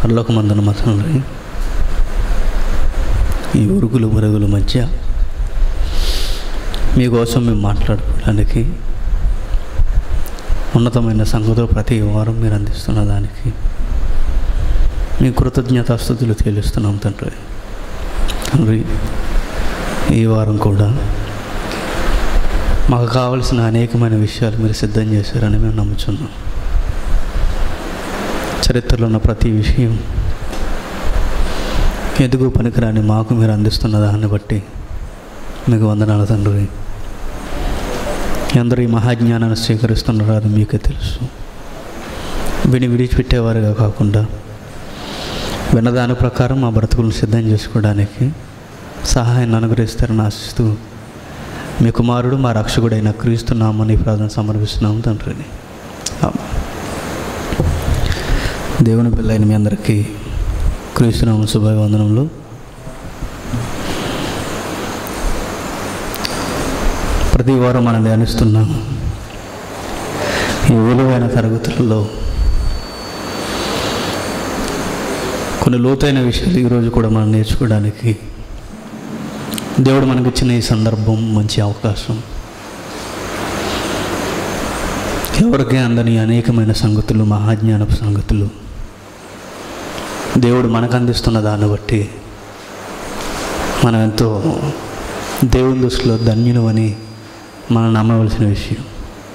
పరలోకమందున మా తండ్రి ఈ ఉరుగులు మురుగుల మధ్య మీకోసం మేము మాట్లాడుకోవడానికి ఉన్నతమైన సంగతులు ప్రతి వారం మీరు అందిస్తున్న దానికి మీ కృతజ్ఞతాస్థుతులు తేలుస్తున్నాం తండ్రి తండ్రి ఈ వారం కూడా మాకు కావలసిన అనేకమైన విషయాలు మీరు సిద్ధం చేశారని మేము నమ్ముచున్నాం చరిత్రలో ఉన్న ప్రతి విషయం ఎందుకు పనికిరాని మాకు మీరు అందిస్తున్న దాన్ని బట్టి మీకు వందనాలు తండ్రి అందరూ ఈ మహాజ్ఞానాన్ని స్వీకరిస్తున్నారో అది మీకే తెలుసు విని విడిచిపెట్టేవారుగా కాకుండా విన్నదాని ప్రకారం మా బ్రతుకులను సిద్ధం చేసుకోవడానికి సహాయాన్ని అనుగ్రహిస్తారని ఆశిస్తూ మీ కుమారుడు మా రక్షకుడైన క్రీస్తు నామని ప్రార్థన సమర్పిస్తున్నాము తండ్రిని ఆమేన్. దేవుని పిల్లైన మీ అందరికీ క్రీస్తునామ శుభవందనములు ప్రతి వారం మనం ధ్యానిస్తున్నాం ఈ విలువైన తరగతులలో కొన్ని లోతైన విషయాలు ఈరోజు కూడా మనం నేర్చుకోవడానికి దేవుడు మనకిచ్చిన ఈ సందర్భం మంచి అవకాశం ఎవరికీ అందని అనేకమైన సంగతులు మహాజ్ఞానపు సంగతులు దేవుడు మనకు అందిస్తున్న దాన్ని బట్టి మనం ఎంతో దేవుని దృష్టిలో ధన్యులు అని మనం నమ్మవలసిన విషయం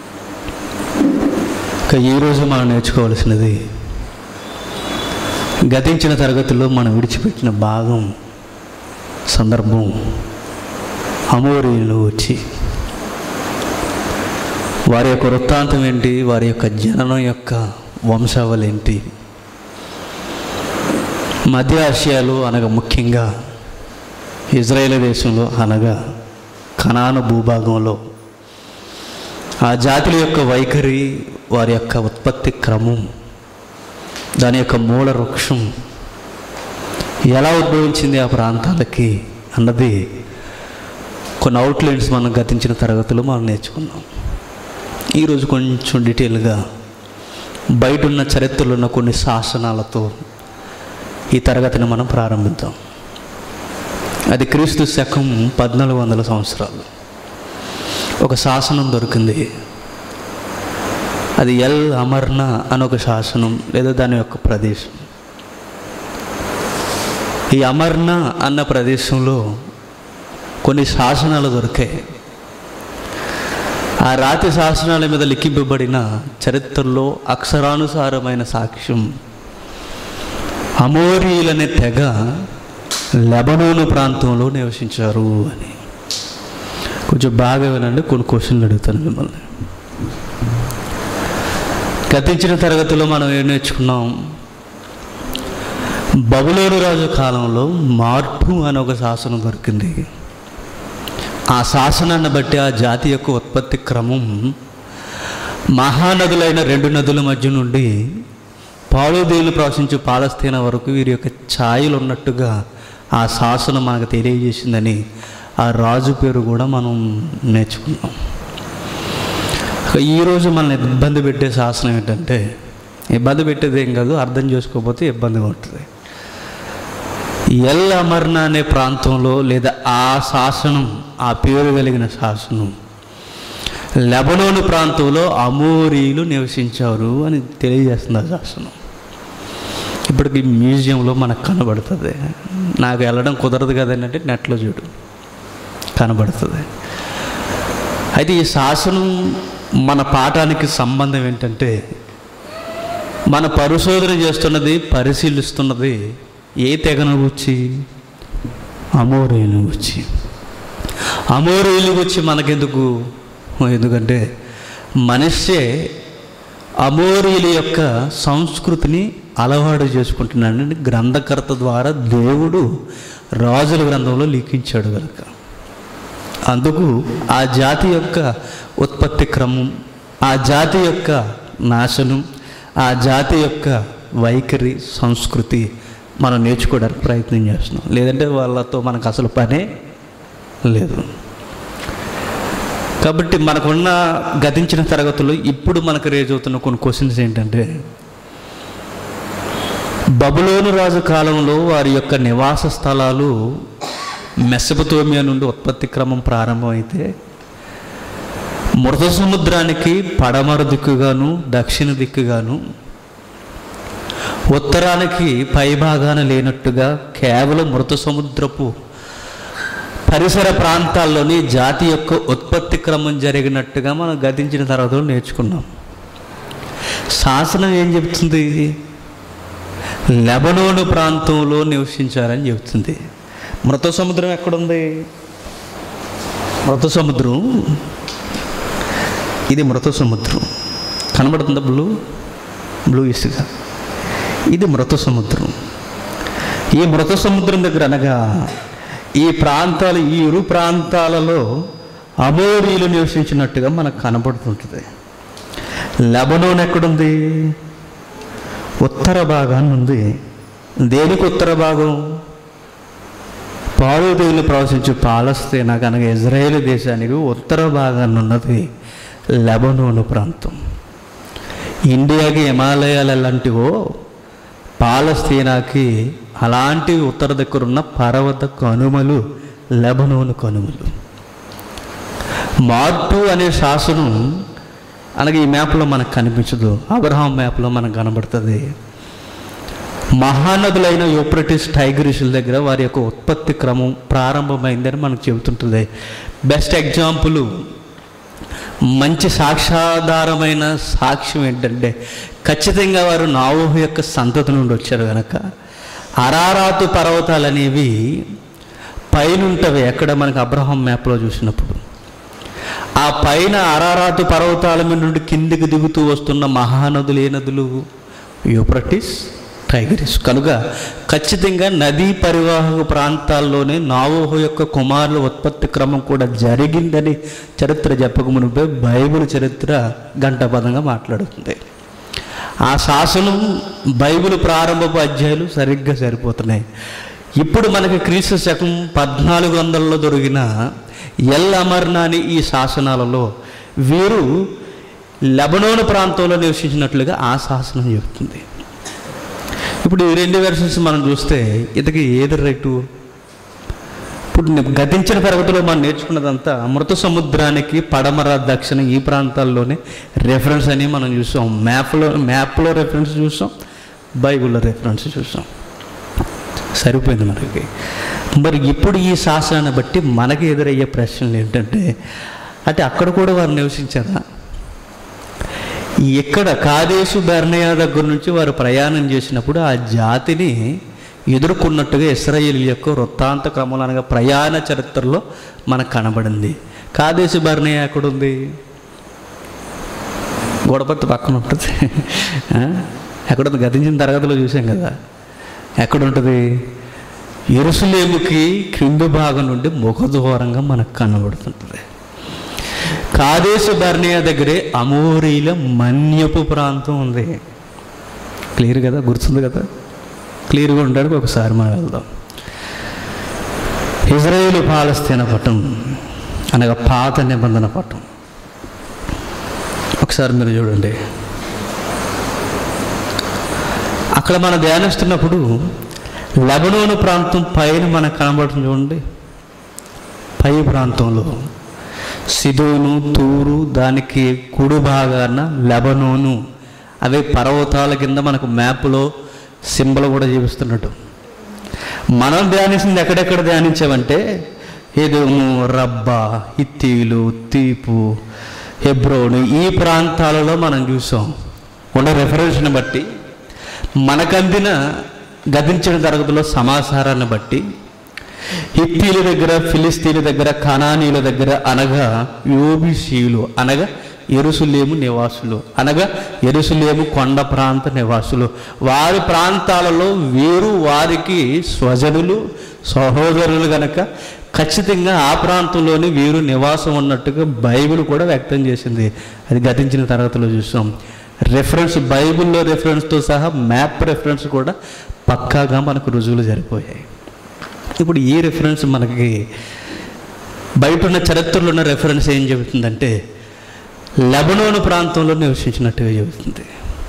ఇక ఈరోజు మనం నేర్చుకోవాల్సినది గతించిన తరగతిలో మనం విడిచిపెట్టిన భాగం సందర్భం అమోరీలు వచ్చి వారి యొక్క వృత్తాంతం ఏంటి వారి యొక్క జననం యొక్క వంశావళి ఏంటి మధ్య ఆసియాలో అనగా ముఖ్యంగా ఇజ్రాయేల్ దేశంలో అనగా కనాను భూభాగంలో ఆ జాతుల యొక్క వైఖరి వారి యొక్క ఉత్పత్తి క్రమం దాని యొక్క మూల వృక్షం ఎలా ఉద్భవించింది ఆ ప్రాంతాలకి అన్నది కొన్ని అవుట్లైన్స్ మనం గతించిన తరగతులు మనం నేర్చుకున్నాం ఈరోజు కొంచెం డీటెయిల్గా బయట ఉన్న చరిత్రలో ఉన్న కొన్ని శాసనాలతో ఈ తరగతిని మనం ప్రారంభిద్దాం అది క్రీస్తు శకం పద్నాలుగు వందల సంవత్సరాలు ఒక శాసనం దొరికింది అది ఎల్ అమర్న అని ఒక శాసనం లేదా దాని యొక్క ప్రదేశం ఈ అమర్న అన్న ప్రదేశంలో కొన్ని శాసనాలు దొరికాయి ఆ రాతి శాసనాల మీద లిఖింపబడిన చరిత్రలో అక్షరానుసారమైన సాక్ష్యం అమోరీలనే తెగ లెబనోను ప్రాంతంలో నివసించారు అని కొంచెం బాగా వినండి కొన్ని క్వశ్చన్లు అడుగుతాను మిమ్మల్ని గతించిన తరగతిలో మనం ఏం నేర్చుకున్నాం బబులోను రాజు కాలంలో మార్పు అని ఒక శాసనం దొరికింది ఆ శాసనాన్ని బట్టి ఆ జాతి యొక్క ఉత్పత్తి క్రమం మహానదులైన రెండు నదుల మధ్య నుండి పాలుదేవులు ప్రవశించు పాలస్తీనా వరకు వీరి యొక్క ఛాయలు ఉన్నట్టుగా ఆ శాసనం మనకు తెలియజేసిందని ఆ రాజు పేరు కూడా మనం నేర్చుకున్నాం ఈరోజు మనల్ని ఇబ్బంది పెట్టే శాసనం ఏంటంటే ఇబ్బంది పెట్టేది ఏం కాదు అర్థం చేసుకోకపోతే ఇబ్బందిగా ఉంటుంది ఎల్ అమర్న అనే ప్రాంతంలో లేదా ఆ శాసనం ఆ పేరు కలిగిన శాసనం లెబనోను ప్రాంతంలో అమోరీలు నివసించారు అని తెలియజేస్తుంది ఆ శాసనం ఇప్పటికి మ్యూజియంలో మనకు కనబడుతుంది నాకు వెళ్ళడం కుదరదు కదంటే నెట్లో చూడు కనబడుతుంది అయితే ఈ శాసనం మన పాఠానికి సంబంధం ఏంటంటే మన పరిశోధన చేస్తున్నది పరిశీలిస్తున్నది ఏ తెగను వచ్చి అమోరేలు వచ్చి అమోరేలు వచ్చి మనకెందుకు ఎందుకంటే మనిషే అమోరీల యొక్క సంస్కృతిని అలవాటు చేసుకుంటున్నాడని గ్రంథకర్త ద్వారా దేవుడు రాజుల గ్రంథంలో లిఖించాడు కనుక అందుకు ఆ జాతి యొక్క ఉత్పత్తి క్రమం ఆ జాతి యొక్క నాశనం ఆ జాతి యొక్క వైఖరి సంస్కృతి మనం నేర్చుకోవడానికి ప్రయత్నం చేస్తున్నాం లేదంటే వాళ్ళతో మనకు అసలు పనే లేదు కాబట్టి మనకున్న గతించిన తరగతులు ఇప్పుడు మనకు రేజ్ అవుతున్న కొన్ని క్వశ్చన్స్ ఏంటంటే బబులోను రాజు కాలంలో వారి యొక్క నివాస స్థలాలు మెసపతోమియా నుండి ఉత్పత్తి క్రమం ప్రారంభమైతే మృత సముద్రానికి పడమర దిక్కుగాను దక్షిణ దిక్కుగాను ఉత్తరానికి పైభాగాన లేనట్టుగా కేవలం మృత సముద్రపు పరిసర ప్రాంతాల్లోని జాతి యొక్క ఉత్పత్తి క్రమం జరిగినట్టుగా మనం గతించిన తర్వాత నేర్చుకున్నాం శాసనం ఏం చెప్తుంది లెబనోను ప్రాంతంలో నివసించారని చెబుతుంది మృత సముద్రం ఎక్కడుంది మృత సముద్రం ఇది మృత సముద్రం కనబడుతుందా బ్లూ బ్లూ ఇసుక ఇది మృత సముద్రం ఈ మృత సముద్రం దగ్గర అనగా ఈ ప్రాంతాలు ఈ ఇరు ప్రాంతాలలో అమోరీలు నివసించినట్టుగా మనకు కనబడుతుంటుంది లెబనోన్ ఎక్కడుంది ఉత్తర భాగాన్ని ఉంది దేనికి ఉత్తర భాగం పారుదేవులు ప్రవశించు పాలస్తీనా కనుక ఇజ్రాయేల్ దేశానికి ఉత్తర భాగాన్ని ఉన్నది లెబనోను ప్రాంతం ఇండియాకి హిమాలయాలు ఎలాంటివో పాలస్తీనాకి అలాంటి ఉత్తర దగ్గర ఉన్న పర్వత కనుమలు లెబనోను కనుమలు మార్టు అనే శాసనం అలాగే ఈ మ్యాప్లో మనకు కనిపించదు అబ్రహాం మ్యాప్లో మనకు కనబడుతుంది మహానదులైన యూప్రటిస్ టైగ్రిషుల దగ్గర వారి యొక్క ఉత్పత్తి క్రమం ప్రారంభమైందని మనకు చెబుతుంటుంది బెస్ట్ ఎగ్జాంపుల్ మంచి సాక్ష్యాధారమైన సాక్ష్యం ఏంటంటే ఖచ్చితంగా వారు నావోహు యొక్క సంతతి నుండి వచ్చారు కనుక అరారాతు పర్వతాలు అనేవి పైనుంటవి ఎక్కడ మనకు అబ్రహాం మ్యాప్లో చూసినప్పుడు ఆ పైన అరారాతు పర్వతాల మీద నుండి కిందికి దిగుతూ వస్తున్న మహానదులు ఏ నదులు యూప్రటిస్ టైగరిస్ కనుక ఖచ్చితంగా నదీ పరివాహక ప్రాంతాల్లోనే నావోహు యొక్క కుమారుల ఉత్పత్తి క్రమం కూడా జరిగిందని చరిత్ర చెప్పక మునిపే బైబిల్ చరిత్ర గంటపదంగా మాట్లాడుతుంది ఆ శాసనం బైబిల్ ప్రారంభపు అధ్యాయులు సరిగ్గా సరిపోతున్నాయి ఇప్పుడు మనకి క్రీస్తు శకం పద్నాలుగు వందలలో దొరికిన ఎల్ అమర్నాని ఈ శాసనాలలో వీరు లెబనోను ప్రాంతంలో నివసించినట్లుగా ఆ శాసనం చెబుతుంది ఇప్పుడు ఈ రెండు వెర్షన్స్ మనం చూస్తే ఇతకి ఏది రైటు ఇప్పుడు నే- గతించిన తరగతిలో మనం నేర్చుకున్నదంతా మృత సముద్రానికి పడమర దక్షిణ ఈ ప్రాంతాల్లోనే రెఫరెన్స్ అని మనం చూసాం మ్యాప్లో మ్యాప్లో రెఫరెన్స్ చూసాం బైబిల్లో రెఫరెన్స్ చూసాం సరిపోయింది మనకి మరి ఇప్పుడు ఈ శాసనాన్ని బట్టి మనకి ఎదురయ్యే ప్రశ్నలు ఏంటంటే అంటే అక్కడ కూడా వారు నివసించారా ఇక్కడ కాదేశు బెర్నయా దగ్గర నుంచి వారు ప్రయాణం చేసినప్పుడు ఆ జాతిని ఎదుర్కొన్నట్టుగా ఇస్రాయేల్ యొక్క వృత్తాంత క్రమంలో అనగా ప్రయాణ చరిత్రలో మనకు కనబడింది కాదేశు బెర్నయా ఎక్కడుంది గోడపత్తి పక్కన ఉంటుంది ఆ? ఎక్కడుంది గతించిన తరగతిలో చూసాం కదా ఎక్కడుంటుంది ఎరుసలేముకి క్రింది భాగం నుండి ముఖదూరంగా మనకు కనబడుతుంటుంది కాదేశ బర్నియా దగ్గరే అమోరీల మన్యపు ప్రాంతం ఉంది క్లియర్ కదా గుర్తుంది కదా క్లియర్గా ఉండడానికి ఒకసారి మనం వెళ్దాం ఇజ్రాయేలు పాలస్తీన పట్టం అనగా పాత నిబంధన పట్టం ఒకసారి మీరు చూడండి అక్కడ మనం ధ్యానిస్తున్నప్పుడు లెబనోను ప్రాంతం పైన మనకు కనబడుతుంది చూడండి పై ప్రాంతంలో సిదోను తూరు దానికి కుడి భాగాన లెబనోను అవే పర్వతాల కింద మనకు మ్యాప్లో సింబల్ కూడా చూపిస్తున్నట్టు మనం ధ్యానించింది ఎక్కడెక్కడ ధ్యానించామంటే ఏదేమో రబ్బా ఇత్తీలు తీపు హెబ్రోను ఈ ప్రాంతాలలో మనం చూసాం ఉన్న రెఫరెన్స్ని బట్టి మనకందిన గతించిన తరగతిలో సమాచారాన్ని బట్టి హిత్తీల దగ్గర ఫిలిస్తీన్ల దగ్గర కనానీల దగ్గర అనగా యోబిసీయులు అనగా ఎరుసులేము నివాసులు అనగా ఎరుసులేము కొండ ప్రాంత నివాసులు వారి ప్రాంతాలలో వీరు వారికి స్వజనులు సహోదరులు గనక ఖచ్చితంగా ఆ ప్రాంతంలోని వీరు నివాసం ఉన్నట్టుగా బైబిల్ కూడా వ్యక్తం చేసింది అది గతించిన తరగతిలో చూసాం రెఫరెన్స్ బైబిల్లో రెఫరెన్స్తో సహా మ్యాప్ రెఫరెన్స్ కూడా పక్కాగా మనకు రుజువులు జరిపోయాయి ఇప్పుడు ఈ రెఫరెన్స్ మనకి బయట ఉన్న చరిత్రలో ఉన్న రెఫరెన్స్ ఏం చెబుతుందంటే లెబనోను ప్రాంతంలో నివసించినట్టుగా చెబుతుంది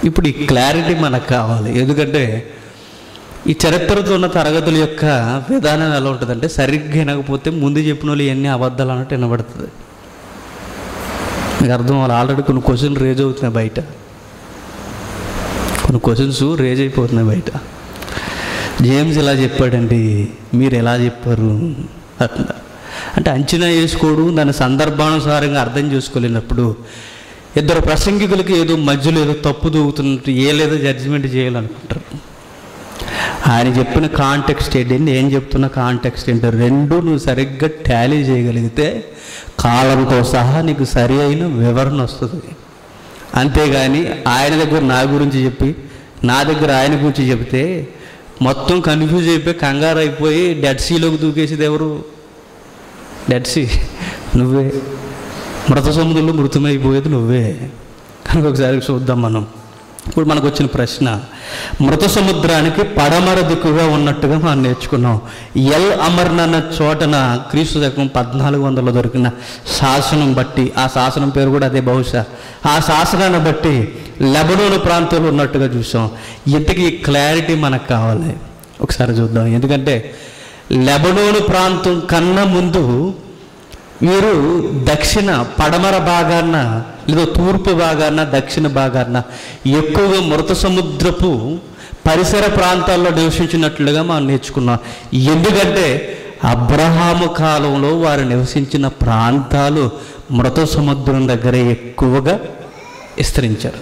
ఇప్పుడు ఈ క్లారిటీ మనకు కావాలి ఎందుకంటే ఈ చరిత్రతో ఉన్న తరగతుల యొక్క విధానం ఎలా ఉంటుందంటే సరిగ్గా వినకపోతే ముందు చెప్పిన వాళ్ళు ఎన్ని అబద్ధాలు అన్నట్టు వినబడుతుంది మీకు అర్థం వాళ్ళు ఆల్రెడీ కొన్ని క్వశ్చన్లు రేజ్ అవుతున్నాయి బయట కొన్ని క్వశ్చన్స్ రేజ్ అయిపోతున్నాయి బయట జేమ్స్ ఇలా చెప్పాడండి మీరు ఎలా చెప్పారు అట్లా అంటే అంచనా వేసుకోవడం దాని సందర్భానుసారంగా అర్థం చేసుకోలేనప్పుడు ఇద్దరు ప్రసంగికులకి ఏదో మధ్యలో ఏదో తప్పు దూగుతున్నట్టు ఏ లేదో జడ్జిమెంట్ చేయాలనుకుంటారు ఆయన చెప్పిన కాంటెక్స్ట్ ఏంటి నేను చెప్తున్న కాంటెక్స్ట్ ఏంటో రెండు నువ్వు సరిగ్గా టాలీ చేయగలిగితే కాలంతో సహా నీకు సరి అయిన వివరణ వస్తుంది అంతేగాని ఆయన దగ్గర నా గురించి చెప్పి నా దగ్గర ఆయన గురించి చెప్తే మొత్తం కన్ఫ్యూజ్ అయిపోయి కంగారు అయిపోయి డెడ్ సీలోకి దూకేసేది ఎవరు డెడ్ సీ నువ్వే మృత సముద్రంలో మృతమైపోయేది నువ్వే కనుక ఒకసారి చూద్దాం మనం ఇప్పుడు మనకు వచ్చిన ప్రశ్న మృత సముద్రానికి పడమర దిక్కుగా ఉన్నట్టుగా మనం నేర్చుకున్నాం ఎల్ అమర్న్ అన్న చోటన క్రీస్తు శకం పద్నాలుగు వందలు దొరికిన శాసనం బట్టి ఆ శాసనం పేరు కూడా అదే బహుశా ఆ శాసనాన్ని బట్టి లెబనోను ప్రాంతంలో ఉన్నట్టుగా చూసాం ఇంతకీ క్లారిటీ మనకు కావాలి ఒకసారి చూద్దాం ఎందుకంటే లెబనోను ప్రాంతం కన్నా ముందు వీరు దక్షిణ పడమర భాగాన లేదా తూర్పు భాగాన దక్షిణ భాగాన ఎక్కువగా మృత సముద్రపు పరిసర ప్రాంతాల్లో నివసించినట్లుగా మనం నేర్చుకున్నాం ఎందుకంటే అబ్రహాము కాలంలో వారు నివసించిన ప్రాంతాలు మృత సముద్రం దగ్గర ఎక్కువగా విస్తరించారు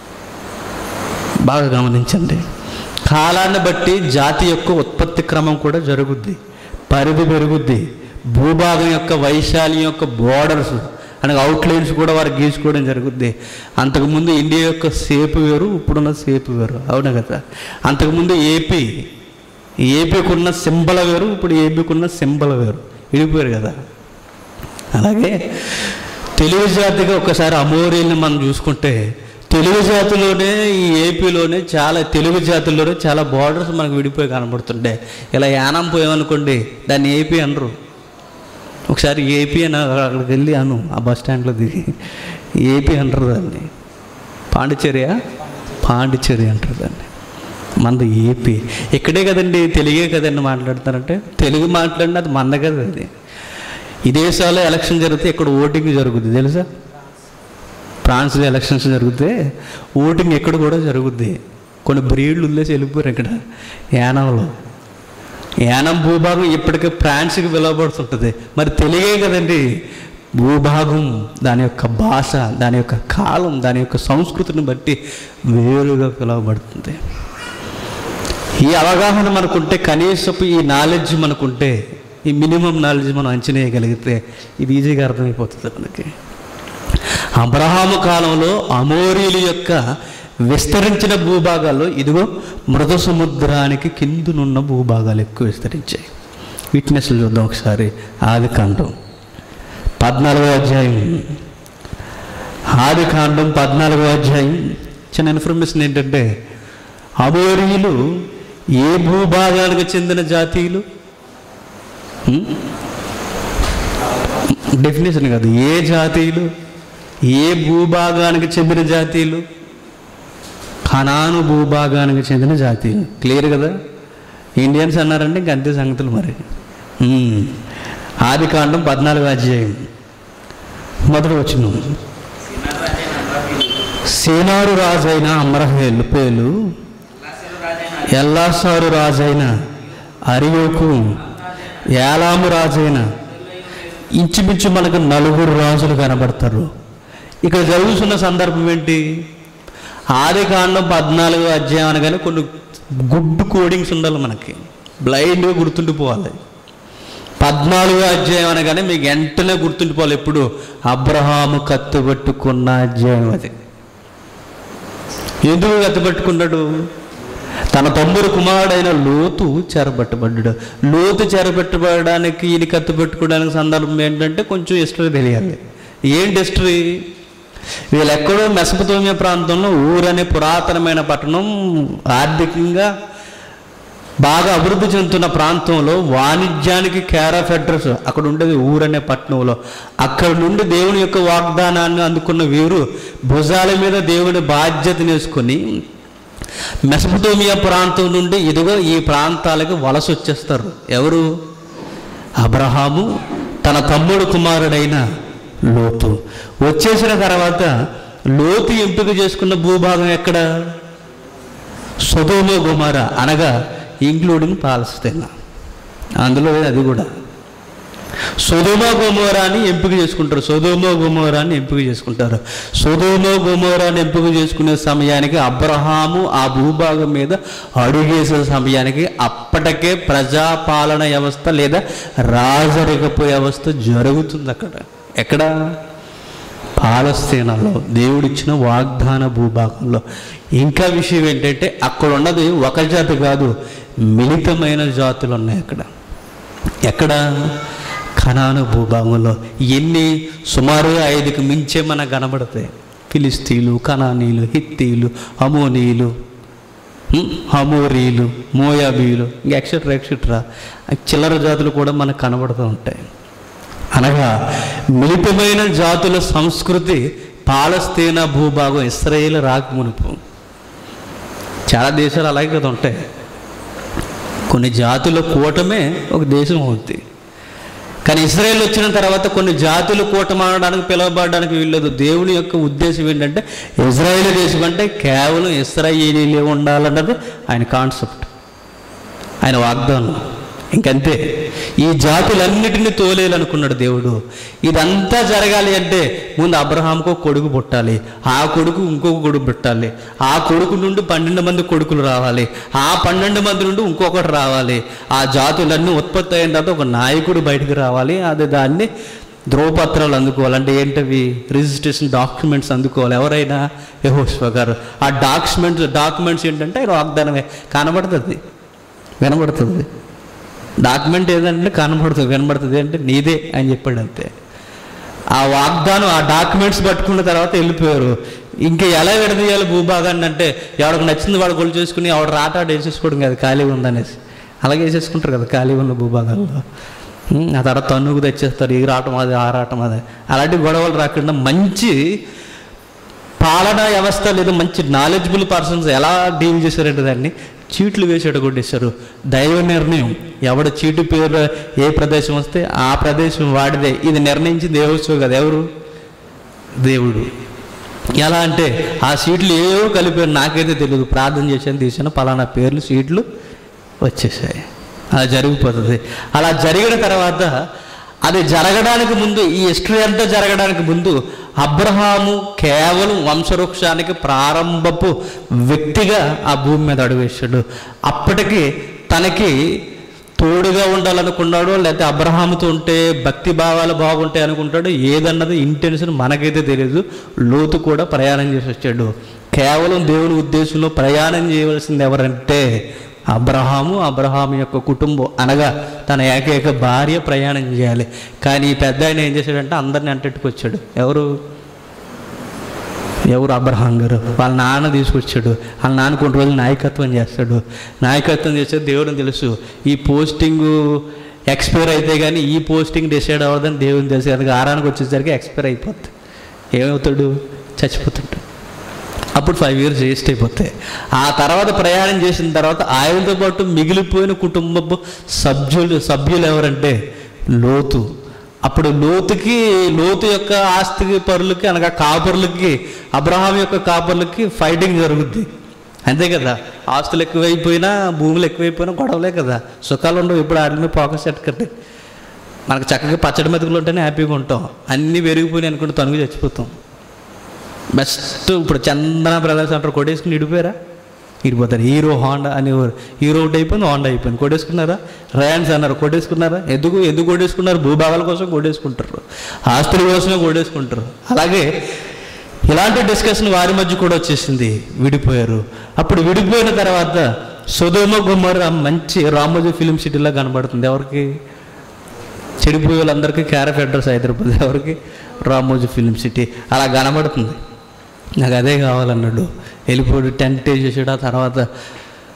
బాగా గమనించండి కాలాన్ని బట్టి జాతి యొక్క ఉత్పత్తి క్రమం కూడా జరుగుద్ది పరిధి పెరుగుద్ది భూభాగం యొక్క వైశాల్యం యొక్క బోర్డర్స్ అనగా అవుట్లైన్స్ కూడా వారు గీసుకోవడం జరుగుద్ది అంతకుముందు ఇండియా యొక్క సేపు వేరు ఇప్పుడున్న సేపు వేరు అవునా కదా అంతకుముందు ఏపీ ఏపీకి ఉన్న సింబల వేరు ఇప్పుడు ఏపీకి ఉన్న సింబల వేరు విడిపోయారు కదా అలాగే తెలుగు జాతిగా ఒకసారి అమోరీల్ని మనం చూసుకుంటే తెలుగు జాతిలోనే ఈ ఏపీలోనే చాలా తెలుగు జాతుల్లోనే చాలా బార్డర్స్ మనకు విడిపోయి కనబడుతుండే ఇలా యానం పోయామనుకోండి దాన్ని ఏపీ అనరు ఒకసారి ఏపీ అని అక్కడికి వెళ్ళి అను ఆ బస్ స్టాండ్లో దిగి ఏపీ అంటారు దాన్ని పాండిచేరియా పాండిచేరి అంటారు దాన్ని మనది ఏపీ ఇక్కడే కదండి తెలుగే కదండి మాట్లాడతారంటే తెలుగు మాట్లాడిన అది మంద కదా అది ఈ దేశాల్లో ఎలక్షన్ జరిగితే ఇక్కడ ఓటింగ్ జరుగుద్ది తెలుసా ఫ్రాన్స్లో ఎలక్షన్స్ జరిగితే ఓటింగ్ ఎక్కడ కూడా జరుగుద్ది కొన్ని బ్రీడ్లు వదిలేసి వెళ్ళిపోయారు ఇక్కడ యానంలో యానం భూభాగం ఇప్పటికే ఫ్రాన్స్కి పిలువబడుతుంటుంది మరి తెలుగే కదండి భూభాగం దాని యొక్క భాష దాని యొక్క కాలం దాని యొక్క సంస్కృతిని బట్టి వేరుగా పిలువబడుతుంది ఈ అవగాహన మనకుంటే కనీసపు ఈ నాలెడ్జ్ మనకుంటే ఈ మినిమం నాలెడ్జ్ మనం అంచనా వేయగలిగితే ఇది ఈజీగా అర్థమైపోతుంది మనకి అబ్రహాము కాలంలో అమోరీల యొక్క విస్తరించిన భూభాగాల్లో ఇదిగో మృత సముద్రానికి కిందునున్న భూభాగాలు ఎక్కువ విస్తరించాయి విట్నెస్లు చూద్దాం ఒకసారి ఆది కాండం పద్నాలుగో అధ్యాయం ఆది కాండం పద్నాలుగో అధ్యాయం చిన్న ఇన్ఫర్మేషన్ ఏంటంటే అమోరీలు ఏ భూభాగానికి చెందిన జాతీయులు డెఫినేషన్ కాదు ఏ జాతీయులు ఏ భూభాగానికి చెందిన జాతీయులు ఖనాను భూభాగానికి చెందిన జాతీయులు క్లియర్ కదా ఇండియన్స్ అన్నారంటే ఇంక అంతే సంగతులు మరి ఉమ్. ఆది కాండం పద్నాలుగు అధ్యాయం మొదటి వచ్చిన సేనారు రాజైన అమరహేలు పేలు ఎల్లాసారు రాజైన అరియోకు ఏలాము రాజైన ఇంచుమించు మనకు నలుగురు రాజులు కనబడతారు ఇక్కడ జరుగుతున్న సందర్భం ఏంటి ఆది కాండం పద్నాలుగు అధ్యాయం అనగానే కొన్ని గుడ్ కోడింగ్స్ ఉండాలి మనకి బ్లైండ్గా గుర్తుండిపోవాలి పద్నాలుగో అధ్యాయం అనగానే మీకు వెంటనే గుర్తుండిపోవాలి ఎప్పుడు అబ్రహాము కత్తి పట్టుకున్న అధ్యాయం అది ఎందుకు కత్తి పట్టుకున్నాడు తన తమ్ముడు కుమారుడైన లోతు చెరబట్టబడ్డాడు లోతు చెరబెట్టబడడానికి ఈయన కత్తి పెట్టుకోవడానికి సందర్భం ఏంటంటే కొంచెం హిస్టరీ తెలియాలి ఏంటి హిస్టరీ వీళ్ళు ఎక్కడో మెసపతోమియా ప్రాంతంలో ఊరనే పురాతనమైన పట్టణం ఆర్థికంగా బాగా అభివృద్ధి చెందుతున్న ప్రాంతంలో వాణిజ్యానికి కేర్ ఆఫ్ అడ్రస్ అక్కడ ఉండేది ఊరనే పట్టణంలో అక్కడ నుండి దేవుని యొక్క వాగ్దానాన్ని అందుకున్న వీరు భుజాల మీద దేవుని బాధ్యతను వేసుకొని మెసపటోమియా ప్రాంతం నుండి ఇదిగో ఈ ప్రాంతాలకు వలస వచ్చేస్తారు ఎవరు అబ్రహాము తన తమ్ముడు కుమారుడైన లోతు వచ్చేసిన తర్వాత లోతు ఎంపిక చేసుకున్న భూభాగం ఎక్కడ సొదోమ గుమార అనగా ఇంక్లూడింగ్ పాలస్తీనా అందులో అది కూడా సొదోమ గోమోరాని ఎంపిక చేసుకుంటారు సొదోమ గోమోరాన్ని ఎంపిక చేసుకుంటారు సొదోమ గోమోరాన్ని ఎంపిక చేసుకునే సమయానికి అబ్రహాము ఆ భూభాగం మీద అడుగేసే సమయానికి అప్పటికే ప్రజాపాలన వ్యవస్థ లేదా రాజరికపు వ్యవస్థ జరుగుతుంది అక్కడ ఎక్కడ పాలస్తీనాలో దేవుడిచ్చిన వాగ్దాన భూభాగంలో ఇంకా విషయం ఏంటంటే అక్కడ ఉన్నది ఒక జాతి కాదు మిళితమైన జాతులు ఉన్నాయి అక్కడ ఎక్కడ ఖనాను భూభాగంలో ఎన్ని సుమారుగా ఐదుకు మించే మనకు కనబడతాయి ఫిలిస్తీన్లు కనానీలు హిత్తీలు అమోనీలు ఉమ్, హమోరీలు మోయాబీలు ఇంకా ఎక్సెట్రా ఎక్సెట్రా చిల్లర జాతులు కూడా మనకు కనబడుతూ ఉంటాయి అనగా మిళితమైన జాతుల సంస్కృతి పాలస్తీనా భూభాగం ఇస్రాయేల్ రాకమునుపు చాలా దేశాలు అలాగే కదా ఉంటాయి కొన్ని జాతుల కూటమే ఒక దేశం అవుద్ది కానీ ఇస్రాయేల్ వచ్చిన తర్వాత కొన్ని జాతులు కూటమాడడానికి పిలువబడడానికి వీల్లేదు దేవుని యొక్క ఉద్దేశం ఏంటంటే ఇజ్రాయేల్ దేశం అంటే కేవలం ఇస్రాయేలీలే ఉండాలన్నది ఆయన కాన్సెప్ట్ ఆయన వాగ్దానం ఇంకంతే ఈ జాతులన్నిటిని తోలేయాలనుకున్నాడు దేవుడు ఇదంతా జరగాలి అంటే ముందు అబ్రహాంకు కొడుకు పుట్టాలి ఆ కొడుకు ఇంకొక కొడుకు పుట్టాలి ఆ కొడుకు నుండి పన్నెండు మంది కొడుకులు రావాలి ఆ పన్నెండు మంది నుండి ఇంకొకటి రావాలి ఆ జాతులన్నీ ఉత్పత్తి అయిన తర్వాత ఒక నాయకుడు బయటకు రావాలి అది దాన్ని ధ్రువపత్రాలు అందుకోవాలి అంటే ఏంటవి రిజిస్ట్రేషన్ డాక్యుమెంట్స్ అందుకోవాలి ఎవరైనా యహోస్వ గారు ఆ డాక్యుమెంట్స్ డాక్యుమెంట్స్ ఏంటంటే ఆయన వాగ్దానమే కనబడుతుంది వినబడుతుంది డాక్యుమెంట్ ఏదంటే కనబడుతుంది వినబడుతుంది అంటే నీదే అని చెప్పాడు అంతే ఆ వాగ్దానం ఆ డాక్యుమెంట్స్ పట్టుకున్న తర్వాత వెళ్ళిపోయారు ఇంకా ఎలా విడదీయాలి భూభాగాన్ని అంటే ఎవరికి నచ్చింది వాడు గొలు చేసుకుని ఎవడు రాటాడు వేసేసుకోవడం కదా ఖాళీగా ఉందనేసి అలాగే వేసేసుకుంటారు కదా ఖాళీగా ఉన్న భూభాగాల్లో ఉమ్, ఆ తర్వాత తన్నుకు తెచ్చేస్తారు ఈ రావటం అది ఆ రావటం అది అలాంటి గొడవలు రాకుండా మంచి పాలనా వ్యవస్థ లేదా మంచి నాలెడ్జబుల్ పర్సన్స్ ఎలా డీల్ చేశారంటే దాన్ని చీట్లు వేసి ఎడగొట్టేశారు దైవ నిర్ణయం ఎవడ చీటు పేరు ఏ ప్రదేశం వస్తే ఆ ప్రదేశం వాడిదే ఇది నిర్ణయించి దేవోత్సవం కదా ఎవరు దేవుడు ఎలా అంటే ఆ సీట్లు ఏవో కలిపారు నాకైతే తెలియదు ప్రార్థన చేశాను తీసాను పలానా పేర్లు సీట్లు వచ్చేసాయి అలా జరిగిపోతుంది అలా జరిగిన తర్వాత అది జరగడానికి ముందు ఈ హిస్టరీ అంతా జరగడానికి ముందు అబ్రహాము కేవలం వంశవృక్షానికి ప్రారంభపు వ్యక్తిగా ఆ భూమి మీద అడుగువేశాడు అప్పటికి తనకి తోడుగా ఉండాలనుకున్నాడు లేకపోతే అబ్రహాముతో ఉంటే భక్తి భావాలు బాగుంటాయి అనుకుంటాడు ఏదన్నది ఇంటెన్షన్ మనకైతే తెలియదు లోతు కూడా ప్రయాణం చేసి వచ్చాడు కేవలం దేవుని ఉద్దేశంలో ప్రయాణం చేయవలసింది ఎవరంటే అబ్రహాము అబ్రహాము యొక్క కుటుంబం అనగా తన ఏకైక భార్య ప్రయాణం చేయాలి కానీ ఈ పెద్ద ఆయన ఏం చేశాడంటే అందరిని అంటెట్టుకొచ్చాడు ఎవరు ఎవరు అబ్రహాం గారు వాళ్ళ నాన్న తీసుకొచ్చాడు వాళ్ళ నాన్న కొన్ని రోజులు నాయకత్వం చేస్తాడు నాయకత్వం చేస్తే దేవుడిని తెలుసు ఈ పోస్టింగ్ ఎక్స్పైర్ అయితే కానీ ఈ పోస్టింగ్ డిసైడ్ అవ్వదని దేవుని తెలుసు అందుకే ఆరానికి వచ్చేసరికి ఎక్స్పైర్ అయిపోద్ది ఏమవుతాడు చచ్చిపోతాడు అప్పుడు ఫైవ్ ఇయర్స్ వేస్ట్ అయిపోతాయి ఆ తర్వాత ప్రయాణం చేసిన తర్వాత ఆయనతో పాటు మిగిలిపోయిన కుటుంబపు సభ్యులు సభ్యులు ఎవరంటే లోతు అప్పుడు లోతుకి లోతు యొక్క ఆస్తికి పరులకి అనగా కాపరులకి అబ్రహాం యొక్క కాపరులకి ఫైటింగ్ జరుగుద్ది అంతే కదా ఆస్తులు ఎక్కువైపోయినా భూములు ఎక్కువైపోయినా గొడవలే కదా సుఖాలు ఉండవు ఇప్పుడు వాటి మీద ఫోకస్ ఎట్టకండి మనకు చక్కగా పచ్చడి మెతుకులు ఉంటేనే హ్యాపీగా ఉంటాం అన్నీ పెరిగిపోయినాయి అనుకుంటే తనుగు చచ్చిపోతాం బెస్ట్ ఇప్పుడు చందన బ్రదర్స్ అంటారు కొట్టేసుకుని ఇడిపోయారా ఇడిపోతారు హీరో హోండా అనేవారు హీరో ఒకటి అయిపోయింది హోండా అయిపోయింది కొట్టేసుకున్నారా రయాన్స్ అన్నారు కొట్టేసుకున్నారా ఎందుకు ఎందుకు కొట్టేసుకున్నారు భూభాగాల కోసం కొట్టేసుకుంటారు ఆస్తుల కోసమే కొట్టేసుకుంటారు అలాగే ఇలాంటి డిస్కషన్ వారి మధ్య కూడా వచ్చేసింది విడిపోయారు అప్పుడు విడిపోయిన తర్వాత సుధోమ గుమ్మర్ మంచి రామోజీ ఫిలిం సిటీలో కనబడుతుంది ఎవరికి చెడిపోయే వాళ్ళందరికీ క్యారెఫ్ అడ్రస్ హైదరాబాద్ ఎవరికి రామోజీ ఫిలిం సిటీ అలా కనబడుతుంది నాకు అదే కావాలన్నాడు వెళ్ళిపోయాడు టెంట్ వేసేసాడు ఆ తర్వాత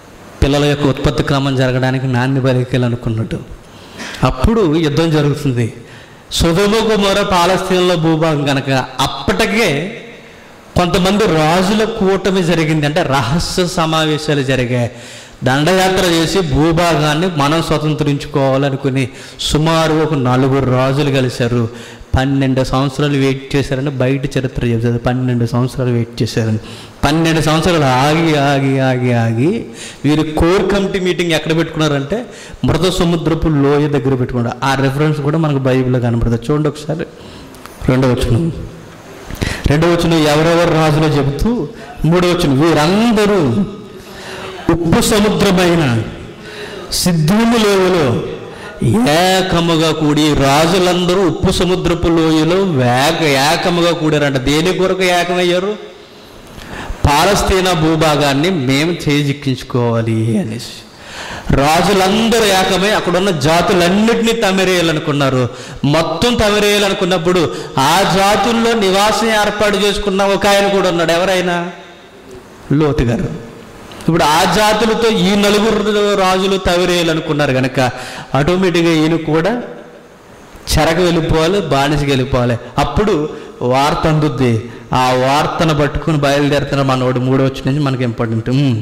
పిల్లల యొక్క ఉత్పత్తి క్రమం జరగడానికి నాణ్య బలికలు అనుకున్నట్టు అప్పుడు యుద్ధం జరుగుతుంది సుధమ కుమార పాలస్తీన్లో భూభాగం కనుక అప్పటికే కొంతమంది రాజుల కూటమి జరిగింది అంటే రహస్య సమావేశాలు జరిగాయి దండయాత్ర చేసి భూభాగాన్ని మనం స్వతంత్రించుకోవాలనుకుని సుమారు ఒక నలుగురు రాజులు కలిశారు పన్నెండు సంవత్సరాలు వెయిట్ చేశారని బయట చరిత్ర చెప్తుంది పన్నెండు సంవత్సరాలు వెయిట్ చేశారని పన్నెండు సంవత్సరాలు ఆగి ఆగి ఆగి ఆగి వీరు కోర్ కమిటీ మీటింగ్ ఎక్కడ పెట్టుకున్నారంటే మృత సముద్రపు లోయ దగ్గర పెట్టుకున్నారు ఆ రెఫరెన్స్ కూడా మనకు బైబిల్లో కనబడుతుంది చూడండి ఒకసారి రెండో వచ్చిన రెండో వచ్చిన ఎవరెవరు రాజులో చెబుతూ మూడో వచ్చిన వీరందరూ ఉప్పు సముద్రమైన సిద్ధుము లోయలో ఏకముగా కూడి రాజులందరూ ఉప్పు సముద్రపు లోయలో వేగ ఏకముగా కూడారంట దేని కొరకు ఏకమయ్యారు పాలస్తీనా భూభాగాన్ని మేము చేజిక్కించుకోవాలి అనేసి రాజులందరూ ఏకమై అక్కడున్న జాతులన్నిటినీ తమిరేయాలనుకున్నారు మొత్తం తమిరేయాలనుకున్నప్పుడు ఆ జాతుల్లో నివాసం ఏర్పాటు చేసుకున్న ఒక ఆయన కూడా ఉన్నాడు ఎవరైనా లోతు గారు ఇప్పుడు ఆ జాతులతో ఈ నలుగురు రాజులు తవిరేయాలనుకున్నారు కనుక ఆటోమేటిక్గా ఈయన కూడా చెరకు వెళ్ళిపోవాలి బానిసకి వెళ్ళిపోవాలి అప్పుడు వార్త అందుద్ది ఆ వార్తను పట్టుకుని బయలుదేరుతున్న మనోడు మూడో వచ్చిన నుంచి మనకి ఇంపార్టెంట్ ఉమ్.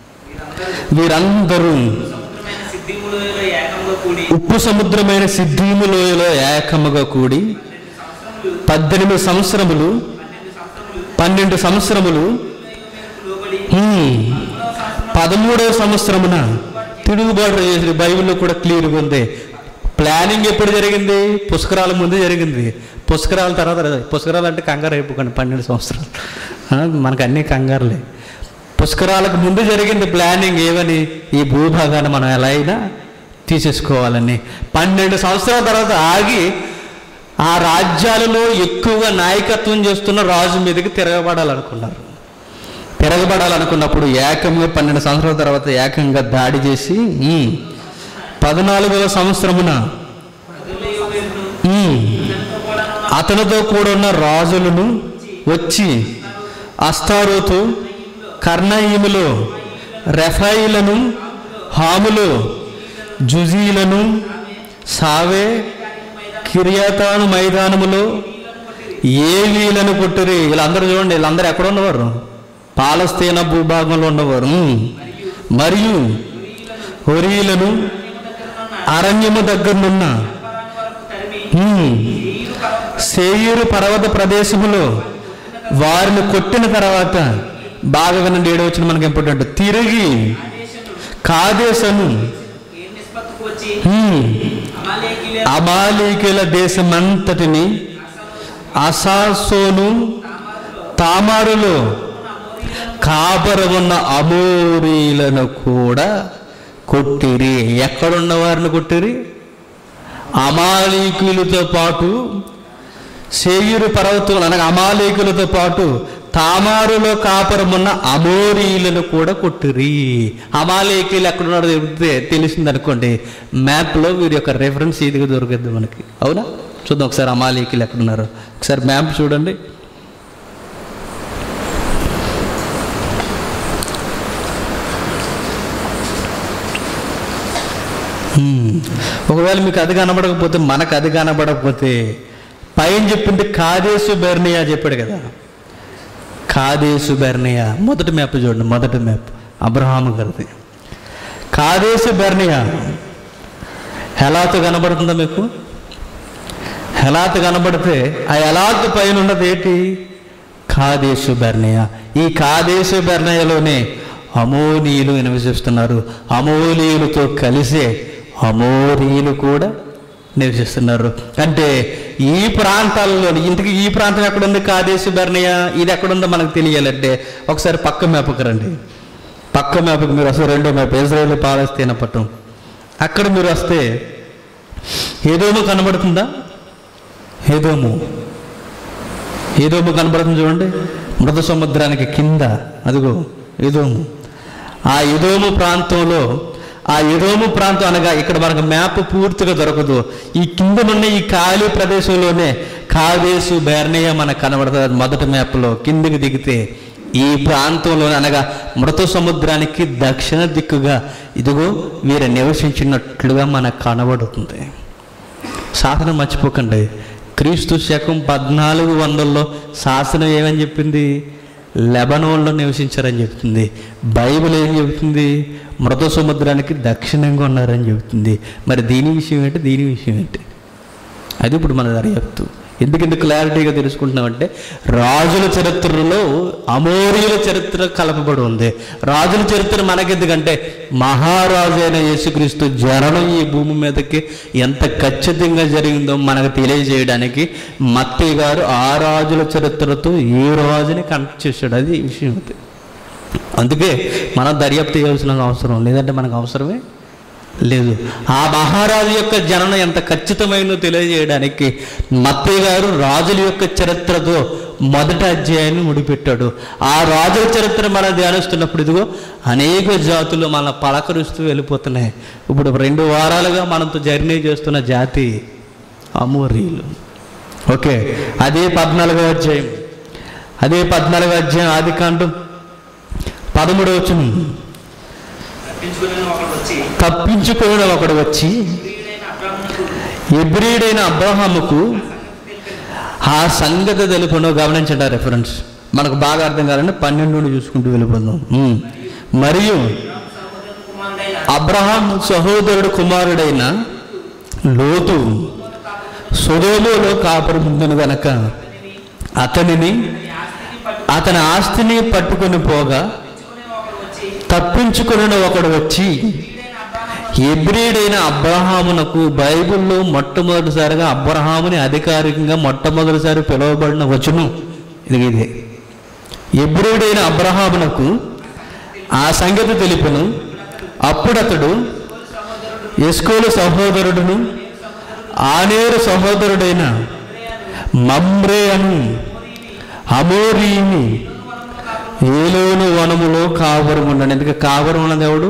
వీరందరూ సముద్రమైన సిద్ధిములలో ఏకంగా కూడి ఉప్పు సముద్రమైన సిద్ధీము లోయలో ఏకముగా కూడి పద్దెనిమిది సంవత్సరములు పన్నెండు సంవత్సరములు లోబడి హ్మ్. పదమూడవ సంవత్సరమున తిరుగుబాటు చేసిన బైబిల్లో కూడా క్లియర్గా ఉంది ప్లానింగ్ ఎప్పుడు జరిగింది పుష్కరాల ముందు జరిగింది పుష్కరాల తర్వాత పుష్కరాలు అంటే కంగారు అయిపోకండి పన్నెండు సంవత్సరాలు ఆ, మనకు అన్నీ కంగారులే పుష్కరాలకు ముందు జరిగింది ప్లానింగ్ ఏమని ఈ భూభాగాన్ని మనం ఎలా అయినా తీసేసుకోవాలని పన్నెండు సంవత్సరాల తర్వాత ఆగి ఆ రాజ్యాలలో ఎక్కువగా నాయకత్వం చేస్తున్న రాజు మీదకి తిరగబడాలనుకున్నారు తిరగబడాలనుకున్నప్పుడు ఏకంగా పన్నెండు సంవత్సరాల తర్వాత ఏకంగా దాడి చేసి ఉమ్, పద్నాలుగవ సంవత్సరమున ఉమ్, అతనితో కూడా ఉన్న రాజులను వచ్చి అస్తారోతు కర్ణయిములో రెఫాయిలను హాములు జుజీలను సావే కిరియాతాను మైదానములో ఏవీలను కొట్టిరి వీళ్ళందరూ చూడండి వీళ్ళందరూ ఎక్కడ ఉన్నవారు పాలస్తీనా భూభాగంలో ఉన్నవారు ఉమ్. మరియు హొరీలను అరణ్యము దగ్గరనున్న ఉమ్, సేయూరు పర్వత ప్రదేశములో వారిని కొట్టిన తర్వాత బాగా వినండి ఏడో వచ్చిన మనకి ఇంపార్టెంట్ తిరిగి కాదేశను ఏ నిష్పత్తికి వచ్చి ఉమ్, అమాలేకీలే అమాలీకుల దేశమంతటిని అసాసోను తామారులో కాపర ఉన్న అమోరీలను కూడా కొట్టిరి ఎక్కడున్న వారిని కొట్టిరి అమాలీకులతో పాటు సేయురు పర్వతం అనగా అమాలేకులతో పాటు తామారులో కాపురమున్న అమోరీలను కూడా కొట్టిరి అమాలేకులు ఎక్కడున్నారో తెలిపితే తెలిసింది అనుకోండి మ్యాప్లో వీరి యొక్క రెఫరెన్స్ ఇదిగా దొరుకుద్ది మనకి అవునా చూద్దాం ఒకసారి అమాలేకులు ఎక్కడున్నారు ఒకసారి మ్యాప్ చూడండి హ్మ్. ఒకవేళ మీకు అది కనబడకపోతే మనకు అది కనబడకపోతే పైన చెప్పింది కాదేశు బెర్నియా చెప్పాడు కదా కాదేశు బెర్నియా మొదటి మ్యాప్ చూడండి మొదటి మ్యాప్ అబ్రహాము గారిది కాదేశు బెర్నియా హెలాతు కనబడుతుందా మీకు హెలాతు కనబడితే ఆ హెలాతు పైన ఉన్నది ఏంటి కాదేశు బెర్నియా ఈ కాదేశు బెర్నియాలోనే అమోనీయులు నివసిస్తున్నారు అమోనీయులతో కలిసే అమోరీయులు కూడా నివసిస్తున్నారు అంటే ఈ ప్రాంతాలలో ఇంతకీ ఈ ప్రాంతం ఎక్కడుంది కాదేశు బెర్నియా ఇది ఎక్కడుందో మనకు తెలియాలంటే ఒకసారి పక్క మ్యాప్కి రండి పక్క మ్యాప్కి మీరు వస్తే రెండో మ్యాప్ ఇజ్రాయేల్ పాలస్తీనా పట్టం అక్కడ మీరు వస్తే ఏదోమో కనబడుతుందా ఏదోము ఏదోము కనబడుతుంది చూడండి మృత సముద్రానికి కింద అదిగో ఏదోము ఆ ఎదోము ప్రాంతంలో ఆ ఎదోము ప్రాంతం అనగా ఇక్కడ మనకు మ్యాప్ పూర్తిగా దొరకదు ఈ కిందనున్న ఈ ఖాళీ ప్రదేశంలోనే కాదేశు బెర్నియా మనకు కనబడుతుంది మొదటి మ్యాప్లో కిందికి దిగితే ఈ ప్రాంతంలో అనగా మృత సముద్రానికి దక్షిణ దిక్కుగా ఇదిగో వీరు నివసించినట్లుగా మనకు కనబడుతుంది శాసనం మర్చిపోకండి క్రీస్తు శకం పద్నాలుగు వందల్లో శాసనం ఏమని చెప్పింది లెబనోన్లో నివసించారని చెప్తుంది బైబిల్ ఏం చెబుతుంది మృత సముద్రానికి దక్షిణంగా ఉన్నారని చెబుతుంది మరి దీని విషయం ఏంటి దీని విషయం ఏంటి అది ఇప్పుడు మన దర్యాప్తు ఎందుకంటే క్లారిటీగా తెలుసుకుంటున్నామంటే రాజుల చరిత్రలో అమోరీల చరిత్ర కలపబడి ఉంది రాజుల చరిత్ర మనకెందుకంటే మహారాజు అయిన యేసుక్రీస్తు జననం ఈ భూమి మీదకి ఎంత ఖచ్చితంగా జరిగిందో మనకు తెలియజేయడానికి మత్తయ్య గారు ఆ రాజుల చరిత్రతో ఈ రాజుని కనెక్ట్ చేశాడు అది విషయం అది అందుకే మనం దర్యాప్తు చేయాల్సిన అవసరం లేదంటే మనకు అవసరమే లేదు ఆ మహారాజు యొక్క జననం ఎంత ఖచ్చితమైనదో తెలియజేయడానికి మత్తయ్య గారు రాజుల యొక్క చరిత్రతో మొదటి అధ్యాయాన్ని ముడిపెట్టాడు ఆ రాజుల చరిత్ర మనం ధ్యానిస్తున్నప్పుడు ఇదిగో అనేక జాతులు మన పలకరిస్తూ వెళ్ళిపోతున్నాయి ఇప్పుడు రెండు వారాలుగా మనతో జర్నీ చేస్తున్న జాతి అమోరీలు ఓకే అదే పద్నాలుగో అధ్యాయం అదే పద్నాలుగో అధ్యాయం ఆది కాండం పదమూడవ వచనం తప్పించుకుని ఒకడు వచ్చి తప్పించుకుని ఒకడు వచ్చి ప్రియుడైన అబ్రాహ్మణుకు ఎబ్రియుడైన అబ్రహాముకు ఆ సంగతి తెలుపును గమనించండి రెఫరెన్స్ మనకు బాగా అర్థం కావాలంటే పన్నెండు నుండి చూసుకుంటూ వెళ్ళిపోదాం ఉమ్. మరియు సహోదరుని కుమారుడైన అబ్రహాం సహోదరుడు కుమారుడైన లోతు సుధోములో కాపురముందును గనక అతనిని అతని ఆస్తిని పట్టుకొని పోగా తప్పించుకుని ఒకడు వచ్చి ఎబ్రియుడైన అబ్రహామునకు బైబిల్లో మొట్టమొదటిసారిగా అబ్రహాముని అధికారికంగా మొట్టమొదటిసారి పిలువబడిన వచనం ఇది ఇదే ఎబ్రియుడైన అబ్రహామునకు ఆ సంగతి తెలిపను అప్పుడతడు ఎస్కోలు సహోదరుడును ఆనేరు సహోదరుడైన మమ్రే అను అమోరీని ఏలోను వనములో కావరం ఉండండి ఎందుకంటే కావరం ఉన్నది ఎవడు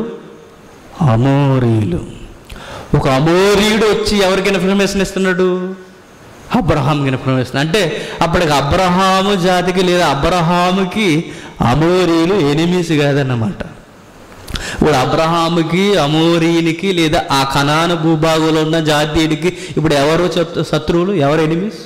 అమోరీలు ఒక అమోరీయుడు వచ్చి ఎవరికి ఇన్ఫర్మేషన్ ఇస్తున్నాడు అబ్రహాంకి ఇన్ఫర్మేషన్ అంటే అప్పటికి అబ్రహాము జాతికి లేదా అబ్రహాముకి అమోరీలు ఎనిమిస్ కాదన్నమాట ఇప్పుడు అబ్రహాముకి అమోరీనికి లేదా ఆ కనాన భూభాగంలో ఉన్న జాతీయుడికి ఇప్పుడు ఎవరు శత్- శత్రువులు ఎవరు ఎనిమిస్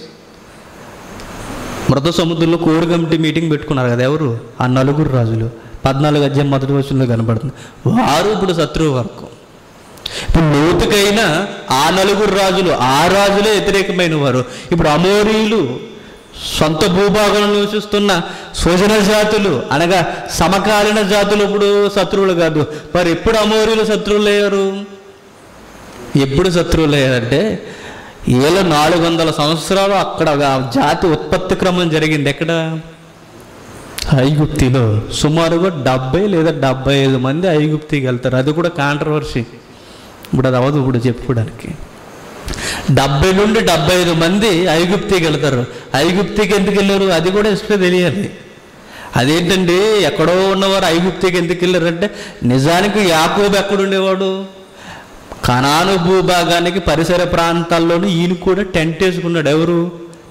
మృత సముద్రంలో కోర్ కమిటీ మీటింగ్ పెట్టుకున్నారు కదా ఎవరు ఆ నలుగురు రాజులు పద్నాలుగు అధ్యాయం మొదటి వచనంలో కనబడుతుంది వారు ఇప్పుడు శత్రువు వరకు ఇప్పుడు లోతుకైనా ఆ నలుగురు రాజులు ఆ రాజులే వ్యతిరేకమైన వారు ఇప్పుడు అమోరీలు సొంత భూభాగంలో నివసిస్తున్న సోజన జాతులు అనగా సమకాలీన జాతులు ఇప్పుడు శత్రువులు కాదు మరి ఎప్పుడు అమోరీలు శత్రువులు అయ్యారు ఎప్పుడు శత్రువులు అయ్యారంటే ఏళ్ళ నాలుగు వందల సంవత్సరాలు అక్కడ ఆ జాతి ఉత్పత్తి క్రమం జరిగింది ఎక్కడ ఐగుప్తిలో సుమారుగా డెబ్బై లేదా డెబ్బై ఐదు మంది ఐగుప్తికి వెళ్తారు అది కూడా కాంట్రవర్సీ ఇప్పుడు అది అవ్వదు ఇప్పుడు చెప్పుకోవడానికి డెబ్బై నుండి డెబ్బై ఐదు మంది ఐగుప్తికి వెళ్తారు ఐగుప్తికి ఎందుకు వెళ్ళారు అది కూడా హిస్టరీ తెలియాలి అదేంటండి ఎక్కడో ఉన్నవారు ఐగుప్తికి ఎందుకు వెళ్ళారంటే నిజానికి యాకోబు ఎక్కడుండేవాడు కనాను భూభాగానికి పరిసర ప్రాంతాల్లోనూ ఈయన కూడా టెంట్ వేసుకున్నాడు ఎవరు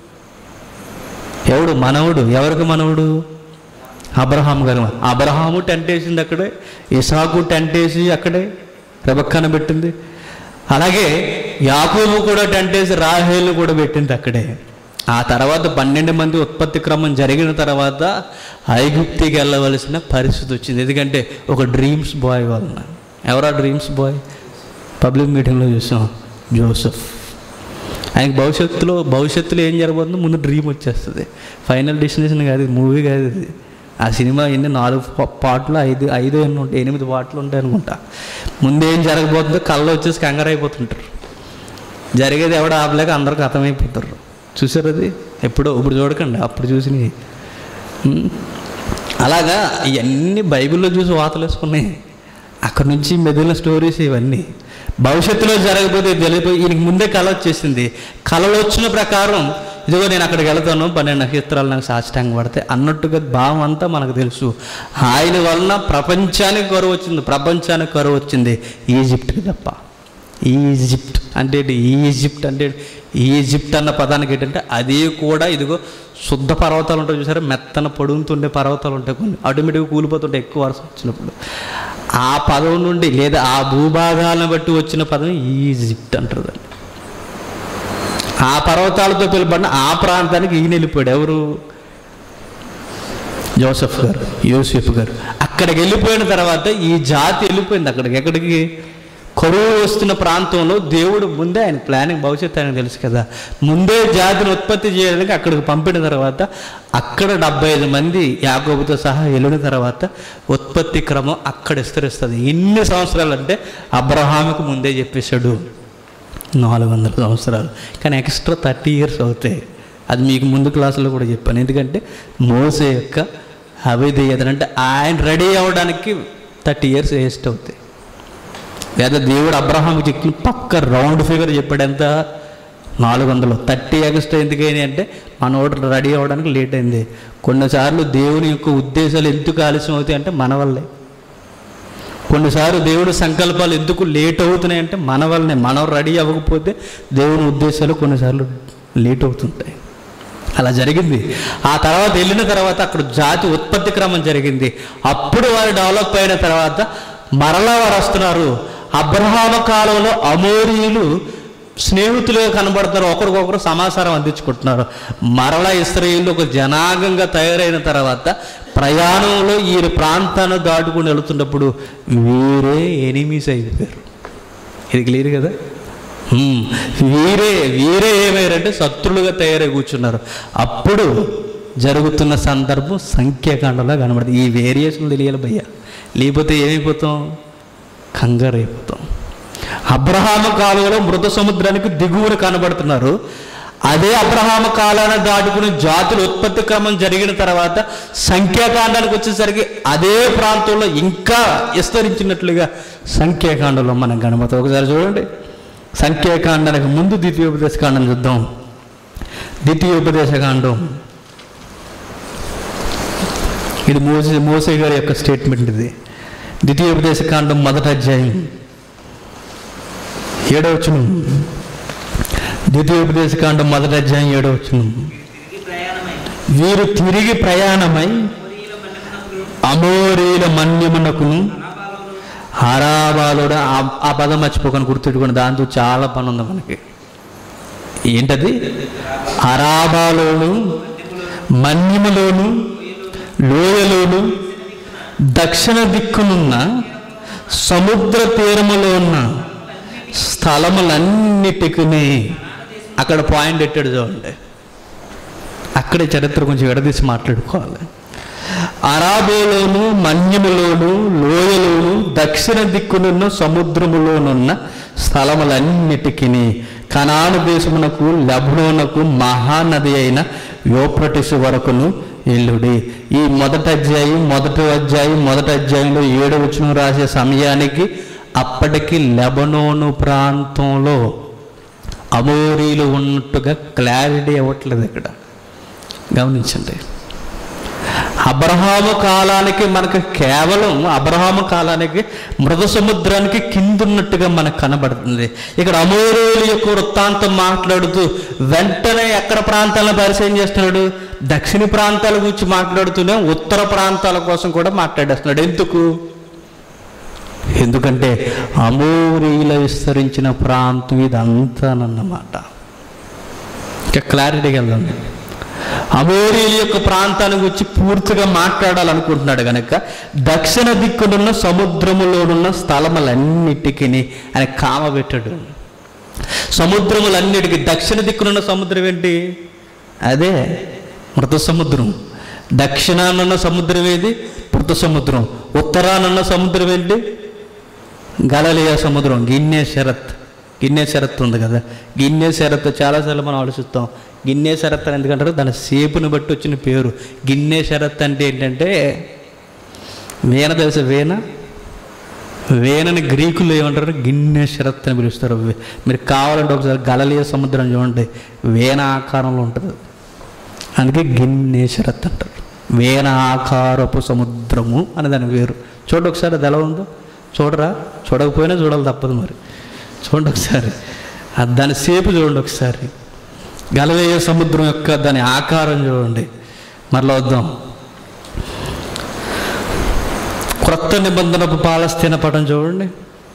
ఎవడు మనవుడు ఎవరికి మనవుడు అబ్రహాం గారు అబ్రహాము టెంట్ వేసింది అక్కడే ఇసాకు టెంట్ వేసి అక్కడే రెబక్కన పెట్టింది అలాగే యాకోబు కూడా టెంట్ వేసి రాహేలు కూడా పెట్టింది అక్కడే ఆ తర్వాత పన్నెండు మంది ఉత్పత్తి క్రమం జరిగిన తర్వాత ఐగుప్తికి వెళ్ళవలసిన పరిస్థితి వచ్చింది ఎందుకంటే ఒక డ్రీమ్స్ బాయ్ వలన ఎవరా డ్రీమ్స్ బాయ్ పబ్లిక్ మీటింగ్లో చూసాం జోసెఫ్ ఆయనకి భవిష్యత్తులో భవిష్యత్తులో ఏం జరగబోతుందో ముందు డ్రీమ్ వచ్చేస్తుంది ఫైనల్ డెస్టినేషన్ కాదు ఇది మూవీ కాదు ఇది ఆ సినిమా ఎన్ని నాలుగు పా- పాటలు ఐదు ఐదు ఎన్ని ఉంటాయి ఎనిమిది పాటలు ఉంటాయి అనుకుంటా ముందు ఏం జరగబోతుందో కళ్ళు వచ్చేసి కంగారు అయిపోతుంటారు జరిగేది ఎవడ ఆపలేక అందరికి అర్థమైపోతారు చూసారు అది ఎప్పుడో ఇప్పుడు చూడకండి అప్పుడు చూసినవి ఉమ్. అలాగా ఇవన్నీ బైబిల్లో చూసి వాతలు వేసుకున్నాయి అక్కడ నుంచి మెదిలిన స్టోరీస్ ఇవన్నీ భవిష్యత్తులో జరగబోతే తెలియపోయి ఈయనకి ముందే కళ వచ్చేసింది కళలో వచ్చిన ప్రకారం ఇదిగో నేను అక్కడికి వెళ్తాను పన్నెండు నక్షత్రాలు నాకు సాష్టాంగ పడితే అన్నట్టుగా భావం అంతా మనకు తెలుసు ఆయన వలన ప్రపంచానికి కరువు వచ్చింది ప్రపంచానికి కరువు వచ్చింది ఈజిప్ట్కి తప్ప ఈజిప్ట్ అంటే ఏంటి? ఈజిప్ట్ అంటే ఏంటి? ఈజిప్ట్ అన్న పదానికి ఏంటంటే అది కూడా ఇదిగో శుద్ధ పర్వతాలు ఉంటాయి చూసారా మెత్తన పొడుగుతుండే పర్వతాలు ఉంటాయి కొన్ని ఆటోమేటిక్గా కూలిపోతుంటాయి ఎక్కువ వర్షం వచ్చినప్పుడు ఆ పదం నుండి లేదా ఆ భూభాగాలను బట్టి వచ్చిన పదం ఈజిప్ట్ అంటారు దాన్ని ఆ పర్వతాలతో పిలువబడిన ఆ ప్రాంతానికి ఈయన వెళ్ళిపోయాడు ఎవరు జోసఫ్ గారు యోసెఫ్ గారు అక్కడికి వెళ్ళిపోయిన తర్వాత ఈ జాతి వెళ్ళిపోయింది అక్కడికి ఎక్కడికి కరువు వస్తున్న ప్రాంతంలో దేవుడు ముందే ఆయన ప్లానింగ్ భవిష్యత్తు ఆయనకు తెలుసు కదా ముందే జాతిని ఉత్పత్తి చేయడానికి అక్కడికి పంపిన తర్వాత అక్కడ డెబ్బై ఐదు మంది యాకోబుతో సహా వెళ్ళిన తర్వాత ఉత్పత్తి క్రమం అక్కడ విస్తరిస్తుంది ఎన్ని సంవత్సరాలు అంటే అబ్రహాముకు ముందే చెప్పేశాడు నాలుగు వందల సంవత్సరాలు కానీ ఎక్స్ట్రా థర్టీ ఇయర్స్ అవుతాయి అది మీకు ముందు క్లాసులో కూడా చెప్పాను ఎందుకంటే మోసే యొక్క అవిధేయత అంటే ఆయన రెడీ అవ్వడానికి థర్టీ ఇయర్స్ వేస్ట్ అవుతాయి లేదా దేవుడు అబ్రహాంకి చెప్పిన పక్క రౌండ్ ఫిగర్ చెప్పాడు ఎంత నాలుగు వందలు థర్టీ ఎక్స్ట్రా ఎందుకైనా అంటే మనోడు రెడీ అవ్వడానికి లేట్ అయింది కొన్నిసార్లు దేవుని యొక్క ఉద్దేశాలు ఎందుకు ఆలస్యం అవుతాయి అంటే మన వల్లే కొన్నిసార్లు దేవుడి సంకల్పాలు ఎందుకు లేట్ అవుతున్నాయి అంటే మన వల్లనే మనం రెడీ అవ్వకపోతే దేవుని ఉద్దేశాలు కొన్నిసార్లు లేట్ అవుతుంటాయి అలా జరిగింది ఆ తర్వాత వెళ్ళిన తర్వాత అక్కడ జాతి ఉత్పత్తి క్రమం జరిగింది అప్పుడు వారు డెవలప్ అయిన తర్వాత మరలా వారు వస్తున్నారు అబ్రహామ కాలంలో అమోరీయులు స్నేహితులుగా కనబడుతున్నారు ఒకరికొకరు సమాచారం అందించుకుంటున్నారు మరలా ఇస్రాయేల్ ఒక జనాంగంగా తయారైన తర్వాత ప్రయాణంలో ఈ ప్రాంతాన్ని దాటుకుని వెళుతున్నప్పుడు వీరే ఎనిమీస్ అయిపోయారు ఇది క్లియర్ కదా హ్మ్. వీరే వీరే ఏమయ్యారంటే శత్రులుగా తయారై కూర్చున్నారు అప్పుడు జరుగుతున్న సందర్భం సంఖ్యాకాండంలో కనబడుతుంది ఈ వేరియేషన్ తెలియాలి భయ్య లేకపోతే ఏమైపోతాం కంగారు అయిపోతాం అబ్రహామ కాలువలో మృత సముద్రానికి దిగువన కనబడుతున్నారు అదే అబ్రహామ కాలాన్ని దాటుకుని జాతుల ఉత్పత్తి క్రమం జరిగిన తర్వాత సంఖ్యాకాండానికి వచ్చేసరికి అదే ప్రాంతంలో ఇంకా విస్తరించినట్లుగా సంఖ్యాకాండంలో మనం కనబడుతుంది ఒకసారి చూడండి సంఖ్యాకాండానికి ముందు ద్వితీయోపదేశ కాండం చూద్దాం ద్వితీయోపదేశ కాండం ఇది మోసే మోసే గారి యొక్క స్టేట్మెంట్ ఇది ద్వితీయోపదేశ కాండం మొదటి అధ్యాయం ఏడవచ్చును ద్వితీయోపదేశ కాండం మొదటి అధ్యాయం ఏడవచ్చును తిరిగి ప్రయాణమై వీరు తిరిగి ప్రయాణమై మోరీల మన్యమునకు అమోరీల మన్యమునకును అనాబాలోను హరాబాలుడు ఆ- ఆ పదం మర్చిపోకొని గుర్తుపెట్టుకుని దాంతో చాలా పని ఉంది మనకి ఏంటది అరాబాలోను మన్యములోను లోయలోను దక్షిణ దిక్కునున్న సముద్ర తీరములో ఉన్న స్థలములన్నిటికీ అక్కడ పాయింట్ పెట్టాడు చూడండి అక్కడే చరిత్ర కొంచెం విడదీసి మాట్లాడుకోవాలి అరాబోలోను మన్యములోను లోయలోను దక్షిణ దిక్కునున్న సముద్రములోనున్న స్థలములన్నిటికీ కనాను దేశమునకు లెబనోనకు మహానది అయిన యోప్రటిస్ వరకును ఎల్లుడి ఈ మొదటి అధ్యాయం మొదటి అధ్యాయం మొదటి అధ్యాయంలో ఏడు వచనం రాసే సమయానికి అప్పటికి లెబనోను ప్రాంతంలో అమోరీలు ఉన్నట్టుగా క్లారిటీ అవ్వట్లేదు ఇక్కడ గమనించండి అబ్రహాము కాలానికి మనకు కేవలం అబ్రహాము కాలానికి మృత సముద్రానికి కిందున్నట్టుగా మనకు కనబడుతుంది ఇక్కడ అమోరేలు యొక్క వృత్తాంతం మాట్లాడుతూ వెంటనే ఎక్కడ ప్రాంతాలను పరిచయం చేస్తున్నాడు దక్షిణ ప్రాంతాల గురించి మాట్లాడుతూనే ఉత్తర ప్రాంతాల కోసం కూడా మాట్లాడేస్తున్నాడు ఎందుకు ఎందుకంటే అమోరీల విస్తరించిన ప్రాంతం ఇదంతానన్నమాట ఇంకా క్లారిటీగా వెళ్దాం అమోరీల యొక్క ప్రాంతాన్ని గురించి పూర్తిగా మాట్లాడాలనుకుంటున్నాడు కనుక దక్షిణ దిక్కునున్న సముద్రములోనున్న స్థలములన్నిటికీ ఆయన కామ పెట్టాడు సముద్రములన్నిటికీ దక్షిణ దిక్కునున్న సముద్రం ఏంటి అదే మృత సముద్రం దక్షిణానున్న సముద్రం ఏది మృత సముద్రం ఉత్తరానున్న సముద్రం ఏంటి గలలియా సముద్రం గిన్నె శరత్ గిన్నె శరత్ ఉంది కదా గిన్నె శరత్ చాలాసార్లు మనం ఆలోచిస్తాం గిన్నె శరత్ అని ఎందుకంటారు దాని సేపుని బట్టి వచ్చిన పేరు గిన్నె శరత్ అంటే ఏంటంటే వీణ తెలుసా వీణ వీణని గ్రీకులు ఏమంటారు గిన్నె శరత్ అని పిలుస్తారు వే- మీరు కావాలంటే ఒకసారి గలలియ సముద్రం చూడండి వీణ ఆకారంలో ఉంటుంది అందుకే గిన్నె శరత్ అంటారు వీణ ఆకారపు సముద్రము అని దాని పేరు చూడండి ఒకసారి అది ఎలా ఉందో చూడరా చూడకపోయినా చూడాలి తప్పదు మరి చూడండి ఒకసారి ఆ దాని సేపు చూడండి ఒకసారి గలవేయ సముద్రం యొక్క దాని ఆకారం చూడండి మరలా వద్దాం క్రొత్త నిబంధనపు పాలస్తీన పటం చూడండి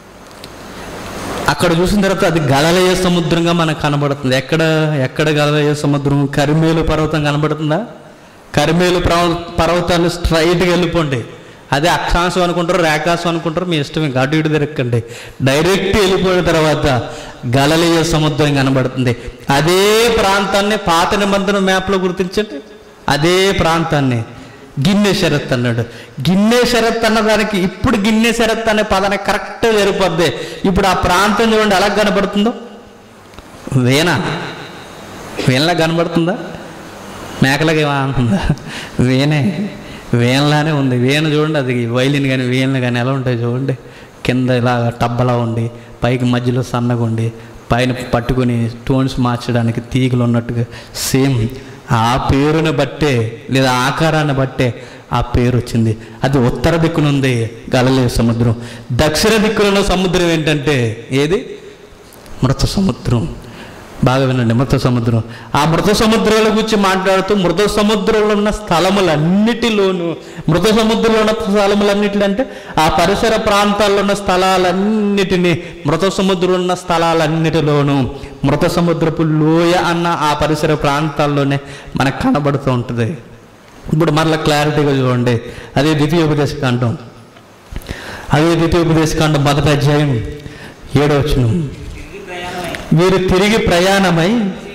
అక్కడ చూసిన తర్వాత అది గలలయ సముద్రంగా మనకు కనబడుతుంది ఎక్కడ ఎక్కడ గలలయ సముద్రం కరిమేలు పర్వతం కనబడుతుందా కరిమేలు పర్వ పర్వతాన్ని స్ట్రైట్గా వెళ్ళిపోండి అదే అక్షాంశం అనుకుంటారు రేఖాంశం అనుకుంటారు మీ ఇష్టం ఇంకా అటు ఇటు తిరగండి డైరెక్ట్ వెళ్ళిపోయిన తర్వాత గలలీయ సముద్రం కనబడుతుంది అదే ప్రాంతాన్ని పాత నిబంధన మ్యాప్లో గుర్తించండి అదే ప్రాంతాన్ని గిన్నె షరత్ అన్నాడు గిన్నె షరత్ అన్న దానికి ఇప్పుడు గిన్నె షరత్ అనే పదానికి కరెక్ట్ సరిపోద్ది ఇప్పుడు ఆ ప్రాంతం చూడండి ఎలా కనబడుతుందో వీణ వీణలా కనబడుతుందా మేకలకి ఏమంటుందా వీణే వీణలానే ఉంది వీణ చూడండి అది వైలిన్ కానీ వీణలు కానీ ఎలా ఉంటాయి చూడండి కింద ఇలా టబ్బలా ఉండి పైకి మధ్యలో సన్నగా ఉండి పైన పట్టుకొని టోన్స్ మార్చడానికి తీగలు ఉన్నట్టుగా సేమ్ ఆ పేరుని బట్టే లేదా ఆకారాన్ని బట్టే ఆ పేరు వచ్చింది అది ఉత్తర దిక్కునుంది గలలే సముద్రం దక్షిణ దిక్కున సముద్రం ఏంటంటే ఏది మృత సముద్రం బాగా వినండి మృత సముద్రం ఆ మృత సముద్రాల గురించి మాట్లాడుతూ మృత సముద్రంలో ఉన్న స్థలములన్నిటిలోనూ మృత సముద్రంలో ఉన్న స్థలములన్నిటి అంటే ఆ పరిసర ప్రాంతాల్లో ఉన్న స్థలాలన్నిటినీ మృత సముద్రం ఉన్న స్థలాలన్నిటిలోనూ మృత సముద్రపు లోయ అన్న ఆ పరిసర ప్రాంతాల్లోనే మనకు కనబడుతూ ఉంటుంది ఇప్పుడు మరలా క్లారిటీగా చూడండి అదే ద్వితీయోపదేశ కాండం అదే ద్వితీయోపదేశ కాండం మొదటి అధ్యాయం ఏడో వచనం తిరిగి ప్రయాణమై వీరు తిరిగి ప్రయాణమై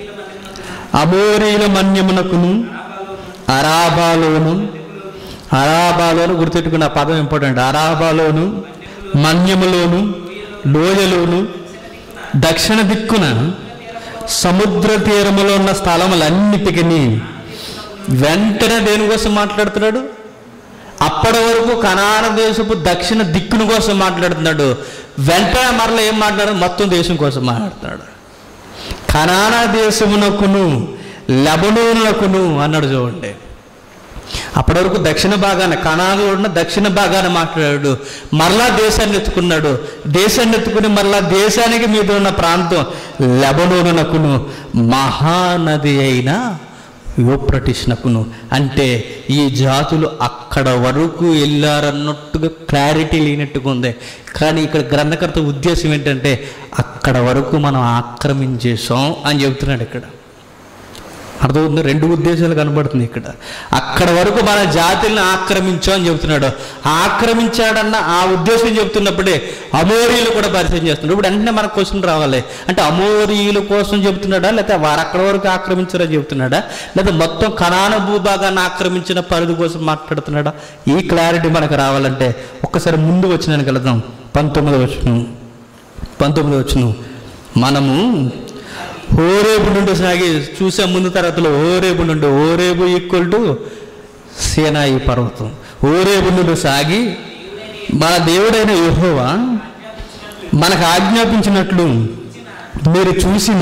అమోరీల మన్యమునకును అరాబాలోను అరాబాలోను గుర్తుపెట్టుకున్న ఆ పదం ఇంపార్టెంట్ అరాబాలోను మన్యములోను లోయలోను దక్షిణ దిక్కున సముద్ర తీరములో ఉన్న స్థలములన్నిటికీ వెంటనే దేనికోసం మాట్లాడుతున్నాడు అప్పటి వరకు కనాన దేశపు దక్షిణ దిక్కును కోసం మాట్లాడుతున్నాడు వెంటనే మరలా ఏం మాట్లాడు మొత్తం దేశం కోసం మాట్లాడుతున్నాడు కనాన దేశమునకును లెబనోనునకును అన్నాడు చూడండి అప్పటి వరకు దక్షిణ భాగాన కణాలు ఉన్న దక్షిణ భాగాన మాట్లాడాడు మరలా దేశాన్ని ఎత్తుకున్నాడు దేశాన్ని ఎత్తుకుని మరలా దేశానికి మీద ఉన్న ప్రాంతం లెబనోనునకును మహానది అయిన యూప్రటిష్నకును అంటే ఈ జాతులు అక్కడ వరకు వెళ్ళారన్నట్టుగా క్లారిటీ లేనట్టుగా ఉంది కానీ ఇక్కడ గ్రంథకర్త ఉద్దేశం ఏంటంటే అక్కడ వరకు మనం ఆక్రమించేసాం అని చెబుతున్నాడు ఇక్కడ అర్థమవుతుంది రెండు ఉద్దేశాలు కనబడుతుంది ఇక్కడ అక్కడ వరకు మన జాతిని ఆక్రమించాం అని చెబుతున్నాడు ఆక్రమించాడన్న ఆ ఉద్దేశం చెబుతున్నప్పుడే అమోరీలు కూడా పరిచయం చేస్తున్నాడు ఇప్పుడు వెంటనే మనకు క్వశ్చన్ రావాలి అంటే అమోరీయుల కోసం చెబుతున్నాడా లేకపోతే వారు అక్కడ వరకు ఆక్రమించారని చెబుతున్నాడా లేదా మొత్తం కణాన భూభాగాన్ని ఆక్రమించిన పరిధి కోసం మాట్లాడుతున్నాడా ఈ క్లారిటీ మనకు రావాలంటే ఒక్కసారి ముందు వచ్చినానికి వెళదాం పంతొమ్మిది వచ్చును పంతొమ్మిది వచ్చును మనము ఓరేపు నుండి సాగి చూసే ముందు తరగతిలో ఓరేపు నుండి ఓరేపు ఈక్వల్ టు సేనాయి పర్వతం ఓరేపు నుండి సాగి మన దేవుడైన యెహోవా మనకు ఆజ్ఞాపించినట్లు మీరు చూసిన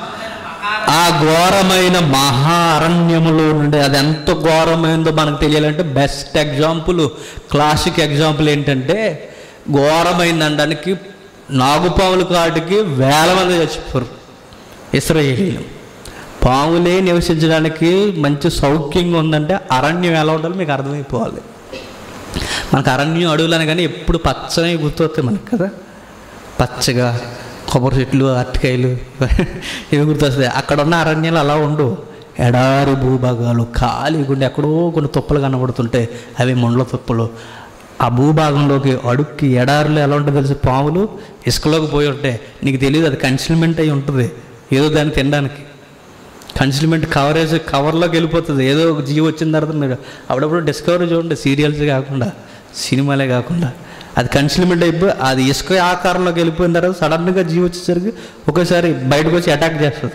ఆ ఘోరమైన మహా అరణ్యములో నుండి అది ఎంత ఘోరమైందో మనకు తెలియాలంటే బెస్ట్ ఎగ్జాంపుల్ క్లాసిక్ ఎగ్జాంపుల్ ఏంటంటే ఘోరమైంది అనడానికి నాగుపాముల కాటికి వేల మంది చచ్చిపోరు ఇస్రాయేలీలు పాములే నివసించడానికి మంచి సౌఖ్యంగా ఉందంటే అరణ్యం ఎలా ఉండాలో మీకు అర్థమైపోవాలి మనకు అరణ్యం అడవులని కానీ ఎప్పుడు పచ్చని గుర్తొస్తాయి మనకు కదా పచ్చగా కొబ్బరి చెట్లు అరటికాయలు ఇవి గుర్తొస్తాయి అక్కడ ఉన్న అరణ్యాలు అలా ఉండు ఎడారి భూభాగాలు ఖాళీగా ఉండి ఎక్కడో కొన్ని తుప్పలు కనబడుతుంటే అవి ముండ్ల తుప్పలు ఆ భూభాగంలోకి అడుక్కి ఎడారిలో ఎలా ఉంటుందో తెలిసి పాములు ఇసుకలోకి పోయి ఉంటాయి నీకు తెలియదు అది కన్సిల్మెంట్ అయి ఉంటుంది ఏదో దాన్ని తినడానికి కన్సిల్మెంట్ కవరేజ్ కవర్లోకి వెళ్ళిపోతుంది ఏదో ఒక జీవి వచ్చిన తర్వాత మీరు అప్పుడప్పుడు డిస్కవరీ చూడండి సీరియల్స్ కాకుండా సినిమాలే కాకుండా అది కన్సిల్మెంట్ అయిపోయి అది ఇసుక ఆకారంలోకి వెళ్ళిపోయిన తర్వాత సడన్గా జీవి వచ్చేసరికి ఒకసారి బయటకు వచ్చి అటాక్ చేస్తుంది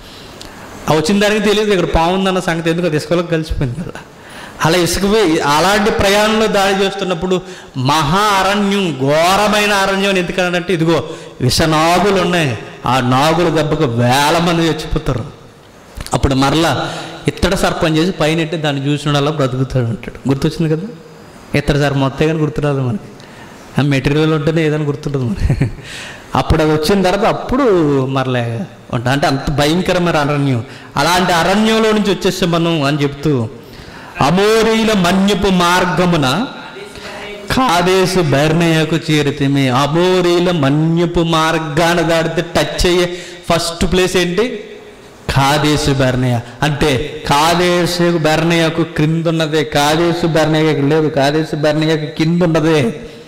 ఆ వచ్చిన దానికి తెలియదు ఇక్కడ పాము ఉందన్న సంగతి ఎందుకు అది ఇసుకలోకి కలిసిపోయింది కదా అలా ఇసుక పోయి- అలాంటి ప్రయాణంలో దాడి చేస్తున్నప్పుడు మహా అరణ్యం ఘోరమైన అరణ్యం అని ఎందుకనంటే ఇదిగో విషనాగులు ఉన్నాయి ఆ నాగుల దెబ్బకు వేల మంది చచ్చిపోతారు అప్పుడు మరలా ఇత్తడ సర్పం చేసి పైన ఎట్టి దాన్ని చూసిన అలా బ్రతుకుతాడు అంటాడు గుర్తొచ్చింది కదా ఇత్తడి సర్పం మొత్తం కానీ గుర్తురాదు మనకి ఆ మెటీరియల్ ఉంటేనే ఏదైనా గుర్తుంటుంది మరి అప్పుడు అది వచ్చిన తర్వాత అప్పుడు మరలే ఉంటా అంటే అంత భయంకరమైన అరణ్యం అలాంటి అరణ్యంలో నుంచి వచ్చేస్తే మనం అని చెప్తూ అమోరీల మన్యపు మార్గమున కాదేశు బెర్నయకు చేరితేమి అమోరీల మన్యపు మార్గాన్ని దాడితే టచ్ అయ్యే ఫస్ట్ ప్లేస్ ఏంటి కాదేశు బెర్నయ అంటే కాదేశు బెర్నయకు క్రింద ఉన్నదే కాదేశు బెర్నయకు లేదు కాదేశు బెర్నయకు కింద ఉన్నదే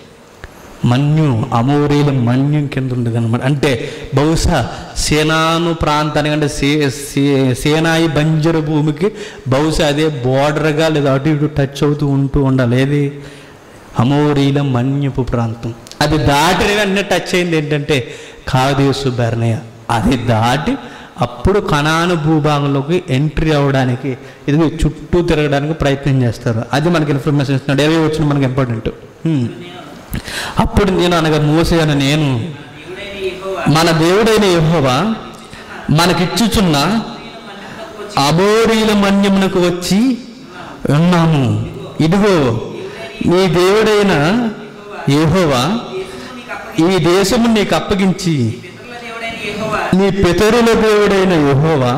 మన్యు అమోరీల మన్యం కింద ఉండేది అనమాట అంటే బహుశా సేనాను ప్రాంతానికి అంటే సే సే- సేనాయి బంజరు భూమికి బహుశా అదే బోర్డర్గా లేదా అటు ఇటు టచ్ అవుతూ ఉంటూ ఉండాలి ఏది అమోరీల మన్యపు ప్రాంతం అది దాటిన వెంటనే టచ్ అయింది ఏంటంటే కాదేశు బెర్నయ అది దాటి అప్పుడు కణాను భూభాగంలోకి ఎంట్రీ అవ్వడానికి ఇది చుట్టూ తిరగడానికి ప్రయత్నం చేస్తారు అది మనకి ఇన్ఫర్మేషన్ ఇస్తున్నాడు ఏవి వచ్చిన మనకి ఇంపార్టెంట్ హ్మ్. అప్పుడు నేను అనగా మోసే అని నేను దేవుడైన యెహోవా మన దేవుడైన యెహోవా మనకిచ్చుచున్న అబోరీల మన్యమునకు వచ్చి ఉన్నాము ఇదిగో నీ దేవుడైన యెహోవా ఈ దేశము నీకు అప్పగించి పితరుల దేవుడైన యెహోవా నీ పితరుల దేవుడైన యెహోవా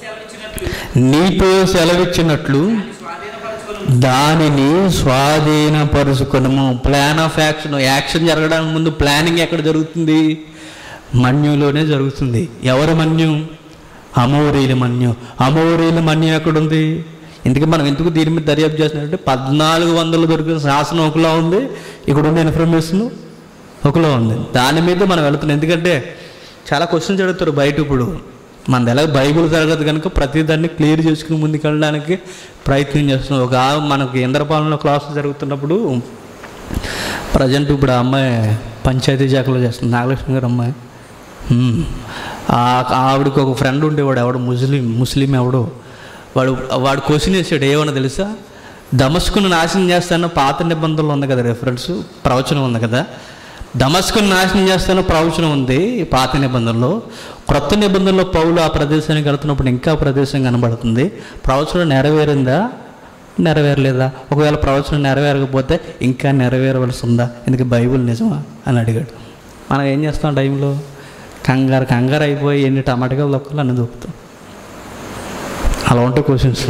నీతో సెలవిచ్చినట్లు నీతో సెలవిచ్చినట్లు స్వాధీనపరచుకొని దానిని స్వాధీనపరుచుకునము ప్లాన్ ఆఫ్ యాక్షన్ యాక్షన్ జరగడానికి ముందు ప్లానింగ్ ఎక్కడ జరుగుతుంది మన్యులోనే జరుగుతుంది ఎవరి మన్యం అమోరీల మన్యం అమోరీల మన్యం ఎక్కడుంది ఇందుకే మనం ఎందుకు దీని మీద దర్యాప్తు చేస్తున్నారంటే పద్నాలుగు వందలు దొరికిన శాసనం ఒకలా ఉంది ఇక్కడ ఉన్న ఇన్ఫర్మేషన్ ఒకలా ఉంది దాని మీద మనం వెళుతున్నాం ఎందుకంటే చాలా క్వశ్చన్స్ అడుగుతారు బయట ఇప్పుడు మనది ఎలా బైబిల్ జరగదు కనుక ప్రతిదాన్ని క్లియర్ చేసుకుని ముందుకెళ్ళడానికి ప్రయత్నం చేస్తున్నాం ఒక ఆ- మనకి ఇంద్రపాలెంలో క్లాసులు జరుగుతున్నప్పుడు ప్రజెంట్ ఇప్పుడు ఆ అమ్మాయి పంచాయతీ శాఖలో చేస్తుంది నాగలక్ష్మి గారు అమ్మాయి హ్మ్. ఆ- ఆవిడకి ఒక ఫ్రెండ్ ఉండేవాడు ఎవడు ముస్లిం ముస్లిం ఎవడో వాడు వాడు క్వశ్చన్ వేసాడు ఏమన్నా తెలుసా దమస్కును నాశనం చేస్తాను పాత నిబంధనలు ఉంది కదా రెఫరెన్స్ ప్రవచనం ఉంది కదా దమస్కును నాశనం చేస్తాను ప్రవచనం ఉంది పాత నిబంధనలో క్రొత్త నిబంధనలో పౌలు ఆ ప్రదేశానికి వెళ్తున్నప్పుడు ఇంకా ఆ ప్రదేశం కనబడుతుంది ప్రవచనం నెరవేరిందా నెరవేరలేదా ఒకవేళ ప్రవచనం నెరవేరకపోతే ఇంకా నెరవేరవలసి ఉందా ఎందుకు బైబిల్ నిజమా అని అడిగాడు మనం ఏం చేస్తాం ఆ టైంలో కంగారు కంగారు అయిపోయి ఎన్ని టమాటకాలు దొక్కలు అన్ని దొక్కుతాం అలా ఉంటాయి క్వశ్చన్స్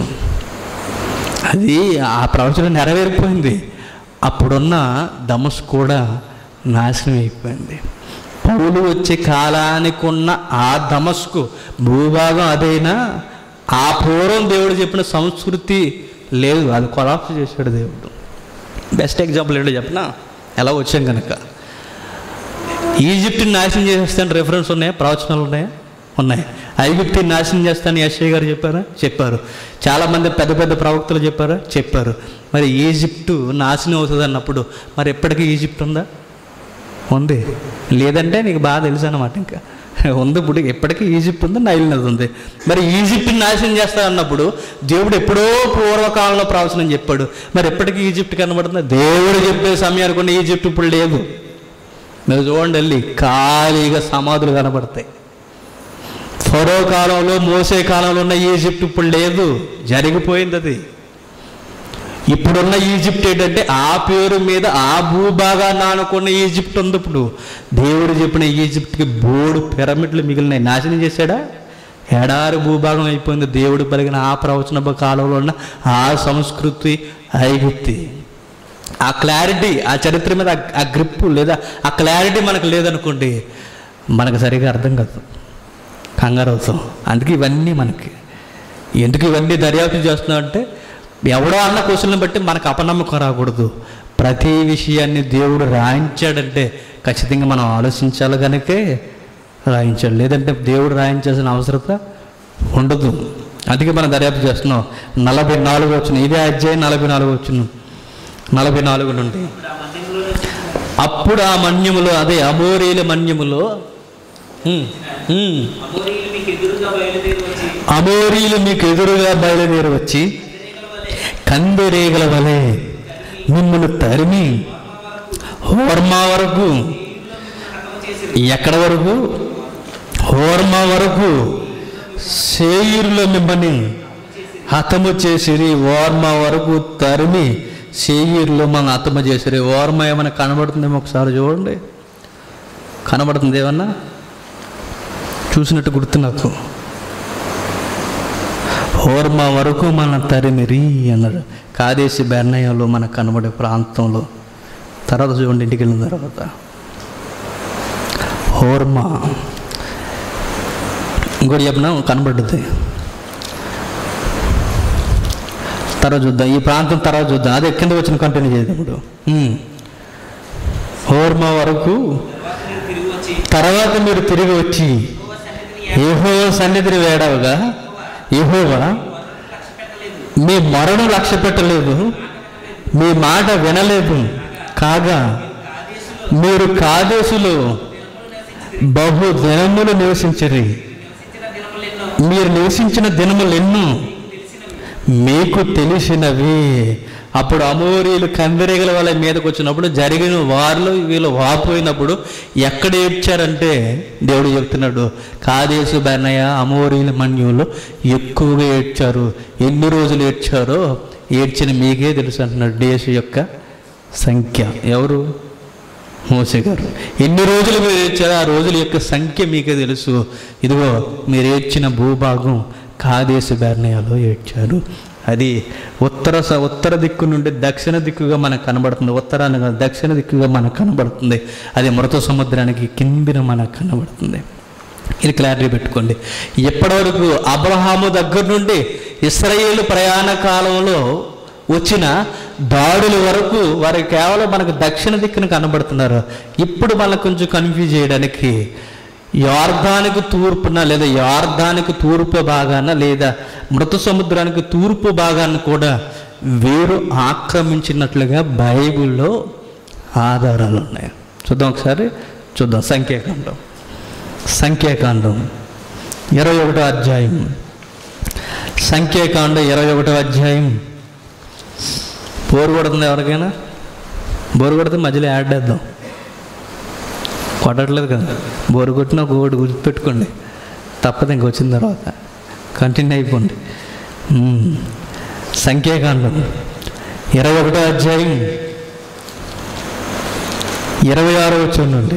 అది ఆ ప్రవచనం నెరవేరిపోయింది అప్పుడున్న దమస్ కూడా నాశనం అయిపోయింది పౌలు వచ్చే కాలానికి ఉన్న ఆ దమస్కు భూభాగం అదైనా ఆ పూర్వం దేవుడు చెప్పిన సంస్కృతి లేదు అది కొలాప్స్ చేశాడు దేవుడు బెస్ట్ ఎగ్జాంపుల్ ఏంటో చెప్పిన ఎలా వచ్చాం కనుక ఈజిప్ట్ని నాశనం చేసేస్తాను రెఫరెన్స్ ఉన్నాయా ప్రవచనాలు ఉన్నాయా ఉన్నాయి ఐగుప్తిని నాశనం చేస్తాను యశ్ఐ గారు చెప్పారా చెప్పారు చాలామంది పెద్ద పెద్ద ప్రవక్తలు చెప్పారా చెప్పారు మరి ఈజిప్టు నాశనం అవుతుంది అన్నప్పుడు మరి ఎప్పటికీ ఈజిప్ట్ ఉందా ఉంది లేదంటే నీకు బాగా తెలుసు అన్నమాట ఇంకా ఉంది ఇప్పుడు ఎప్పటికీ ఈజిప్ట్ ఉంది నైల్ నది ఉంది మరి ఈజిప్ట్ని నాశనం చేస్తా అన్నప్పుడు దేవుడు ఎప్పుడో పూర్వకాలంలో ప్రవచనం చెప్పాడు మరి ఎప్పటికీ ఈజిప్ట్ కనబడుతుంది దేవుడు చెప్పే సమయానికి ఉన్న ఈజిప్ట్ ఇప్పుడు లేదు మీరు చూడండి వెళ్ళి ఖాళీగా సమాధులు కనబడతాయి ఫరో కాలంలో మోసే కాలంలో ఉన్న ఈజిప్ట్ ఇప్పుడు లేదు జరిగిపోయింది అది ఇప్పుడున్న ఈజిప్ట్ ఏంటంటే ఆ పేరు మీద ఆ భూభాగాన్ని ఆనుకున్న ఈజిప్ట్ ఉంది ఇప్పుడు దేవుడు చెప్పిన ఈజిప్ట్కి బోడు పిరమిడ్లు మిగిలినాయి నాశనం చేశాడా ఎడారి భూభాగం అయిపోయింది దేవుడు పలిగిన ఆ ప్రవచన కాలంలో ఉన్న ఆ సంస్కృతి ఐగుప్తి ఆ క్లారిటీ ఆ చరిత్ర మీద ఆ- ఆ గ్రిప్ లేదా ఆ క్లారిటీ మనకు లేదనుకోండి మనకు సరిగా అర్థం కాదు కంగారు అవుతాం అందుకే ఇవన్నీ మనకి ఎందుకు ఇవన్నీ దర్యాప్తు చేస్తున్నాం అంటే ఎవడో అన్న క్వశ్చన్లను బట్టి మనకు అపనమ్మకం రాకూడదు ప్రతి విషయాన్ని దేవుడు రాయించాడంటే ఖచ్చితంగా మనం ఆలోచించాలి కనుకే రాయించాడు లేదంటే దేవుడు రాయించాల్సిన అవసరత ఉండదు అందుకే మనం దర్యాప్తు చేస్తున్నాం నలభై నాలుగు వచ్చిన ఇదే అధ్యాయం నలభై నాలుగు వచ్చిన నలభై నాలుగు నుండి ఇప్పుడు ఆ మందిరంలో అప్పుడు ఆ మన్యములో అదే అమోరీల మన్యములో హ్మ్, హ్మ్. అమోరీయులు మీకు ఎదురుగా బయలుదేరి వచ్చి అమోరీలు మీకు ఎదురుగా బయలుదేరి వచ్చి కందిరేగల వలె మిమ్మల్ని తరిమి హోర్మా వరకు హతము చేసి ఎక్కడ వరకు హోర్మా వరకు సేయూరులో మిమ్మల్ని హతము చేసిరి ఓర్మా వరకు తరిమి సేయిర్లో మనం అత్తమ చేశారు ఓర్మ ఏమైనా కనబడుతుందేమో ఒకసారి చూడండి కనబడుతుంది ఏమన్నా చూసినట్టు గుర్తు నాకు ఓర్మ వరకు మన తరిమిరి అన్నారు కాదేశి బెర్నయంలో మనకు కనబడే ప్రాంతంలో తర్వాత చూడండి ఇంటికి వెళ్ళిన తర్వాత హోర్మ ఇంకోటి చెప్పిన కనబడుద్ది తర్వాత చూద్దాం ఈ ప్రాంతం తర్వాత చూద్దాం అదే కింద వచ్చిన కంటిన్యూ చేద్దాం ఇప్పుడు ఉమ్. హోర్మ వరకు తర్వాత మీరు తిరిగి వచ్చి తర్వాత మీరు తిరిగి వచ్చి యెహోవా ఏహో సన్నిధిని సన్నిధిని వేడవగా ఏహోవా లక్ష్య పెట్టలేదు మీ మరణం లక్ష్య పెట్టలేదు మీ మాట వినలేదు కాగా కాదేశులో మీరు కాదేశులో బహు దినములు నివసించరి నివసించిన దినములెన్నో మీరు నివసించిన దినములు ఎన్నో తెలిసినవి మీకు తెలిసినవి అప్పుడు అమోరీలు కందిరీగల వాళ్ళ మీదకి వచ్చినప్పుడు జరిగిన వారిలో వీళ్ళు వాపోయినప్పుడు ఎక్కడ ఏడ్చారంటే దేవుడు చెప్తున్నాడు కాదేశు బెన్నయ్య అమోరీల మన్యులు ఎక్కువగా ఏడ్చారు ఎన్ని రోజులు ఏడ్చారో ఏడ్చిన మీకే తెలుసు అంటున్నాడు దేశ యొక్క సంఖ్య ఎవరు మోసే గారు ఎన్ని రోజులు మీరు ఏడ్చారో ఆ రోజుల యొక్క సంఖ్య మీకే తెలుసు ఇదిగో మీరు ఏడ్చిన భూభాగం కాదేశ బెర్నయాలో ఏడ్చారు అది ఉత్తర స- ఉత్తర దిక్కు నుండి దక్షిణ దిక్కుగా మనకు కనబడుతుంది ఉత్తరాన కాదు, దక్షిణ దిక్కుగా మనకు కనబడుతుంది అది మృత సముద్రానికి కిందిన మనకు కనబడుతుంది ఇది క్లారిటీ పెట్టుకోండి ఎప్పటివరకు అబ్రహాము దగ్గర నుండి ఇస్రాయేల్ ప్రయాణ కాలంలో వచ్చిన దాడుల వరకు వారు కేవలం మనకు దక్షిణ దిక్కున కనబడుతున్నారు ఇప్పుడు మనకు కొంచెం కన్ఫ్యూజ్ చేయడానికి యార్ధానికి తూర్పున లేదా యార్ధానికి తూర్పు భాగాన లేదా మృత సముద్రానికి తూర్పు భాగాన్ని కూడా వేరు ఆక్రమించినట్లుగా బైబిల్లో ఆధారాలు ఉన్నాయి చూద్దాం ఒకసారి చూద్దాం సంఖ్యాకాండం సంఖ్యాకాండం ఇరవై ఒకటో అధ్యాయం సంఖ్యాకాండం ఇరవై ఒకటో అధ్యాయం బోరు కొడుతుంది ఎవరికైనా బోరు కొడితే మధ్యలో యాడ్ చేద్దాం కొట్టట్లేదు కదా బోరు కొట్టిన ఒక ఒకటి గుర్తుపెట్టుకోండి తప్పదు ఇంక వచ్చిన తర్వాత కంటిన్యూ అయిపోండి మ్మ్. సంఖ్యాకాండం ఇరవై ఒకటో అధ్యాయం ఇరవై ఆరో వచ్చి నుండి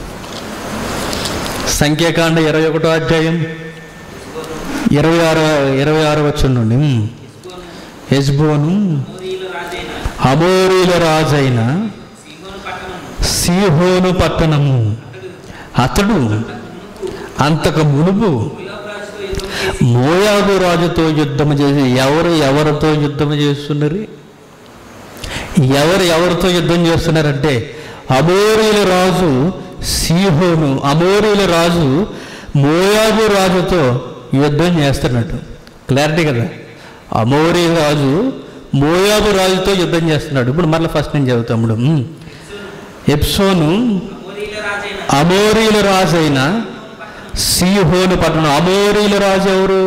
సంఖ్యాకాండ ఇరవై ఒకటో అధ్యాయం ఇరవై ఆరో ఇరవై ఆరో వచ్చి నుండి మ్మ్. హెజ్బోను మోరీలు రాజైన అమోరీల రాజైన సీమోను పట్టణము సీహోను పట్టణము అతడు అంతకు మునుపు యోగరాజుతో యుద్ధం మోయాబు రాజుతో యుద్ధం చేసి ఎవరు ఎవరితో యుద్ధం చేస్తున్నారు ఎవరు ఎవరితో యుద్ధం చేస్తున్నారంటే అమోరీల రాజు సీహోను అమోరీల రాజు మోయాబు రాజుతో యుద్ధం చేస్తున్నాడు క్లారిటీ కదా అమోరీ రాజు మోయాబు రాజుతో యుద్ధం చేస్తున్నాడు ఇప్పుడు మరలా ఫస్ట్ నేను చదువుతాముడు ఎప్సోను మోరీల రాజైన అమోరీల రాజైన సీహోను పట్టణం అమోరీల రాజు ఎవరు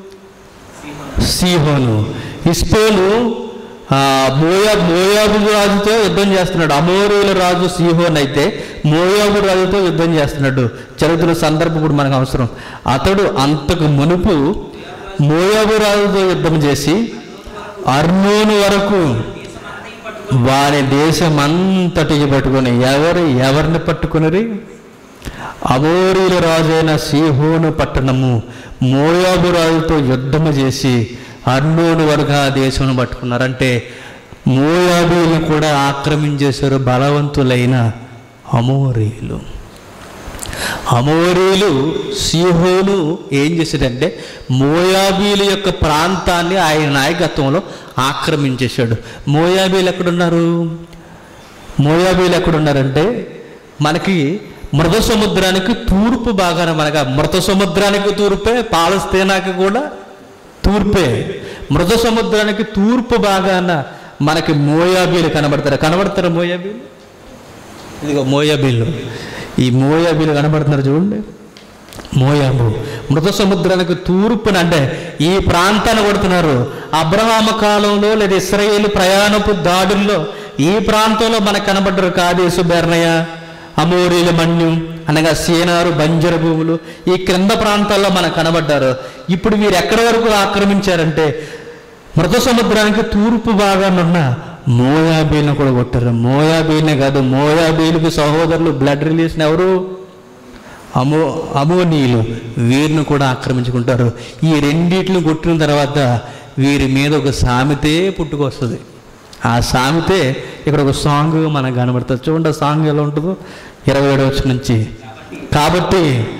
సీహోను ఇస్పోను ఆ, మోయా మోయాబు రాజుతో యుద్ధం చేస్తున్నాడు అమోరీల రాజు సీహోన్ అయితే మోయాబు రాజుతో యుద్ధం చేస్తున్నాడు చరిత్ర సందర్భం ఇప్పుడు మనకు అవసరం అతడు అంతకు మునుపు మోయాబు రాజుతో యుద్ధం చేసి అర్నోను వరకు వారి దేశమంతటికి పట్టుకొని ఎవరు ఎవరిని పట్టుకుని అమోరీల రాజైన సీహోను పట్టణము మోయాబు రాజుతో యుద్ధము చేసి అర్నోను వరకు ఆ దేశం పట్టుకున్నారంటే మోయాబీలు కూడా ఆక్రమించేశారు బలవంతులైన అమోరీలు అమోరీలు సీహోను ఏం చేశాడంటే మోయాబీల యొక్క ప్రాంతాన్ని ఆయన నాయకత్వంలో ఆక్రమించేశాడు మోయాబీలు ఎక్కడున్నారు మోయాబీలు ఎక్కడున్నారంటే మనకి మృత సముద్రానికి తూర్పు భాగాన మనగా మృత సముద్రానికి తూర్పే పాలస్తీనాకి కూడా తూర్పే మృత సముద్రానికి తూర్పు భాగాన మనకి మోయాబీలు కనబడతారు కనబడతారు మోయాబీలు ఇదిగో మోయాబీలు ఈ మోయాబీలు కనబడుతున్నారు చూడండి మోయాబు మృత సముద్రానికి తూర్పున అంటే ఈ ప్రాంతాన్ని కొడుతున్నారు అబ్రహామ కాలంలో లేదా ఇస్రాయేల్ ప్రయాణపు దాడుల్లో ఈ ప్రాంతంలో మనకు కనబడ్డారు కాదేశు బెర్నయ అమోరీల మన్యు అనగా సేనారు బంజర భూములు ఈ క్రింద ప్రాంతాల్లో మనకు కనబడ్డారు ఇప్పుడు వీరు ఎక్కడి వరకు ఆక్రమించారంటే మృత సముద్రానికి తూర్పు భాగానున్న మోయాబీలను కూడా కొట్టారు మోయాబీలనే కాదు మోయాబీలకు సహోదరులు బ్లడ్ రిలీషన్ ఎవరు అమో అమోనీయులు వీరిని కూడా ఆక్రమించుకుంటారు ఈ రెండిటిని కొట్టిన తర్వాత వీరి మీద ఒక సామెతే పుట్టుకొస్తుంది ఆ సామెతే ఇక్కడ ఒక సాంగ్ మనకు కనబడుతుంది చూడండి ఆ సాంగ్ ఎలా ఉంటుందో ఇరవై ఏడు వచ్చి నుంచి కాబట్టి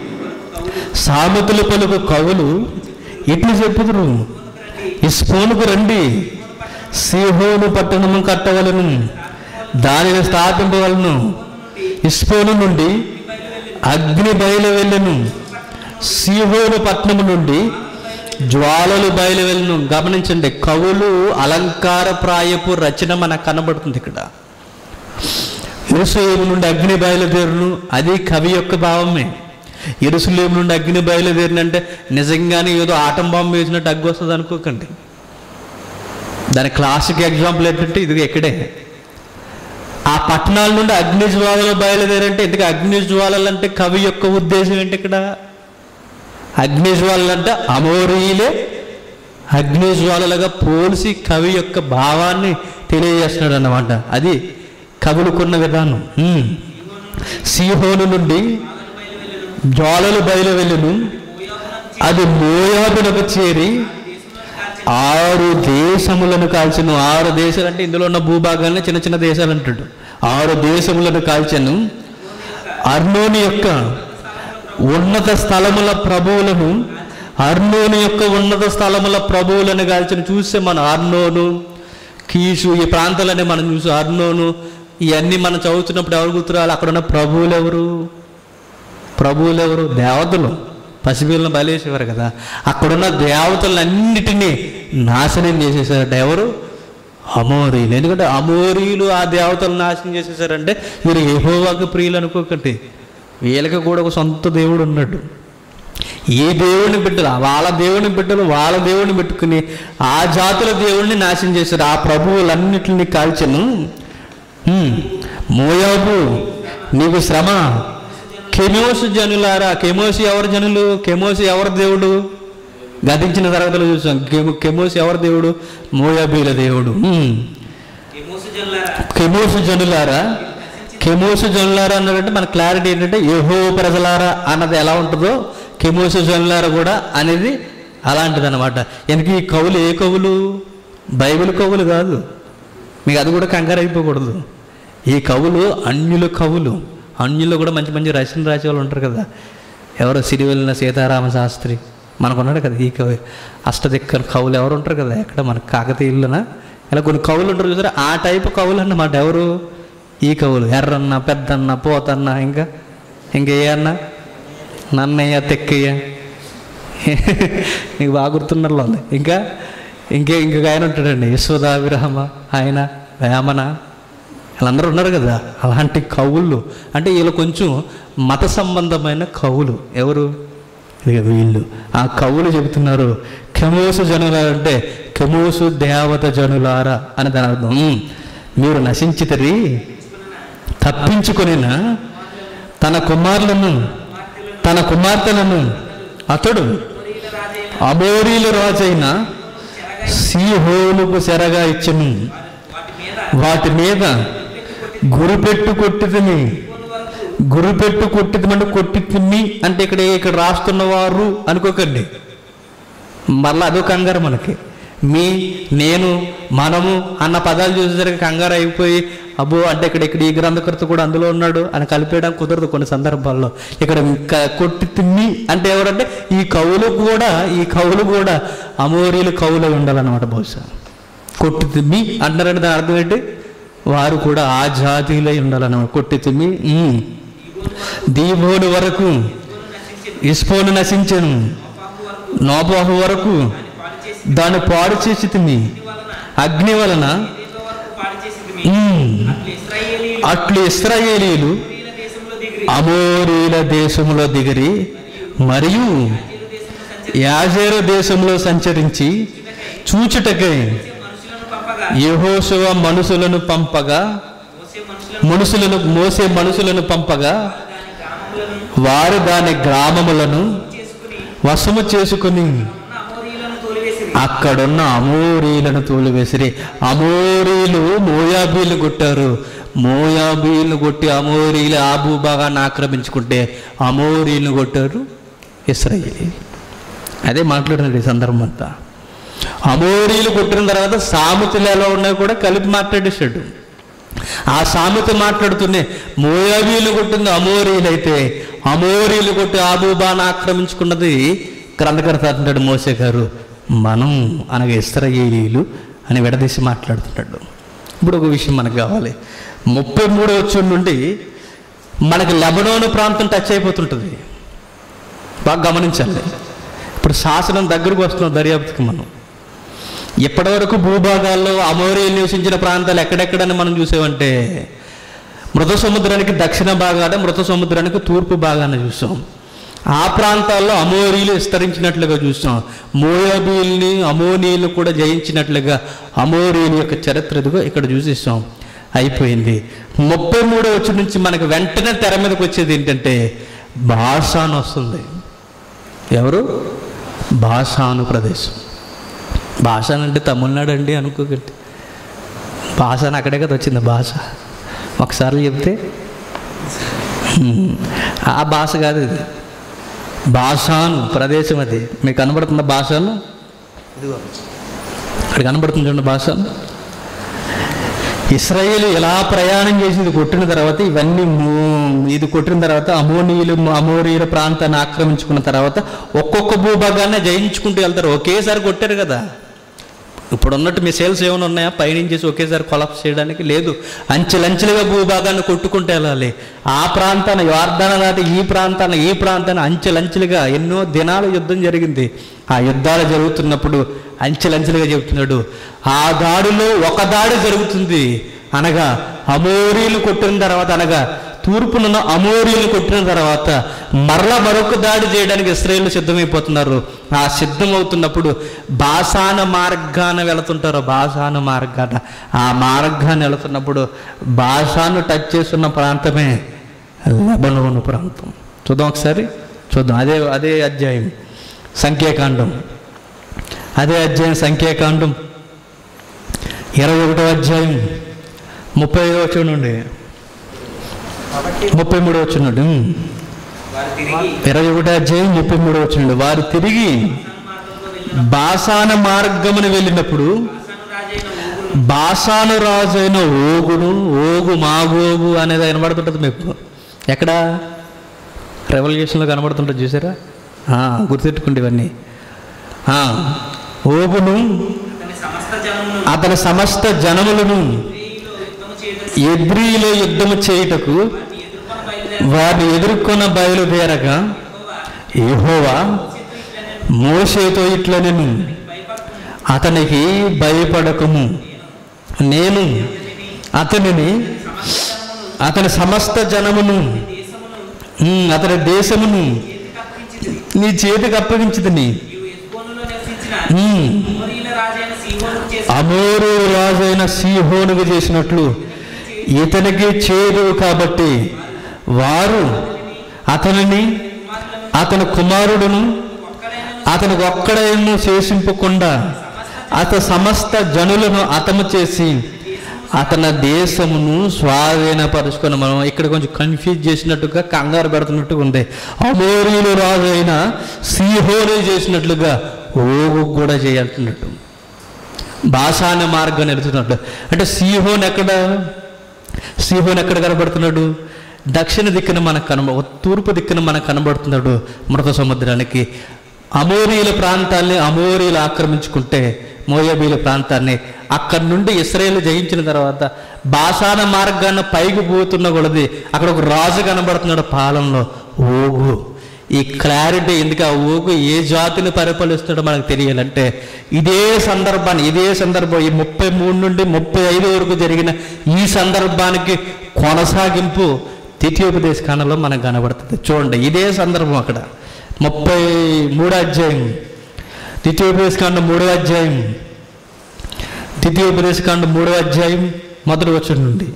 సామెతలు పలుకు కవులు ఇట్లు చెప్పుదురు ఇస్పోనుకు రండి సిహోను పట్టణము కట్టవలను దానిని స్థాపింపవలను ఇస్పోను నుండి అగ్ని బయలు వెళ్ళను సిహోను పట్టణము నుండి జ్వాలలు బయలు వెళ్ళను గమనించండి కవులు అలంకార ప్రాయపు రచన మనకు కనబడుతుంది ఇక్కడ ఎరుసలేము నుండి అగ్ని బయలుదేరును అది కవి యొక్క భావమే ఎరుసలేము నుండి అగ్ని బయలుదేరిన అంటే నిజంగానే ఏదో ఆటం బాంబు వేసినట్టు అగ్గి వస్తుంది అనుకోకండి దాని క్లాసిక్ ఎగ్జాంపుల్ ఏంటంటే ఇది ఇక్కడే ఆ పట్టణాల నుండి అగ్ని జ్వాలలు బయలుదేరంటే ఎందుకు అగ్ని జ్వాలలు అంటే కవి యొక్క ఉద్దేశం ఏంటి ఇక్కడ అగ్ని జ్వాలలు అంటే అమోరీలే అగ్ని జ్వాలలుగా పోల్చి కవి యొక్క భావాన్ని తెలియజేస్తున్నాడు అన్నమాట అది కవులుకున్న విధానం ఉమ్. సీహోను నుండి జ్వాలలు బయలు వెళ్ళును అది మోయాబునకు చేరి ఆరు దేశములను కాల్చను ఆరు దేశాలు అంటే ఇందులో ఉన్న భూభాగాన్ని చిన్న చిన్న దేశాలు అంటాడు ఆరు దేశములను కాల్చను అర్నోని యొక్క ఉన్నత స్థలముల ప్రభువులను అర్నోని యొక్క ఉన్నత స్థలముల ప్రభువులను కాల్చను చూస్తే మన అర్నోను కీషు ఈ ప్రాంతాలన్నీ మనం చూసి అర్నోను ఇవన్నీ మనం చదువుతున్నప్పుడు ఎవరు గుర్తురాలి అక్కడ ఉన్న ప్రభువులు ఎవరు ప్రభువులు ఎవరు దేవతలు పసిపిల్లను బలేసేవారు కదా అక్కడున్న దేవతలన్నిటినీ నాశనం చేసేసారట ఎవరు అమోరీలు ఎందుకంటే అమోరీలు ఆ దేవతలను నాశనం చేసేసారంటే వీరు యెహోవాకు ప్రియులు అనుకోకండి వీళ్ళకి కూడా ఒక సొంత దేవుడు ఉన్నాడు ఏ దేవుడిని బిడ్డలు వాళ్ళ దేవుని బిడ్డలు వాళ్ళ దేవుడిని పెట్టుకుని ఆ జాతుల దేవుడిని నాశనం చేశారు ఆ ప్రభువులన్నిటిని కాల్చను హ్మ్. మోయాబు నీకు శ్రమ కెమోసు జనులారా కెమోసి ఎవరు జనులు కెమోసి ఎవరు దేవుడు గతించిన తరగతిలో చూసాం కెమో కెమోసి ఎవరు దేవుడు మోయాబీల దేవుడు హ్మ్. కెమోసు జనులారా కెమోసు జనులారా కెమోసు జనులారా అన్నదంటే మన క్లారిటీ ఏంటంటే యహో ప్రజలారా అన్నది ఎలా ఉంటుందో కెమోసు జనులారా కూడా అనేది అలాంటిది అనమాట ఎందుకు ఈ కవులు ఏ కవులు బైబిల్ కవులు కాదు మీకు అది కూడా కంగారు అయిపోకూడదు ఈ కవులు అన్యుల కవులు అన్యుల్లో కూడా మంచి మంచి రచన రాసే వాళ్ళు ఉంటారు కదా ఎవరో సిరివెల్లిన సీతారామ శాస్త్రి మనకున్నాడు కదా ఈ కవి అష్టదిక్కల కవులు ఎవరు ఉంటారు కదా ఎక్కడ మన కాకతీయులన ఇలా కొన్ని కవులు ఉంటారు చూసారా ఆ టైప్ కవులు అన్నమాట ఎవరు ఈ కవులు ఎర్రన్న పెద్దన్న పోతన్న ఇంకా ఇంకా ఏ అన్న నన్నయ్య తెక్కయ్య నీకు బాగా గుర్తున్నట్లు ఉంది ఇంకా ఇంకే ఇంకొక ఆయన ఉంటాడండి యశోదా విరహమ ఆయన వేమన వీళ్ళందరూ ఉన్నారు కదా అలాంటి కవులు అంటే వీళ్ళు కొంచెం మత సంబంధమైన కవులు ఎవరు ఇక వీళ్ళు ఆ కవులు చెబుతున్నారు కెమోసు జనులారా అంటే కెమోసు దేవత జనులారా అని దాని అర్థం "ఉమ్, మీరు నశించితరి తప్పించుకొనిన తన కుమారులను తన కుమార్తెలను అతడు అబోరీల రాజైన సీహోనుకు సెరగా ఇచ్చను వాటి మీద గురిపెట్టు కొట్టితిని గురిపెట్టు కొట్టితమంటే కొట్టి తిని అంటే ఇక్కడ ఇక్కడ రాస్తున్నవారు అనుకోకండి మళ్ళీ అదో కంగారు మనకి మీ నేను మనము అన్న పదాలు చూసేసరికి కంగారు అయిపోయి అబ్బో అంటే ఇక్కడ ఇక్కడ ఈ గ్రంథకర్త కూడా అందులో ఉన్నాడు అని కలిపేయడం కుదరదు కొన్ని సందర్భాల్లో ఇక్కడ క- కొట్టి తిమ్మి అంటే ఎవరంటే ఈ కవులు కూడా ఈ కవులు కూడా అమోరీలు కవులు ఉండాలన్నమాట బహుశా కొట్టి తిమ్మి అంటారంటే దాని అర్థం ఏంటి వారు కూడా ఆ జాతిలో ఉండాలన్నమాట కొట్టి తిమ్మి ఉమ్. దీబోను వరకు ఇస్పోను నశించను నోబాహు వరకు దాన్ని పాడు చేసి తిని అగ్ని వలన పాడు చేసింది ఉమ్, ఇస్రాయేలీలు అట్లు ఇస్రాయేలీలు వీళ్ళ దేశంలో దిగిరి అమోరీల దేశంలో దిగిరి మరియు యాజేరు దేశంలో సంచరించి చూచుటకై మనుషులను పంపగా యెహోషువ మనుషులను పంపగా మోసే మనుషులను మనుషులను మోసే మనుషులను పంపగా దాని గ్రామములను వారు దాని గ్రామములను చేసుకుని వశము చేసుకుని ఉన్న అమోరీలను తోలివేసిరి అక్కడున్న అమోరీలను తోలివేసిరి అమోరీలు మోయాబీలు కొట్టారు మోయాబీలు కొట్టి అమోరీలు ఆ భూభాగాన్ని ఆక్రమించుకుంటే అమోరీలను కొట్టారు ఇస్రాయేలీ అదే మాట్లాడినాడు ఈ సందర్భం అంతా అమోరీలు కొట్టిన తర్వాత సామెతలు ఎలా ఉన్నాయో కూడా కలిపి మాట్లాడేశాడు ఆ సామెత మాట్లాడుతూనే మోయాబీలు కొట్టింది అమోరీలు అయితే అమోరీలు కొట్టి ఆబూబాను ఆక్రమించుకున్నది గ్రంథకర్త అంటున్నాడు మోసే గారు మనం అనగా ఇస్రాయేలీలు అని విడదీసి మాట్లాడుతున్నాడు ఇప్పుడు ఒక విషయం మనకు కావాలి ముప్పై మూడో వచ్చి నుండి మనకి లెబనోను ప్రాంతం టచ్ అయిపోతుంటుంది బాగా గమనించాలి ఇప్పుడు శాసనం దగ్గరకు వస్తున్నాం దర్యాప్తుకి మనం ఇప్పటివరకు భూభాగాల్లో అమోరీలు నివసించిన ప్రాంతాలు ఎక్కడెక్కడని మనం చూసామంటే మృత సముద్రానికి దక్షిణ భాగాన మృత సముద్రానికి తూర్పు భాగాన చూసాం ఆ ప్రాంతాల్లో అమోరీలు విస్తరించినట్లుగా చూసాం మోయాబీల్ని అమోనీలు కూడా జయించినట్లుగా అమోరీలు యొక్క చరిత్ర ఇదిగో ఇక్కడ చూసేసాం అయిపోయింది ముప్పై మూడో వచ్చి నుంచి మనకు వెంటనే తెర మీదకి వచ్చేది ఏంటంటే భాషాను వస్తుంది ఎవరు భాషాను ప్రదేశం భాష అంటే తమిళనాడు అండి అనుకోకండి భాష అని అక్కడే కదా వచ్చింది భాష ఒకసారి చెప్తే హ్మ్. ఆ భాష కాదు ఇది భాషాను ప్రదేశం అది మీకు కనబడుతున్న భాషను ఇదిగో ఇక్కడ కనబడుతుంది చూడండి భాషను ఇస్రాయేల్ ఎలా ప్రయాణం చేసి ఇది కొట్టిన తర్వాత ఇవన్నీ మూ- ఇది కొట్టిన తర్వాత అమోనీయులు అమోరీయుల ప్రాంతాన్ని ఆక్రమించుకున్న తర్వాత ఒక్కొక్క భూభాగాన్ని జయించుకుంటూ వెళ్తారు ఒకేసారి కొట్టారు కదా ఇప్పుడు ఉన్నట్టు మిసైల్స్ ఏమైనా ఉన్నాయా పైనుంచేసి ఒకేసారి కొలాప్స్ చేయడానికి లేదు అంచెలంచెలుగా భూభాగాన్ని కొట్టుకుంటూ వెళ్ళాలి ఆ ప్రాంతాన్ని వార్ధాన దాటి ఈ ప్రాంతాన్ని ఈ ప్రాంతాన్ని అంచెలంచెలుగా ఎన్నో దినాల యుద్ధం జరిగింది ఆ యుద్ధాలు జరుగుతున్నప్పుడు అంచెలంచెలుగా చెబుతున్నాడు ఆ దాడిలో ఒక దాడి జరుగుతుంది అనగా అమోరీలు కొట్టిన తర్వాత అనగా తూర్పునున్న అమోరీలు కొట్టిన తర్వాత మరలా మరొక దాడి చేయడానికి ఇస్రాయేల్ సిద్ధమైపోతున్నారు ఆ సిద్ధమవుతున్నప్పుడు బాసాన మార్గాన వెళుతుంటారు బాసాన మార్గాన ఆ మార్గాన్ని వెళుతున్నప్పుడు బాసాను టచ్ చేస్తున్న ప్రాంతమే లెబనోను ప్రాంతం చూద్దాం ఒకసారి చూద్దాం అదే అదే అధ్యాయం సంఖ్యాకాండం అదే అధ్యాయం సంఖ్యాకాండం ఇరవై ఒకటో అధ్యాయం ముప్పై ఐదో వచ్చి నుండి కాబట్టి ముప్పై మూడు వచ్చినాడు వారు తిరిగి ఇరవై ఒకటో అధ్యాయం ముప్పై మూడు వచ్చినాడు వారు తిరిగి మార్గంలో వెళ్ళిన బాసాన మార్గమును వెళ్ళినప్పుడు బాసాను రాజైన బాసాను రాజైన ఊగును ఓగును ఓగు మాగోగు అనేది కనబడుతుంటుంది మీకు ఎక్కడ రెవల్యూషన్లో కనబడుతుంటుంది చూసారా ఆ, గుర్తెట్టుకోండి ఇవన్నీ ఆ, ఓగును అతని సమస్త జనమును అతని సమస్త జనములను ఇస్రాయేలీయులు యుద్ధము చేయడానికి ఎబ్రిలో యుద్ధము చేయుటకు వారిని ఎదుర్కొన్న వారిని ఎదుర్కొన్న బయలుదేరి బయలుదేరగా యెహోవా యెహోవా మోషేతో ఇట్లా నేను భయపడుతున్న అతనికి భయపడకము నేను అతనిని అతని సమస్త జనమును దేశమును ఉమ్, అతని దేశమును చేతికి అప్పగించితిని. నీ చేతికి అప్పగించుదని నీవు ఎస్బోనులో నివసించిన ఉమ్, అమోరీయుల రాజైన సీహోనుకు చేసిన అమోరు రాజైన సీహోనుకు చేసినట్లు ఇతనికి చేరు కాబట్టి వారు అతనిని అతని కుమారుడును ఒక్కడైన అతనికి ఒక్కడైనా శేషింపకుండా అత సమస్త జనులను అతము చేసి అతని దేశమును స్వాధీనపరుచుకొని మనం ఇక్కడ కొంచెం కన్ఫ్యూజ్ చేసినట్టుగా కంగారు పెడుతున్నట్టుగా ఉంది అమోరీలు రాజు అయిన సీహోనే చేసినట్లుగా ఓగు కూడా చేయాలంటున్నట్టు భాషాన మార్గం నిలుతున్నట్టు అంటే సీహోన్ ఎక్కడ సీహోన్ ఎక్కడ కనబడుతున్నాడు దక్షిణ దిక్కున మనకు కనబ తూర్పు దిక్కున మనకు కనబడుతున్నాడు మృత సముద్రానికి అమోరీల ప్రాంతాన్ని అమోరీలు ఆక్రమించుకుంటే మోయబీల ప్రాంతాన్ని అక్కడి నుండి ఇస్రాయేల్ జయించిన తర్వాత బాసాన మార్గాన్ని పైకి పోతున్న కొలది అక్కడ ఒక రాజు కనబడుతున్నాడు పాలనలో ఓగు ఈ క్లారిటీ ఎందుకు ఆ ఊగు ఏ జాతిని పరిపాలిస్తాడో మనకు తెలియాలంటే ఇదే సందర్భాన్ని ఇదే సందర్భం ఈ ముప్పై మూడు నుండి ముప్పై ఐదు వరకు జరిగిన ఈ సందర్భానికి కొనసాగింపు ద్వితీయోపదేశ కాలంలో మనకు కనబడుతుంది చూడండి ఇదే సందర్భం అక్కడ ముప్పై మూడో అధ్యాయం ద్వితీయోపదేశ కాండం మూడో అధ్యాయం ద్వితీయోపదేశ కాండం మూడో అధ్యాయం మొదటి వచ్చి నుండి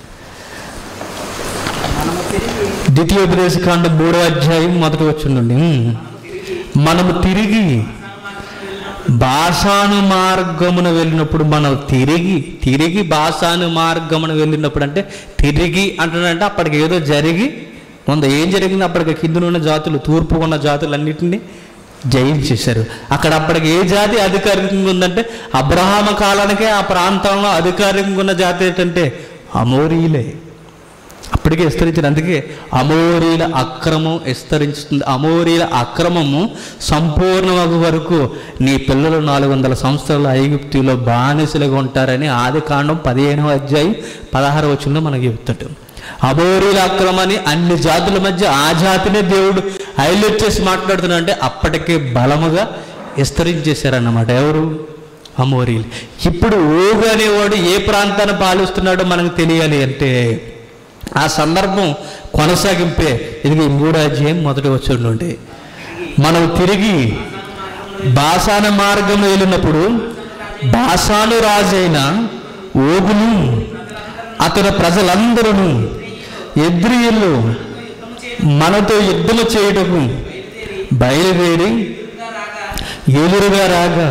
ద్వితీయోపదేశ కాండం మూడో అధ్యాయం మొదటి వచ్చి నుండి మనము తిరిగి భాషాను మార్గమున వెళ్ళినప్పుడు మనం తిరిగి తిరిగి భాషాను మార్గమున వెళ్ళినప్పుడు అంటే తిరిగి అంటున్నాడంటే అప్పటికి ఏదో జరిగి కొంత ఏం జరిగింది అప్పటికి కింద ఉన్న జాతులు తూర్పు ఉన్న జాతులన్నింటినీ జయించేశారు అక్కడ అప్పటికి ఏ జాతి అధికారికంగా ఉందంటే అబ్రహామ కాలానికే ఆ ప్రాంతంలో అధికారికంగా ఉన్న జాతి ఏంటంటే అమోరీలే అప్పటికే విస్తరించిన అందుకే అమోరీల అక్రమం విస్తరించుతుంది అమోరీల అక్రమము సంపూర్ణమగు వరకు నీ పిల్లలు నాలుగు వందల సంవత్సరాల ఐగుప్తిలో బానిసలుగా ఉంటారని ఆది కాండం పదిహేనవ అధ్యాయం పదహారు వచనంలో మనకి చెప్తాడు అమోరీల అక్రమాన్ని అన్ని జాతుల మధ్య ఆ జాతినే దేవుడు హైలైట్ చేసి మాట్లాడుతున్నా అంటే అప్పటికే బలముగా విస్తరించేశారన్నమాట ఎవరు అమోరీలు ఇప్పుడు ఓగు అనేవాడు ఏ ప్రాంతాన్ని పాలిస్తున్నాడో మనకు తెలియాలి అంటే ఆ సందర్భం కొనసాగింపే ఇది ఈ మూడో అధ్యాయం మొదటి వచ్చి నుండి మనం తిరిగి బాసాన మార్గం వెళ్ళినప్పుడు బాసాను రాజైన ఓగును అతని ప్రజలందరూ ఎద్రియులు మనతో యుద్ధము చేయుటకు బయలుదేరి ఎదురుగా రాగా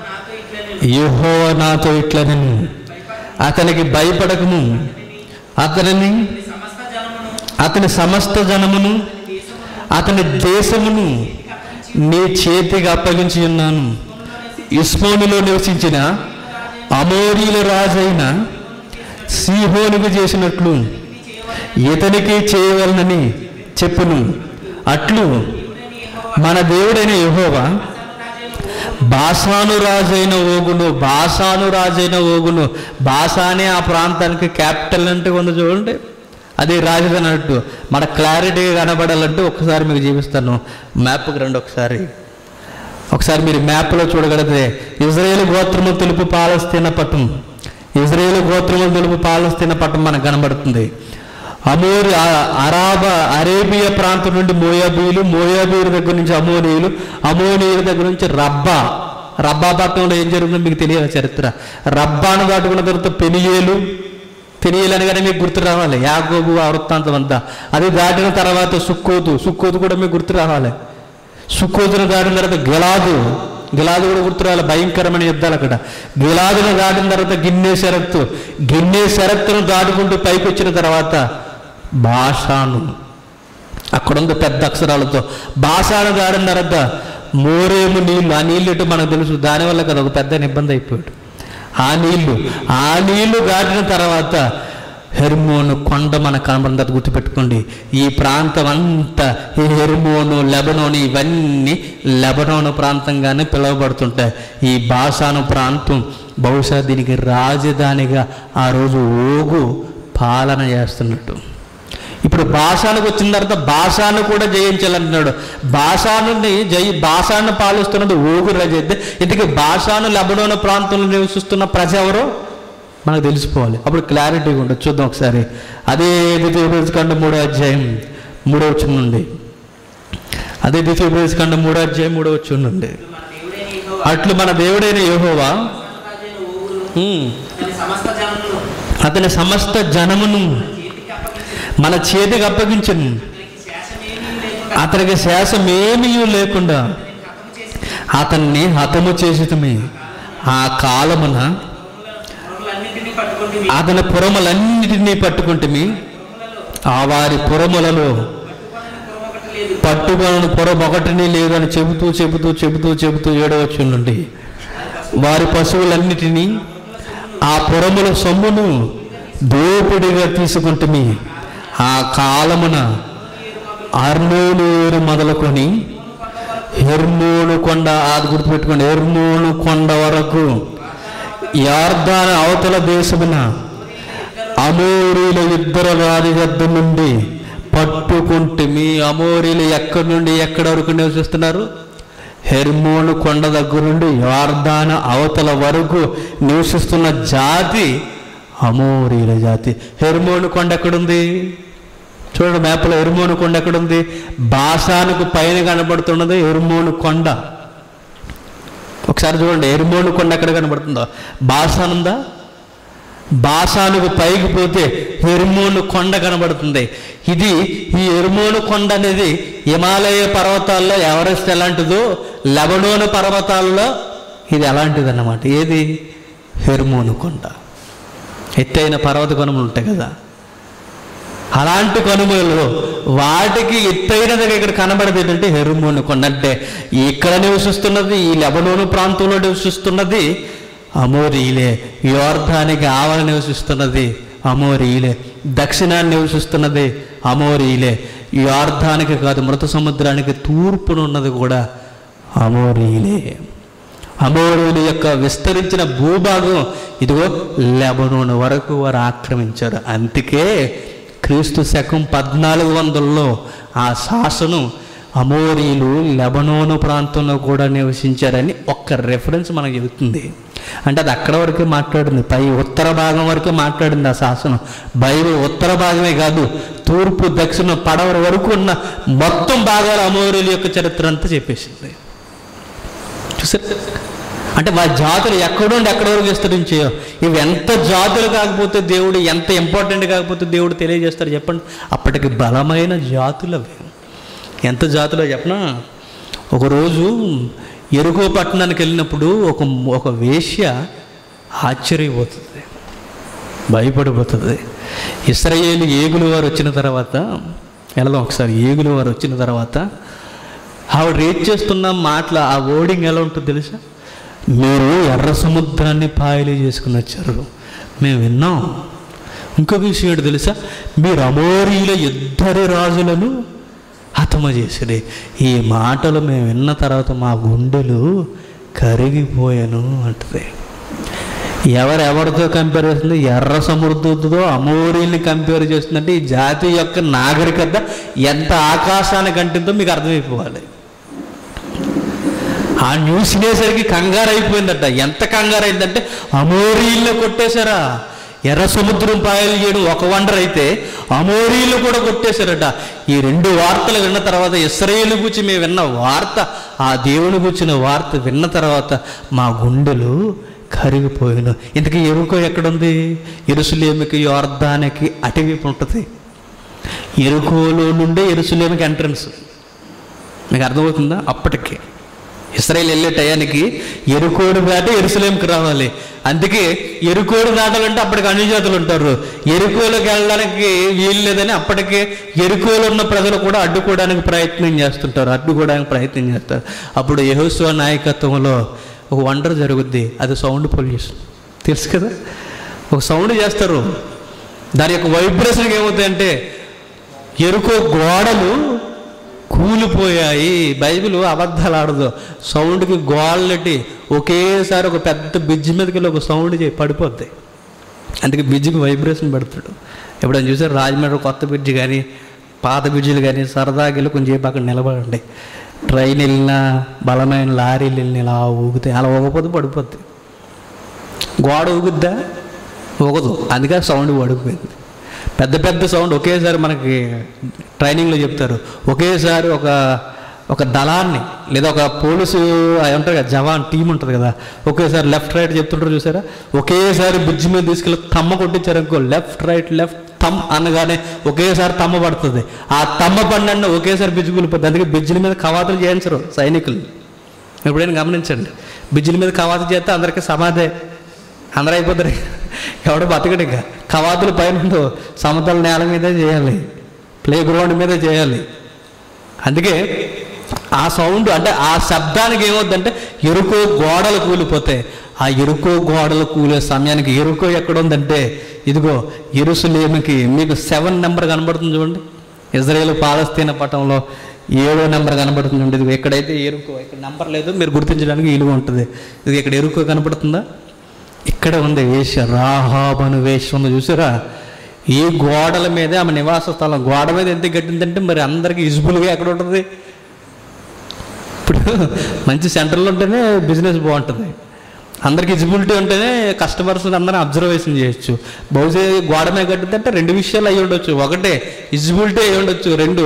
యహో నాతో ఇట్లనను అతనికి భయపడకము అతనిని సమస్త జనమును అతని సమస్త జనమును అతని దేశమును నీ చేతికి అప్పగించి ఉన్నాను ఇస్మోనులో నివసించిన అమోరీల రాజైన సీహోనుకు చేసినట్లు ఇతనికి చేయవలనని చెప్పును అట్లు మన దేవుడైన యెహోవా బాసాను రాజైన ఓగును బాసాను రాజైన ఓగును బాసానే ఆ ప్రాంతానికి క్యాపిటల్ అంటే ఉంది చూడండి అది రాజధాని అన్నట్టు మన క్లారిటీగా కనబడాలంటే ఒకసారి మీకు చూపిస్తాను మ్యాప్కి రండి ఒకసారి ఒకసారి మీరు మ్యాప్లో చూడగలిగితే ఇజ్రాయేల్ గోత్రము తెలుపు పాలస్తీన పట్టం ఇజ్రాయేల్ గోత్రము తెలుపు పాలస్తీన పట్టం మనకు కనబడుతుంది అమోరి ఆ- అరాబా అరేబియా ప్రాంతం నుండి మోయాబీలు మోయాబీల దగ్గర నుంచి అమోనీయులు అమోనీయుల దగ్గర నుంచి రబ్బా రబ్బా పట్టణంలో ఏం జరుగుతుందో మీకు తెలియాలి చరిత్ర రబ్బాను దాటుకున్న తర్వాత పెనియేలు పెనియేలు అనగానే మీకు గుర్తు రావాలి యాగోబు ఆ వృత్తాంతం అంతా అది దాటిన తర్వాత సుక్కోతు సుక్కోతు కూడా మీకు గుర్తు రావాలి సుక్కోతును దాటిన తర్వాత గిలాదు గిలాదు కూడా గుర్తు రావాలి భయంకరమైన యుద్ధాలు అక్కడ గిలాదును దాటిన తర్వాత గిన్నె శరత్తు గిన్నె శరత్తును దాటుకుంటూ పైకి వచ్చిన తర్వాత భాషాను అక్కడ ఉంది పెద్ద అక్షరాలతో భాషాను దాడిన తర్వాత మోరేము నీళ్లు ఆ నీళ్ళు ఎటు మనకు తెలుసు దానివల్ల కదా ఒక పెద్ద ఇబ్బంది అయిపోయాడు ఆ నీళ్లు ఆ నీళ్లు దాటిన తర్వాత హెర్మోను కొండ మన కనబడిన తర్వాత గుర్తుపెట్టుకోండి ఈ ప్రాంతం అంతా ఈ హెర్మోను లెబనోను ఇవన్నీ లెబనోను ప్రాంతంగానే పిలువబడుతుంటాయి ఈ బాషాను ప్రాంతం బహుశా దీనికి రాజధానిగా ఆ రోజు ఓగు పాలన చేస్తున్నట్టు ఇప్పుడు భాషానికి వచ్చిన తర్వాత భాషాను కూడా జయించాలంటున్నాడు భాషానుని జయి భాషాను పాలిస్తున్నది ఓగు రాజు అయితే ఇంతకీ భాషాను లెబనోన ప్రాంతంలో నివసిస్తున్న ప్రజ ఎవరో మనకు తెలిసిపోవాలి అప్పుడు క్లారిటీగా ఉండదు చూద్దాం ఒకసారి అదే ద్వితీయోపదేశకాండ మూడో అధ్యాయం మూడో వచ్చిన నుండి అదే ద్వితీయోపదేశకాండ మూడో అధ్యాయం మూడో వచ్చిన నుండి మన దేవుడైన యెహోవా అట్లు మన దేవుడైన యెహోవా రాజైన ఓగును ఉమ్, తన సమస్త జనమును అతని సమస్త జనమును చేతికి అప్పగించి మన చేతికి అప్పగించను అతనికి శాసమేమీ లేకుండా అతనికి శాసమేమీ లేకుండా అతన్ని హతము చేసి హతము చేసితమే ఆ కాలమున పురములన్నింటినీ పట్టుకుంటే అతని పురములన్నిటినీ పట్టుకుంటుమి ఆ వారి పురములలో పురమొకటి లేదు పట్టుకొనని పురం ఒకటిని లేదని చెబుతూ చెబుతూ చెబుతూ చెబుతూ ఏడవచ్చు నుండి వారి పశువులన్నిటినీ ఆ పురముల సొమ్మును దోపిడిగా తీసుకుంటుమి ఆ కాలమున అర్నోను ఏరు మొదలుకొని హెర్మోను కొండ అది గుర్తుపెట్టుకోండి హెర్మోను కొండ వరకు యార్దాన అవతల దేశమున అమోరీల ఇద్దరు వారి వద్ద నుండి పట్టుకుంటే మీ అమోరీలు ఎక్కడి నుండి ఎక్కడి వరకు నివసిస్తున్నారు హెర్మోను కొండ దగ్గర నుండి యార్దాన అవతల వరకు నివసిస్తున్న జాతి అమోరీల జాతి హెర్మోను కొండ ఎక్కడుంది చూడండి మ్యాప్లో ఎరుమోను కొండ ఎక్కడుంది బాసానికి పైన కనబడుతున్నది ఎరుమోను కొండ ఒకసారి చూడండి ఎరుమోను కొండ ఎక్కడ కనబడుతుందో బాసాన్ ఉందా బాసానుకు పైకి పోతే ఎరుమోను కొండ కనబడుతుంది ఇది ఈ ఎరుమోను కొండ అనేది హిమాలయ పర్వతాల్లో ఎవరెస్ట్ ఎలాంటిదో లెబనోను పర్వతాల్లో ఇది అలాంటిది అన్నమాట ఏది హెర్మోను కొండ ఎత్తైన పర్వత కనుమలు ఉంటాయి కదా అలాంటి కనుమలు వాటికి ఎత్తైనదిగా ఇక్కడ కనబడేది ఏంటంటే హెరుమోను కొండ అంటే ఇక్కడ నివసిస్తున్నది ఈ లెబనోను ప్రాంతంలో నివసిస్తున్నది అమోరీలే యోర్ధానికి ఆవల నివసిస్తున్నది అమోరీలే దక్షిణాన్ని నివసిస్తున్నది అమోరీలే యోర్ధానికి కాదు మృత సముద్రానికి తూర్పున ఉన్నది కూడా అమోరీలే అమోరుల యొక్క విస్తరించిన భూభాగం ఇదిగో లెబనోను వరకు వారు ఆక్రమించారు అందుకే క్రీస్తు శకం పద్నాలుగు వందల్లో ఆ శాసనం అమోరీలు లెబనోను ప్రాంతంలో కూడా నివసించారని ఒక్క రెఫరెన్స్ మనకు చెబుతుంది అంటే అది అక్కడ వరకే మాట్లాడింది పై ఉత్తర భాగం వరకే మాట్లాడింది ఆ శాసనం బైబిల్ ఉత్తర భాగమే కాదు తూర్పు దక్షిణ పడవర వరకు ఉన్న మొత్తం భాగాలు అమోరీల యొక్క చరిత్ర అంతా చెప్పేసింది చూసారు అంటే మా జాతులు ఎక్కడుండి ఎక్కడి వరకు విస్తరించాయో ఇవి ఎంత జాతులు కాకపోతే దేవుడు ఎంత ఇంపార్టెంట్ కాకపోతే దేవుడు తెలియజేస్తారు చెప్పండి అప్పటికి బలమైన జాతులు అవి ఎంత జాతులో చెప్పనా ఒకరోజు ఎరుకో పట్టణానికి వెళ్ళినప్పుడు ఒక ఒక వేశ్య ఆశ్చర్యపోతుంది భయపడిపోతుంది ఇస్రాయేలు ఏగులు వారు వచ్చిన తర్వాత వెళదాం ఒకసారి ఏగులు వారు వచ్చిన తర్వాత ఆవిడ రేట్ చేస్తున్న మాటల ఆ ఓడింగ్ ఎలా ఉంటుంది తెలుసా మీరు ఎర్ర సముద్రాన్ని పాయలు చేసుకుని వచ్చారు మేము విన్నాం ఇంకొక విషయం ఏంటి తెలుసా మీరు అమోరీల ఇద్దరి రాజులను హతమ చేసిరి ఈ మాటలు మేము విన్న తర్వాత మా గుండెలు కరిగిపోయాను అంటది ఎవరెవరితో కంపేర్ చేస్తుంది ఎర్ర సముద్రంతో అమోరీల్ని కంపేర్ చేస్తుందంటే ఈ జాతి యొక్క నాగరికత ఎంత ఆకాశానికి అంటిందో మీకు అర్థమైపోవాలి ఆ న్యూస్ వినేసరికి కంగారు అయిపోయిందట ఎంత కంగారు అయిందంటే అమోరీల్లో కొట్టేశారా ఎర్ర సముద్రం పాయలు చేయడం ఒక వండర్ అయితే అమోరీలు కూడా కొట్టేశారట ఈ రెండు వార్తలు విన్న తర్వాత ఇస్రాయేల్ గురించి మేము విన్న వార్త ఆ దేవుని గురించిన వార్త విన్న తర్వాత మా గుండెలు కరిగిపోయాను ఇంతకీ ఎరుకో ఎక్కడుంది ఎరుసలేమికి యోర్ధానికి అటువైపు ఉంటుంది ఎరుకోలో నుండే ఎరుసలేమికి ఎంట్రన్స్ మీకు అర్థమవుతుందా అప్పటికి ఇస్రాయేల్ వెళ్ళే టయానికి ఎరుకోడు దాటి ఎరుసలేంకి రావాలి అందుకే ఎరుకోడు దాటాలంటే అప్పటికి అన్యజాతులు ఉంటారు ఎరుకోలోకి వెళ్ళడానికి వీలు లేదని అప్పటికే ఎరుకోలో ఉన్న ప్రజలు కూడా అడ్డుకోవడానికి ప్రయత్నం చేస్తుంటారు అడ్డుకోవడానికి ప్రయత్నం చేస్తారు అప్పుడు యెహోషువ నాయకత్వంలో ఒక వండర్ జరుగుద్ది అది సౌండ్ పొల్యూషన్ తెలుసు కదా ఒక సౌండ్ చేస్తారు దాని యొక్క వైబ్రేషన్ ఏమవుతాయంటే ఎరుకో గోడలు కూలిపోయాయి బైబిల్ అబద్ధాలు ఆడదు సౌండ్కి గోళ్ళటి ఒకేసారి ఒక పెద్ద బ్రిడ్జ్ మీదకి వెళ్ళి ఒక సౌండ్ చేయి పడిపోద్ది అందుకే బ్రిడ్జికి వైబ్రేషన్ పెడతాడు ఎప్పుడైనా చూసారు రాజమండ్రి కొత్త బ్రిడ్జ్ కానీ పాత బ్రిడ్జిలు కానీ సరదాగా వెళ్ళి కొంచెం సేపు అక్కడ నిలబడండి ట్రైన్ వెళ్ళినా బలమైన లారీలు వెళ్ళినా ఇలా ఊగుతాయి అలా ఊగపోతే పడిపోద్ది గోడ ఊగుద్దా ఊగదు అందుకే సౌండ్ పడిపోయింది పెద్ద పెద్ద సౌండ్ ఒకేసారి మనకి ట్రైనింగ్లో చెప్తారు ఒకేసారి ఒక ఒక దళాన్ని లేదా ఒక పోలీసు అవి ఉంటారు కదా జవాన్ టీం ఉంటుంది కదా ఒకేసారి లెఫ్ట్ రైట్ చెప్తుంటారు చూసారా ఒకేసారి బ్రిడ్జ్ మీద తీసుకెళ్ళి తమ్మ కొట్టించారు అనుకో లెఫ్ట్ రైట్ లెఫ్ట్ తమ్ అనగానే ఒకేసారి తమ్మ పడుతుంది ఆ తమ్మ పడిన ఒకేసారి బ్రిడ్జ్ కూలిపోతుంది అందుకే బ్రిడ్జిల మీద కవాతులు చేయించరు సైనికులు ఎప్పుడైనా గమనించండి బ్రిడ్జిల మీద కవాతు చేస్తే అందరికీ సమాధే అందరూ అయిపోతారు ఎవడో బతకడు ఇంకా కవాతులు పైన ఉండవు సమతల నేల మీదే చేయాలి ప్లే గ్రౌండ్ మీదే చేయాలి అందుకే ఆ సౌండ్ అంటే ఆ శబ్దానికి ఏమవుద్దంటే ఎరుకో గోడలు కూలిపోతాయి ఆ ఎరుకో గోడలు కూలే సమయానికి ఎరుకో ఎక్కడ ఉందంటే ఇదిగో ఎరుసలేమికి మీకు సెవెన్ నెంబర్ కనబడుతుంది చూడండి ఇజ్రాయేల్ పాలస్తీన పట్టణంలో ఏడో నెంబర్ కనబడుతుంది చూడండి ఇదిగో ఎక్కడైతే ఎరుకో ఇక్కడ నెంబర్ లేదు మీరు గుర్తించడానికి వీలుగా ఉంటుంది ఇది ఇక్కడ ఎరుకో కనబడుతుందా ఇక్కడ ఉంది వేష రాహాబను వేష ఉంది చూసారా ఈ గోడల మీదే ఆమె నివాస స్థలం గోడ మీద ఎంత కట్టిందంటే మరి అందరికీ విజిబుల్గా ఎక్కడ ఉంటుంది ఇప్పుడు మంచి సెంటర్లో ఉంటేనే బిజినెస్ బాగుంటుంది అందరికి విజిబిలిటీ ఉంటేనే కస్టమర్స్ అందరం అబ్జర్వేషన్ చేయొచ్చు బహుశా గోడ మీద కట్టిందంటే రెండు విషయాలు అయి ఉండొచ్చు ఒకటే విజిబిలిటీ అయి ఉండొచ్చు రెండు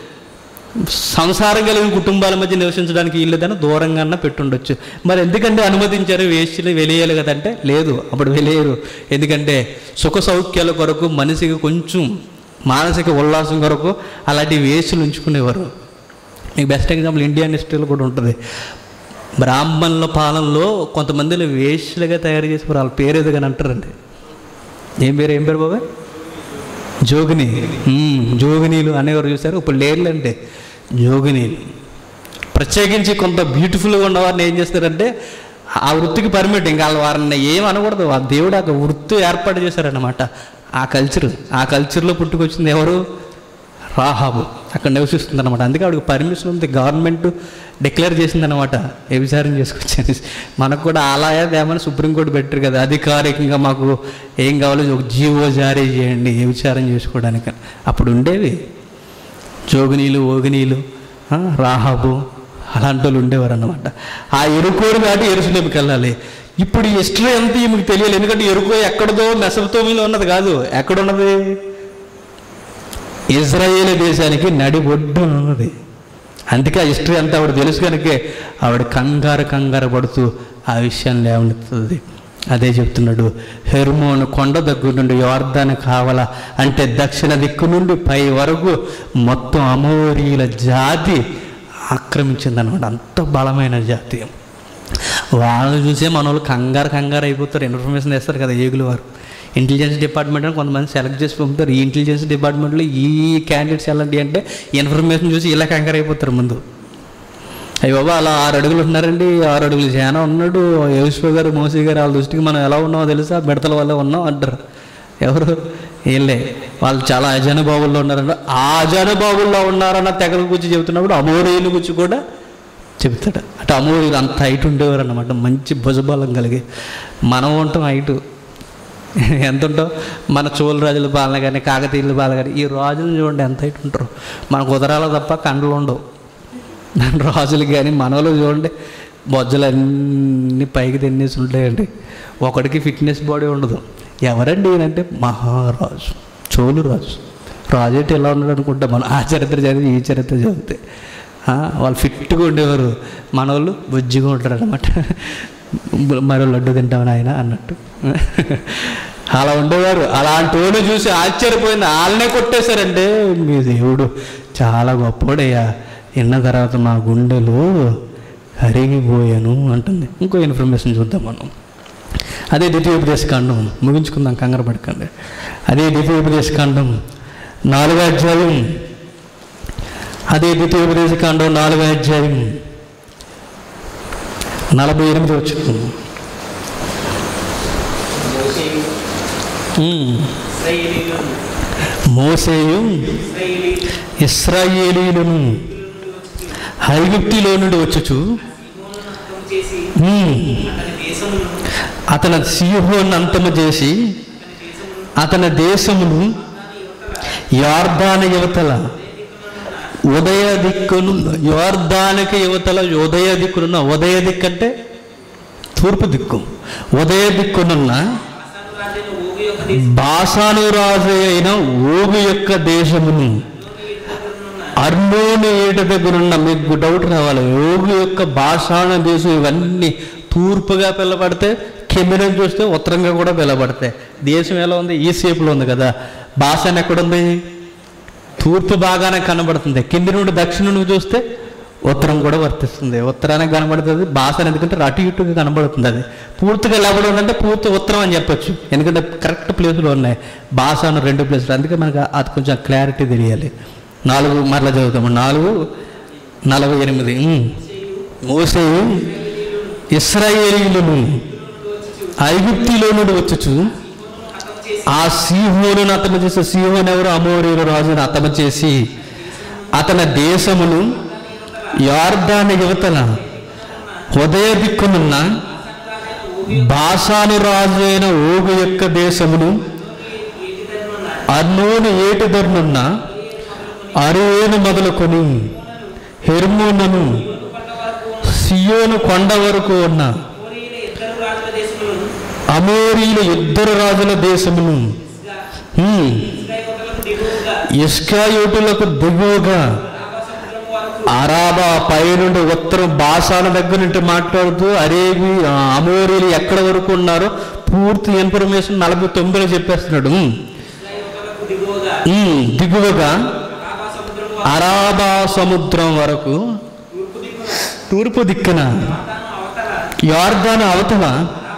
సంసారం కలిగిన కుటుంబాల మధ్య నివసించడానికి వీళ్ళదని దూరంగా పెట్టుండొచ్చు మరి ఎందుకంటే అనుమతించారు వేస్టులు వెలియాలి కదంటే లేదు అప్పుడు వెలియరు ఎందుకంటే సుఖ సౌఖ్యాల కొరకు మనిషికి కొంచెం మానసిక ఉల్లాసం కొరకు అలాంటి వేస్టులు ఉంచుకునేవారు మీకు బెస్ట్ ఎగ్జాంపుల్ ఇండియన్ హిస్టరీలో కూడా ఉంటుంది బ్రాహ్మణుల పాలనలో కొంతమందిని వేష్లుగా తయారు చేసి వాళ్ళ పేరు ఏదో కానీ అంటారండి ఏం పేరు ఏం పేరు బాబాయ్ జోగిని మ్మ్, జోగినీలు అనేవారు చూసారు ఇప్పుడు లేర్లంటే జోగినీలు ప్రత్యేకించి కొంత బ్యూటిఫుల్గా ఉన్నవారిని ఏం చేస్తారంటే ఆ వృత్తికి పర్మిట్ ఇంకా వాళ్ళు వారిని ఏం అనకూడదు ఆ దేవుడు ఆ వృత్తి ఏర్పాటు చేశారన్నమాట ఆ కల్చర్ ఆ కల్చర్లో పుట్టుకొచ్చింది ఎవరు రాహాబు అక్కడ నివసిస్తుంది అనమాట అందుకే ఆవిడకి పర్మిషన్ ఉంది గవర్నమెంట్ డిక్లేర్ చేసింది అనమాట వ్యభిచారం చేసుకొచ్చాను మనకు కూడా అలా ఏమని సుప్రీంకోర్టు పెట్టారు కదా అధికారికంగా మాకు ఏం కావాలో ఒక జీవో జారీ చేయండి వ్యభిచారం చేసుకోవడానికి అప్పుడు ఉండేవి జోగినీలు ఓగినీలు ఆ, రాహాబు అలాంటి వాళ్ళు ఉండేవారు అన్నమాట ఆ ఎరుకోరు కాబట్టి ఎరుసలేమికి వెళ్ళాలి ఇప్పుడు ఈ హిస్టరీ అంతా ఈమెకు తెలియాలి ఎందుకంటే ఎరుకో ఎక్కడదో మెసపతోమిలో ఉన్నది కాదు ఎక్కడున్నది ఇజ్రాయేల్ దేశానికి నడి ఒడ్డున ఉన్నది అందుకే ఆ హిస్టరీ అంతా ఆవిడ తెలుసు కనుక ఆవిడ కంగారు కంగారు పడుతూ ఆ విషయాన్ని లేవనెత్తుతుంది అదే చెప్తున్నాడు హెర్మోన్ కొండ దగ్గర నుండి యోర్ధాన కావాల అంటే దక్షిణ దిక్కు నుండి పై వరకు మొత్తం అమోరీల జాతి ఆక్రమించిందనమాట అంత బలమైన జాతి వాళ్ళు చూసే మన వాళ్ళు కంగారు కంగారు అయిపోతారు ఇన్ఫర్మేషన్ ఇస్తారు కదా ఏగులు వారు ఇంటెలిజెన్స్ డిపార్ట్మెంట్ అని కొంతమంది సెలెక్ట్ చేసి పంపుతారు ఈ ఇంటెలిజెన్స్ డిపార్ట్మెంట్లో ఈ క్యాండిడేట్స్ ఎలాంటి అంటే ఇన్ఫర్మేషన్ చూసి ఇలా కంగారు అయిపోతారు ముందు అయ్యి బాబా అలా ఆరు అడుగులు ఉన్నారండి ఆరు అడుగులు చాలా ఉన్నాడు యోశ్వ గారు మోసీ గారు వాళ్ళ దృష్టికి మనం ఎలా ఉన్నామో తెలుసా బిడతల వల్ల ఉన్నాం అంటారు ఎవరు వీళ్ళే వాళ్ళు చాలా అజనుభావుల్లో ఉన్నారంట ఆ అజనుభావుల్లో ఉన్నారన్న తెగల గురించి చెబుతున్నప్పుడు అమోరీల గురించి కూడా చెబుతాడు అటు అమోరీలు అంత హైట్ ఉండేవారు అన్నమాట మంచి భుజబలం కలిగి మనం ఉంటాం హైటు ఎంత ఉంటాం మన చోళ రాజుల పాలన కానీ కాకతీయుల పాలన కానీ ఈ రాజులను చూడండి ఎంత హైట్ ఉంటారు మన కుదరాల తప్ప కండలు ఉండవు రాజులు కానీ మనలో చూడండి బొజ్జలు అన్నీ పైకి తినేసి ఉంటాయండి ఒకడికి ఫిట్నెస్ బాడీ ఉండదు ఎవరండి ఈయనంటే మహారాజు చోళు రాజు రాజు అంటే ఎలా ఉన్నాడు అనుకుంటా మనం ఆ చరిత్ర చదివి ఈ చరిత్ర చదివితే ఆ, వాళ్ళు ఫిట్గా ఉండేవారు మన వాళ్ళు బుజ్జిగా ఉంటారు అనమాట మరో లడ్డు తింటామని ఆయన అన్నట్టు అలా ఉండేవారు అలాంటి వాడు చూసి ఆశ్చర్యపోయింది వాళ్ళనే కొట్టేశారంటే మీ దేవుడు చాలా గొప్పోడయ్యా విన్న తర్వాత మా గుండెలు కరిగిపోయాను అంటుంది ఇంకో ఇన్ఫర్మేషన్ చూద్దాం మనం అదే ద్వితీయోపదేశ కాండం ముగించుకుందాం కంగారు పడకండి అదే ద్వితీయోపదేశ కాండం నాలుగో అధ్యాయం అదే ద్వితీయోపదేశ కాండం నాలుగో అధ్యాయం నలభై ఎనిమిది వచ్చింది మోసేయు ఇశ్రాయేలీయులను మోసేయు ఇశ్రాయేలీ ఇస్రాయేలీలను ఐగుప్తిలో నుండి వచ్చుచు సీమోనును అంతం చేసి ఉమ్, అతని దేశమును అతని సీహోన్ అంతము చేసి అతని దేశమును యార్దాన యువతల ఉదయ దిక్కును యార్దానికి యువతల ఉదయ దిక్కునున్న ఉదయ దిక్కు అంటే తూర్పు దిక్కు ఉదయ దిక్కునున్న అసాను రాజైన ఓగు యొక్క దేశం బాసాను రాజు అయిన ఓగు యొక్క దేశమును అర్నోని ఏట దగ్గరున్న మీకు డౌట్ రావాలి ఓగు యొక్క భాషాణ దేశం ఇవన్నీ తూర్పుగా పిల్లబడితే కింద నుంచి చూస్తే ఉత్తరంగా కూడా పిల్లబడతాయి దేశం ఎలా ఉంది ఈ షేపులో ఉంది కదా భాషను ఎక్కడుంది తూర్పు బాగానే కనబడుతుంది కింది నుండి దక్షిణం నుండి చూస్తే ఉత్తరం కూడా వర్తిస్తుంది ఉత్తరానికి కనబడుతుంది భాష ఎందుకంటే అటు ఇటుగా కనబడుతుంది అది పూర్తిగా లేవడం ఉందంటే పూర్తి ఉత్తరం అని చెప్పొచ్చు ఎందుకంటే కరెక్ట్ ప్లేసులు ఉన్నాయి భాష అన్న రెండు ప్లేసులు అందుకే మనకు అది కొంచెం క్లారిటీ తెలియాలి నాలుగు మరలా చదువుతాము నాలుగు నలభై ఎనిమిది ఉమ్. మోసేయు ఇస్రాయేలీలను ఐగుప్తిలో నుండి వచ్చుచు ఆ సీహోను అతను చేసే సీహోన్ ఎవరు అమోరీల రాజును అతను చేసి అతని దేశమును యార్దాన యువతల ఉదయ దిక్కునున్న బాషాను రాజు అయిన ఓగు యొక్క దేశమును అర్నోను ఏటి ధరనున్న అరేను మొదలుకొని హెర్మోనను సియోను కొండ వరకు ఉన్న ఇద్దరు రాజుల దేశములను అమోరీల ఇద్దరు రాజుల దేశమును హ్మ్, ఇశ్రాయేలులకు దిగువగా ఇస్కాయోటులకు దిగువగా అరాబా పై నుండి ఉత్తరం బాసాల దగ్గర నుండి మాట్లాడుతూ అరేబి ఆ, అమోరీలు ఎక్కడ వరకు ఉన్నారో పూర్తి ఇన్ఫర్మేషన్ నలభై తొమ్మిదిలో చెప్పేస్తున్నాడు హ్మ్, ఇశ్రాయేలులకు దిగువగా హ్మ్, దిగువగా రాబా సముద్రము అరాబా సముద్రం వరకు తూర్పు దిక్కున తూర్పు దిక్కున యోర్ధాను అవతల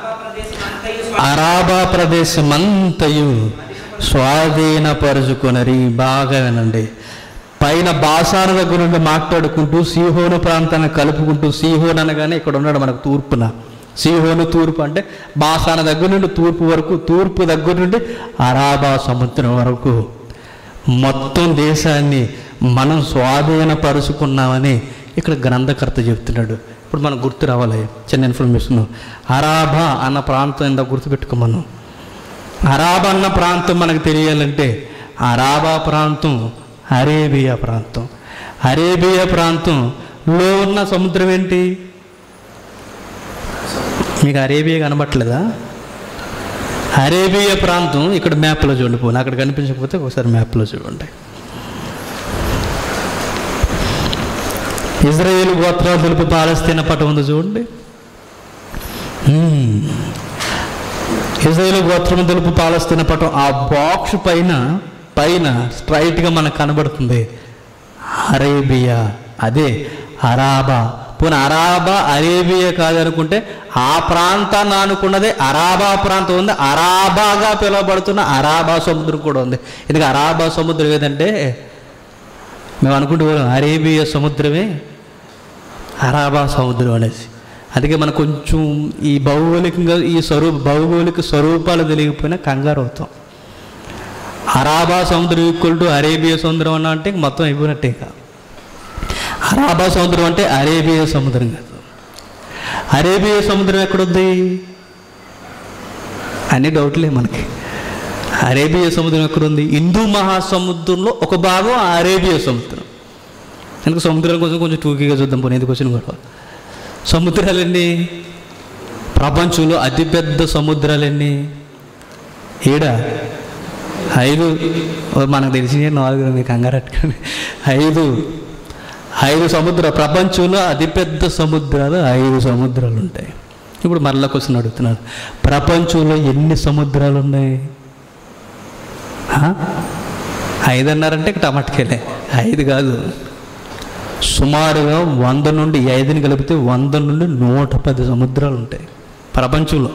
అరాబా ప్రదేశం అంతయు అరాబా ప్రదేశం అంతయు స్వాధీనపరుచుకునరి బాగా వినండి పైన బాసాన దగ్గర నుండి మాట్లాడుకుంటూ సీహోను ప్రాంతాన్ని కలుపుకుంటూ సీహోన్ అనగానే ఇక్కడ ఉన్నాడు మనకు తూర్పున సీహోను తూర్పు అంటే బాసాన దగ్గర నుండి తూర్పు వరకు తూర్పు దగ్గర నుండి అరాబా సముద్రం వరకు మొత్తం దేశాన్ని మనం స్వాధీనపరుచుకున్నామని ఇక్కడ గ్రంథకర్త చెప్తున్నాడు ఇప్పుడు మనకు గుర్తు రావాలి చిన్న ఇన్ఫర్మేషన్ అరాబా అన్న ప్రాంతం ఎంత గుర్తుపెట్టుకోమను అరాబా అన్న ప్రాంతం మనకు తెలియాలంటే అరాబా ప్రాంతం అరేబియా ప్రాంతం అరేబియా ప్రాంతంలో ఉన్న సముద్రం ఏంటి మీకు అరేబియా కనబట్టలేదా అరేబియా ప్రాంతం ఇక్కడ మ్యాప్లో చూడండి పోనీ అక్కడ కనిపించకపోతే ఒకసారి మ్యాప్లో చూడండి ఇజ్రాయేల్ గోత్రాలు తెలుపు పాలస్తీన పటం ఉంది చూడండి హ్మ్. ఇజ్రాయేల్ గోత్రం తెలుపు పాలస్తీన పటం ఆ బాక్స్ పైన పైన స్ట్రైట్గా మనకు కనబడుతుంది అరేబియా అదే అరాబా పోనీ అరాబా అరేబియా కాదనుకుంటే ఆ ప్రాంతాన్ని అనుకున్నదే అరాబా ప్రాంతం ఉంది అరాబాగా పిలువబడుతున్న అరాబా సముద్రం కూడా ఉంది ఇది అరాబా సముద్రం ఏదంటే మేము అనుకుంటూ పోయాం అరేబియా సముద్రమే అరాబా సముద్రం అనేసి అందుకే మనం కొంచెం ఈ భౌగోళికంగా ఈ స్వరూప భౌగోళిక స్వరూపాలు తెలియకపోయినా కంగారు అవుతాం అరాబా సముద్రం ఈక్వల్ టు అరేబియా సముద్రం అన్న అంటే ఇంక మొత్తం అయిపోయినట్టే ఇక అరాబా సముద్రం అంటే అరేబియా సముద్రం కాదు అరేబియా సముద్రం ఎక్కడుంది అన్ని డౌట్లే మనకి అరేబియా సముద్రం ఎక్కడుంది హిందూ మహాసముద్రంలో ఒక భాగం అరేబియా సముద్రం ఎందుకు సముద్రాల కోసం కొంచెం టూకీగా చూద్దాం పోనీ ఎందుకు వచ్చిన గొడవ సముద్రాలన్నీ ప్రపంచంలో అతిపెద్ద సముద్రాలన్నీ ఏడ ఐదు ఓ మనకు తెలిసిన నాలుగు మీకు కంగారట్టుకోండి ఐదు ఐదు సముద్ర ప్రపంచంలో అతిపెద్ద సముద్రాలు ఐదు సముద్రాలు ఉంటాయి ఇప్పుడు మరలా క్వశ్చన్ అడుగుతున్నారు ప్రపంచంలో ఎన్ని సముద్రాలు ఉన్నాయి ఆ? ఐదు అన్నారంటే ఇక టమాటకెళ్ళే ఐదు కాదు సుమారుగా వంద నుండి ఈ ఐదుని కలిపితే వంద నుండి నూట పది సముద్రాలు ఉంటాయి ప్రపంచంలో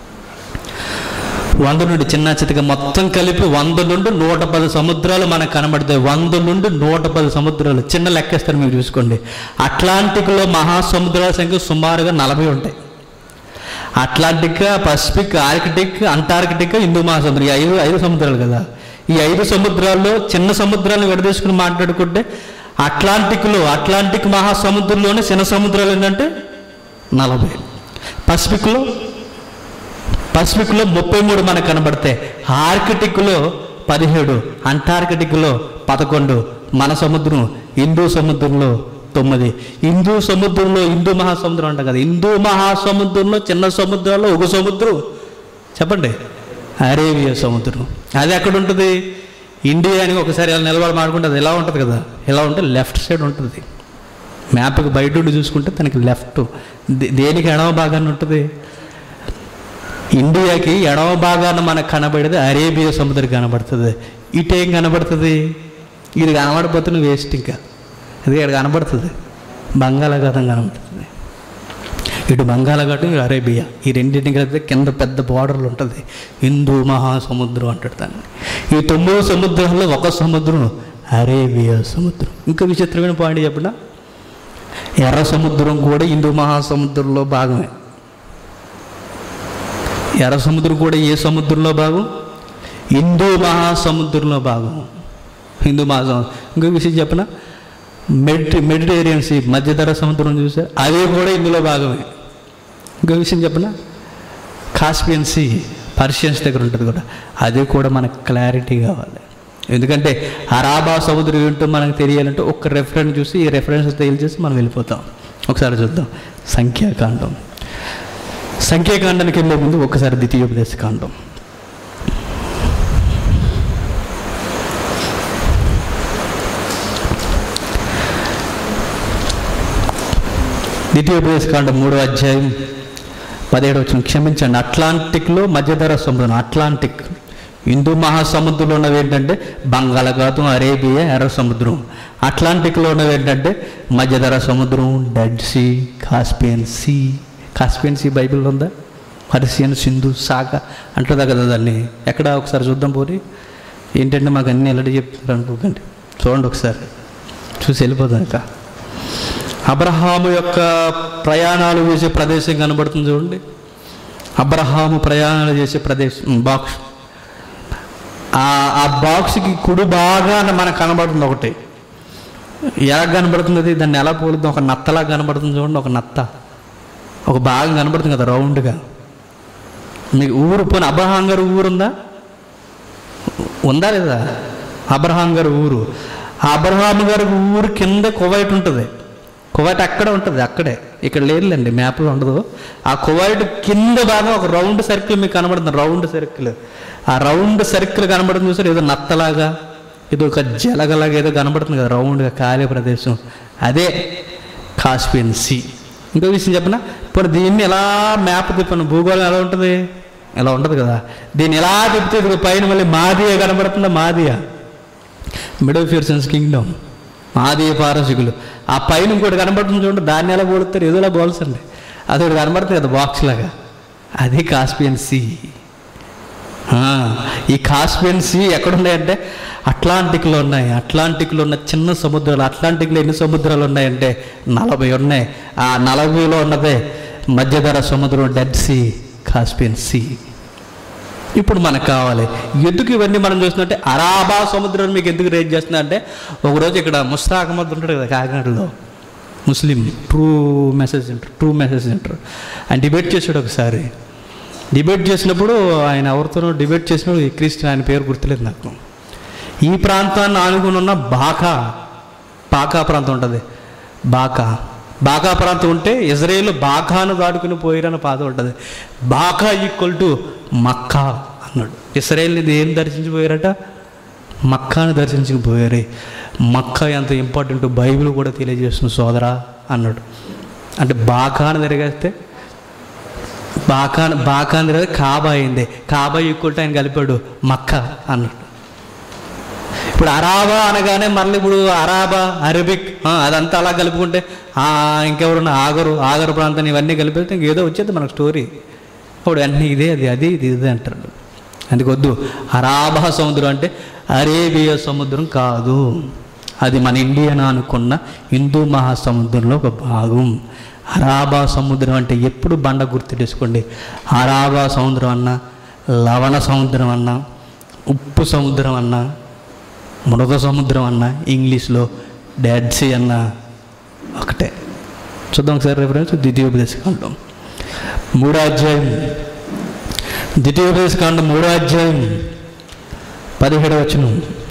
వంద నుండి చిన్న చితక మొత్తం కలిపి వంద నుండి నూట పది సముద్రాలు మనకు కనబడతాయి వంద నుండి నూట పది సముద్రాలు చిన్న లెక్కేస్తారు మీరు చూసుకోండి అట్లాంటిక్లో మహాసముద్రాల సంఖ్య సుమారుగా నలభై ఉంటాయి అట్లాంటిక్ పసిఫిక్ ఆర్కిటిక్ అంటార్కిటిక్ హిందూ మహాసముద్రం ఈ ఐదు ఐదు సముద్రాలు కదా ఈ ఐదు సముద్రాల్లో చిన్న సముద్రాలను విడదీసుకుని మాట్లాడుకుంటే అట్లాంటిక్లో అట్లాంటిక్ మహాసముద్రంలోనే చిన్న సముద్రాలు ఏంటంటే నలభై పసిఫిక్లో పసిఫిక్లో ముప్పై మూడు మనకు కనబడతాయి ఆర్కిటిక్లో పదిహేడు అంటార్కిటిక్లో పదకొండు మన సముద్రం హిందూ సముద్రంలో తొమ్మిది హిందూ సముద్రంలో హిందూ మహాసముద్రం అంట కదా హిందూ మహాసముద్రంలో చిన్న సముద్రాల్లో ఒక సముద్రం చెప్పండి అరేబియా సముద్రం అది ఎక్కడ ఉంటుంది ఇండియా అని ఒకసారి ఇలా నిలబడి మాడుకుంటే అది ఎలా ఉంటుంది కదా ఎలా ఉంటే లెఫ్ట్ సైడ్ ఉంటుంది మ్యాప్కి బయట ఉండి చూసుకుంటే తనకి లెఫ్ట్ దే- దేనికి ఎడమ భాగాన్ని ఉంటుంది ఇండియాకి ఎడమ భాగాన మనకు కనబడేది అరేబియా సముద్రం కనబడుతుంది ఇటేం కనబడుతుంది ఇది కనబడిపోతే నువ్వు వేస్ట్ ఇంకా ఇది ఇక్కడ కనబడుతుంది బంగాళాఖాతం కనబడుతుంది ఇటు బంగాళాఖాతం ఇటు అరేబియా ఈ రెండింటిని కలిపితే కింద పెద్ద బార్డర్లు ఉంటుంది హిందూ మహాసముద్రం అంటాడు దాన్ని ఈ తొమ్మిది సముద్రాల్లో ఒక సముద్రం అరేబియా సముద్రం ఇంకా విచిత్రమైన పాయింట్ చెప్పిన ఎర్ర సముద్రం కూడా హిందూ మహాసముద్రంలో భాగమే ఎర్ర సముద్రం కూడా ఏ సముద్రంలో భాగం హిందూ మహాసముద్రంలో భాగం హిందూ మహాసముద్రం ఇంకో విషయం చెప్పన మెడి మెడిటేరియన్ సీ మధ్యధర సముద్రం చూసా అది కూడా ఇందులో భాగమే ఇంకో విషయం చెప్పన కాస్పియన్ సీ పర్షియన్స్ దగ్గర ఉంటుంది కూడా అది కూడా మనకు క్లారిటీ కావాలి ఎందుకంటే అరాబా సముద్రం ఏంటో మనకు తెలియాలంటే ఒక్క రెఫరెన్స్ చూసి ఈ రెఫరెన్స్ తేల్చేసి మనం వెళ్ళిపోతాం ఒకసారి చూద్దాం సంఖ్యాకాండం సంఖ్యాకాండానికి వెళ్ళే ముందు ఒక్కసారి ద్వితీయోపదేశ కాండం ద్వితీయోపదేశ కాండం మూడో అధ్యాయం పదిహేడు వచ్చిన క్షమించండి అట్లాంటిక్లో మధ్యధర సముద్రం అట్లాంటిక్ హిందూ మహాసముద్రంలో ఉన్నవి ఏంటంటే బంగాళాఖాతం అరేబియా ఎర్ర సముద్రం అట్లాంటిక్లో ఉన్నవి ఏంటంటే మధ్యధర సముద్రం dead sea Caspian sea Caspian sea బైబిల్లో ఉందా పర్షియన్ సింధు సాగ అంటుందా కదా దాన్ని ఎక్కడ ఒకసారి చూద్దాం పోరి ఏంటంటే మాకు అన్ని ఎల్లడి చెప్తారు అనుకోకండి చూడండి ఒకసారి చూసి వెళ్ళిపోదాం ఇక అబ్రహాము యొక్క ప్రయాణాలు చేసే ప్రదేశం కనబడుతుంది చూడండి అబ్రహాము ప్రయాణాలు చేసే ప్రదేశం బాక్స్ ఆ ఆ బాక్స్కి కుడి బాగాన మనకు కనబడుతుంది ఒకటి ఎలా కనబడుతుంది అది దాన్ని ఎలా పోలుద్దాం ఒక నత్తలా కనబడుతుంది చూడండి ఒక నత్త ఒక భాగం కనబడుతుంది కదా రౌండ్గా మీకు ఊరు పోనీ అబ్రహాం గారు ఊరు ఉందా ఉందా లేదా అబ్రహాం గారి ఊరు ఆ అబ్రహాం గారి ఊరు కింద కువైట్ ఉంటుంది కువైట్ అక్కడ ఉంటుంది అక్కడే ఇక్కడ లేదులేండి మ్యాప్లో ఉండదు ఆ కువైట్ కింద భాగం ఒక రౌండ్ సర్కిల్ మీకు కనబడుతుంది రౌండ్ సర్కిల్ ఆ రౌండ్ సర్కిల్ కనబడుతుంది చూసారు ఏదో నత్తలాగా ఏదో ఒక జలగలాగా ఏదో కనబడుతుంది కదా రౌండ్గా ఖాళీ ప్రదేశం అదే కాస్పియన్ సీ ఇంకో విషయం చెప్పనా ఇప్పుడు దీన్ని ఎలా మ్యాప్ తిప్పాను భూగోళం ఎలా ఉంటుంది ఎలా ఉంటుంది కదా దీన్ని ఎలా తిప్పితే ఇది పైన మళ్ళీ మాదియా కనబడుతుందా మాదియా మిడల్ ఫియర్సన్స్ కింగ్డమ్ మాదియ పారసికులు ఆ పైన ఇంకోటి కనబడుతుంది చూడండి దాన్ని ఎలా పోలుస్తారు ఏదోలా పోల్సండి అది ఒకటి కనబడుతుంది కదా బాక్స్ లాగా అది కాస్పియన్ సీ ఆ, ఈ కాస్పియన్ సీ ఎక్కడున్నాయంటే అట్లాంటిక్లో ఉన్నాయి అట్లాంటిక్లో ఉన్న చిన్న సముద్రాలు అట్లాంటిక్లో ఎన్ని సముద్రాలు ఉన్నాయంటే నలభై ఉన్నాయి ఆ నలభైలో ఉన్నదే మధ్యధర సముద్రం డెడ్ సీ కాస్పియన్ సీ ఇప్పుడు మనకు కావాలి ఎందుకు ఇవన్నీ మనం చూస్తున్నట్టే అరాబా సముద్రం మీకు ఎందుకు రేట్ చేస్తున్నా అంటే ఒకరోజు ఇక్కడ ముస్తాక్ అహ్మద్ ఉంటాడు కదా కాకినాడలో ముస్లిం true message centre true message centre ఆయన డిబేట్ చేశాడు ఒకసారి డిబేట్ చేసినప్పుడు ఆయన ఎవరితోనో డిబేట్ చేసినప్పుడు ఈ క్రిస్టియన్ ఆయన పేరు గుర్తులేదు నాకు ఈ ప్రాంతాన్ని ఆనుకుని ఉన్న బాకా బాకా ప్రాంతం ఉంటుంది బాకా బాకా ప్రాంతం ఉంటే ఇజ్రాయేల్ బాకాను దాటుకుని పోయిరని పాత ఉంటుంది బాకా ఈక్వల్ టు మక్కా అన్నాడు ఇజ్రాయేల్ని ఏం దర్శించిపోయారట మక్కాను దర్శించుకుపోయారు మక్కా ఎంత ఇంపార్టెంట్ బైబిల్ కూడా తెలియజేస్తుంది సోదరా అన్నాడు అంటే బాకాను తిరిగేస్తే బాకా బాకా అని తిరిగి కాబా అయింది కాబా ఈక్వల్ టు ఆయన కలిపాడు మక్క అన్నాడు ఇప్పుడు అరాబా అనగానే మళ్ళీ ఇప్పుడు అరాబా అరబిక్ ఆ, అదంతా అలా కలుపుకుంటే ఆ, ఇంకెవరున్నా ఆగరు ఆగరు ప్రాంతాన్ని ఇవన్నీ కలిపితే ఇంకేదో వచ్చేది మనకు స్టోరీ ఇప్పుడు అన్నీ ఇదే అది అది ఇది ఇదే అంటారు అందుకొద్దు అరాబా సముద్రం అంటే అరేబియా సముద్రం కాదు అది మన ఇండియన్ అనుకున్న హిందూ మహాసముద్రంలో ఒక భాగం అరాబా సముద్రం అంటే ఎప్పుడు బండ గుర్తుటేసుకోండి అరాబా సముద్రం అన్నా లవణ సముద్రం అన్నా ఉప్పు సముద్రం అన్నా మృగ సముద్రం అన్న ఇంగ్లీష్లో డెడ్ సీ అన్న ఒకటే చూద్దాం ఒకసారి రిఫరెన్స్ ద్వితీయోపదేశకాండం మూడో అధ్యాయం ద్వితీయోపదేశకాండం మూడో అధ్యాయం పదిహేడవ వచనం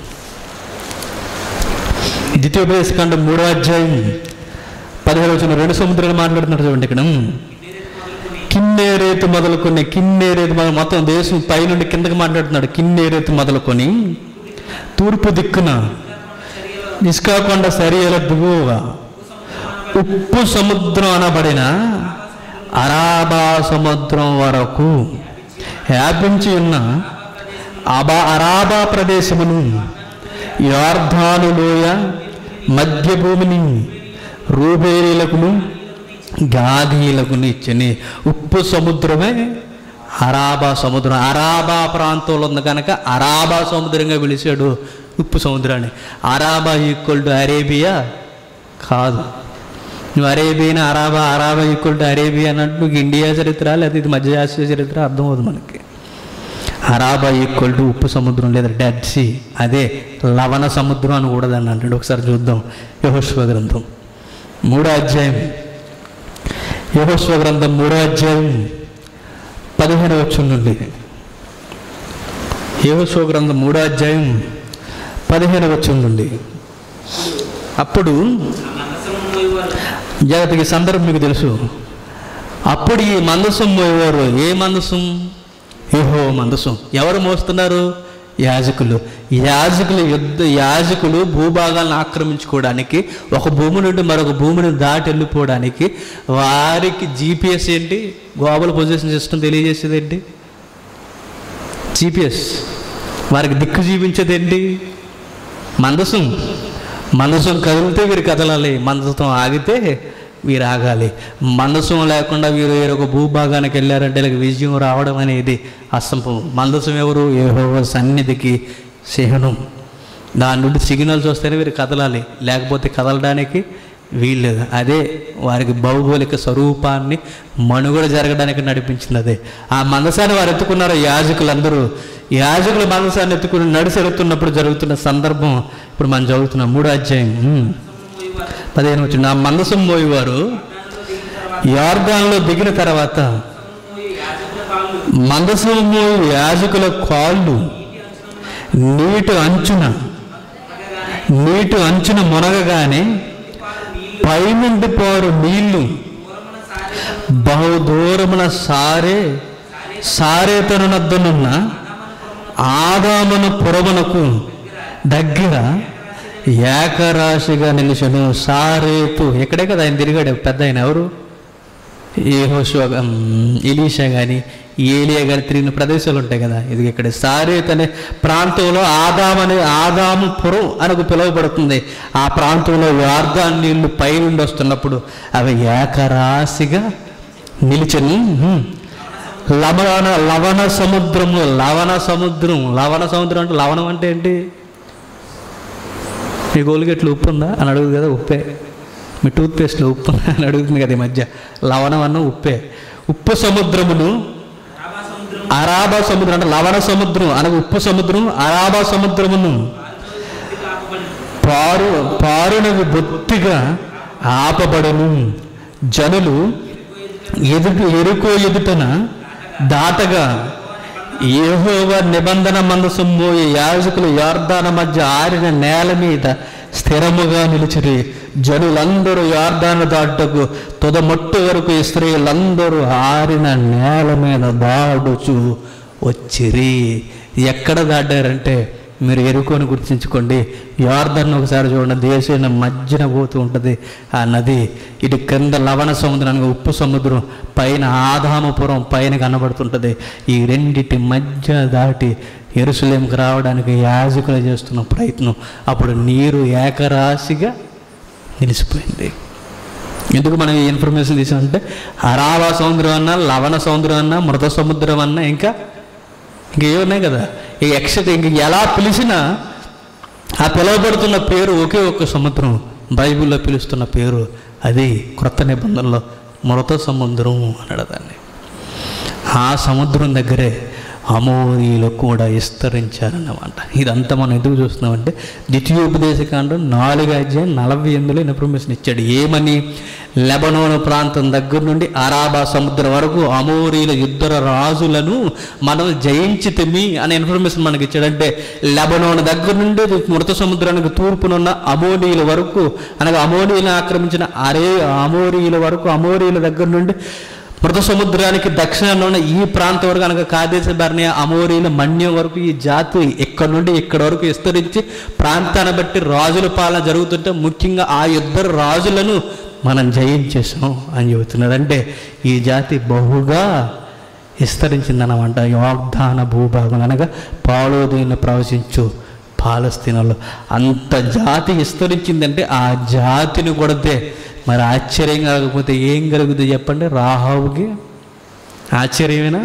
ద్వితీయోపదేశకాండం మూడో అధ్యాయం పదిహేడు వచ్చిన రెండు సముద్రాలు మాట్లాడుతున్నారు చూడండి ఇక్కడ కిన్నేరేతు మొదలుకొని కిన్నేరేతు మొదలు మొత్తం దేశం పైనుండి కిందకి మాట్లాడుతున్నాడు కిన్నేరేతు మొదలుకొని తూర్పు దిక్కున నిష్కాకొండ సరియల దిగువగా ఉప్పు సముద్రం అనబడిన అరాబా సముద్రం వరకు వ్యాపించి ఉన్న అబా అరాబా ప్రదేశమును యార్ధాను లోయ మధ్య భూమిని రూబేరీలకును గాదీలకును ఇచ్చని ఉప్పు సముద్రమే అరాబా సముద్రం అరాబా ప్రాంతంలో ఉంది కనుక అరాబా సముద్రంగా పిలిచాడు ఉప్పు సముద్రాన్ని అరాబా ఈక్వల్ టు అరేబియా కాదు నువ్వు అరేబియన్ అరాబా అరాబా ఈక్వల్ టు అరేబియా అన్నట్టు నువ్వు ఇండియా చరిత్ర లేదా ఇది మధ్య ఆసియా చరిత్ర అర్థమవుతుంది మనకి అరాబా ఈక్వల్ టు ఉప్పు సముద్రం లేదా డెడ్ సీ అదే లవణ సముద్రం అని కూడా దాన్ని అంటాడు ఒకసారి చూద్దాం యహోశ్వ గ్రంథం మూడో అధ్యాయం యహోశ్వ గ్రంథం మూడో అధ్యాయం పదిహేను వచ్చం నుండి యహోశ్వ గ్రంథం మూడో అధ్యాయం పదిహేను వచ్చం నుండి అప్పుడు జాగ్రత్తగా ఈ సందర్భం మీకు తెలుసు అప్పుడు ఈ మందసం మోయేవారు ఏ మందసం ఏహో మందసం ఎవరు మోస్తున్నారు యాజకులు యాజకులు యుద్ధ యాజకులు భూభాగాలను ఆక్రమించుకోవడానికి ఒక భూమి నుండి మరొక భూమిని దాటి వెళ్ళిపోవడానికి వారికి జీపీఎస్ ఏంటి గ్లోబల్ పొజిషన్ సిస్టమ్ తెలియజేసేది ఏంటి జీపీఎస్ వారికి దిక్కు చూపించేది ఏంటి మందసం మందసం కదిలితే వీరు కదలాలి మందసం ఆగితే వీరు ఆగాలి మందసం లేకుండా వీరు వేరొక భూభాగానికి వెళ్ళారంటే వీళ్ళకి విజయం రావడం అనేది అసంభవం మందసం ఎవరు ఏహోవ సన్నిధికి చిహ్నం దాని నుండి సిగ్నల్స్ వస్తేనే వీరు కదలాలి లేకపోతే కదలడానికి వీల్లేదు అదే వారికి భౌగోళిక స్వరూపాన్ని మనుగడ జరగడానికి నడిపించింది అదే ఆ మందసాన్ని వారు ఎత్తుకున్నారు యాజకులందరూ యాజకులు మందసాన్ని ఎత్తుకుని నడిచి ఎడుతున్నప్పుడు జరుగుతున్న సందర్భం ఇప్పుడు మనం చదువుతున్నాం మూడో అధ్యాయం ఉమ్. పదిహేను వచ్చింది ఆ మందసం మోయేవారు యార్గాన్లో దిగిన తర్వాత మందసం మోయి యాజకుల కాళ్ళు నీటి అంచున నీటి అంచున మునగగానే పైనుండి పోరు నీళ్లు బహుదూరమున సారే సారేతనునద్దనున్న ఆదామున పురమునకు దగ్గర ఏకరాశిగా నిలిచను సారేతు ఇక్కడే కదా ఆయన తిరిగాడు పెద్ద ఆయన ఎవరు ఏ హోషో ఇలీషా కానీ ఏలియా కానీ తిరిగిన ప్రదేశాలు ఉంటాయి కదా ఇది ఇక్కడ సారేత్ అనే ప్రాంతంలో ఆదాం అనే ఆదాము పురం అనకు పిలువబడుతుంది ఆ ప్రాంతంలో వార్దాన్ నీళ్లు పైనుండి వస్తున్నప్పుడు అవి ఏకరాశిగా నిలిచను హ్మ్. లవణ లవణ సముద్రము లవణ సముద్రం లవణ సముద్రం అంటే లవణం అంటే ఏంటి మీ గోలుగెట్లు ఉప్పు ఉందా అని అడుగుతుంది కదా ఉప్పే మీ టూత్పేస్ట్లో ఉప్పు ఉందా అని అడుగుతుంది కదా ఈ మధ్య లవణం అన్న ఉప్పే ఉప్పు సముద్రమును అరాబా సముద్రం అంటే లవణ సముద్రం అనగా ఉప్పు సముద్రం అరాబా సముద్రమును పారు పారునవి బొత్తిగా ఆపబడను జనులు ఎదుటి ఎరుకో ఎదుటన దాటగా ఏహోవ నిబంధన మనసు మోయే యాజకులు యార్దాన మధ్య ఆరిన నేల మీద స్థిరముగా నిలిచిరి జనులందరూ యార్దాను దాటకు తుదమొట్టు వరకు స్త్రీలందరూ ఆరిన నేల మీద దాడుచు వచ్చిరి ఎక్కడ దాటారంటే మీరు ఎరుకొని గుర్తించుకోండి యార్దన్ ఒకసారి చూడండి దేశం మధ్యన పోతూ ఉంటుంది ఆ నది ఇటు కింద లవణ సముద్రానికి ఉప్పు సముద్రం పైన ఆదామపురం పైన కనబడుతుంటుంది ఈ రెండిటి మధ్య దాటి ఎరుసలేంకి రావడానికి యాజకులు చేస్తున్న ప్రయత్నం అప్పుడు నీరు ఏకరాశిగా నిలిచిపోయింది ఎందుకు మనం ఈ ఇన్ఫర్మేషన్ తీసామంటే అరావా సముద్రం అన్నా లవణ సముద్రం అన్నా మృత సముద్రం అన్నా ఇంకా ఇంక ఏమున్నాయి కదా ఈ యక్ష ఇంక ఎలా పిలిచినా ఆ పిలువబడుతున్న పేరు ఒకే ఒక్క సముద్రం బైబిల్లో పిలుస్తున్న పేరు అది క్రొత్త నిబంధనలో మృత సముద్రం అన్నాడు దాన్ని ఆ సముద్రం దగ్గరే అమోరీలు కూడా విస్తరించారన్నమాట ఇదంతా మనం ఎందుకు చూస్తున్నామంటే ద్వితీయోపదేశకాండం నాలుగు అధ్యాయం నలభై ఎనిమిదిలో ఇన్ఫర్మేషన్ ఇచ్చాడు ఏమని లెబనోను ప్రాంతం దగ్గర నుండి అరాబా సముద్రం వరకు అమోరీల యుద్ధ రాజులను మనం జయించితిమి అనే ఇన్ఫర్మేషన్ మనకి ఇచ్చాడంటే లెబనోను దగ్గర నుండి మృత సముద్రానికి తూర్పునున్న అమోనీయుల వరకు అనగా అమోనీయులను ఆక్రమించిన అరే అమోరీయుల వరకు అమోరీయుల దగ్గర నుండి మృత సముద్రానికి దక్షిణంలో ఉన్న ఈ ప్రాంతం వరకు అనగా కాదేశ బర్ణియా అమోరీల మన్యం వరకు ఈ జాతి ఇక్కడ నుండి ఇక్కడ వరకు విస్తరించి ప్రాంతాన్ని బట్టి రాజుల పాలన జరుగుతుంటే ముఖ్యంగా ఆ ఇద్దరు రాజులను మనం జయించేసాం అని చెబుతున్నాడు అంటే ఈ జాతి బహుగా విస్తరించిందన్నమాట వాగ్దాన భూభాగం అనగా పాలోదీని ప్రవశించు పాలస్తీనాలో అంత జాతి విస్తరించిందంటే ఆ జాతిని కొడితే మరి ఆశ్చర్యం కాకపోతే ఏం కలుగుతుంది చెప్పండి రాహావుకి ఆశ్చర్యమేనా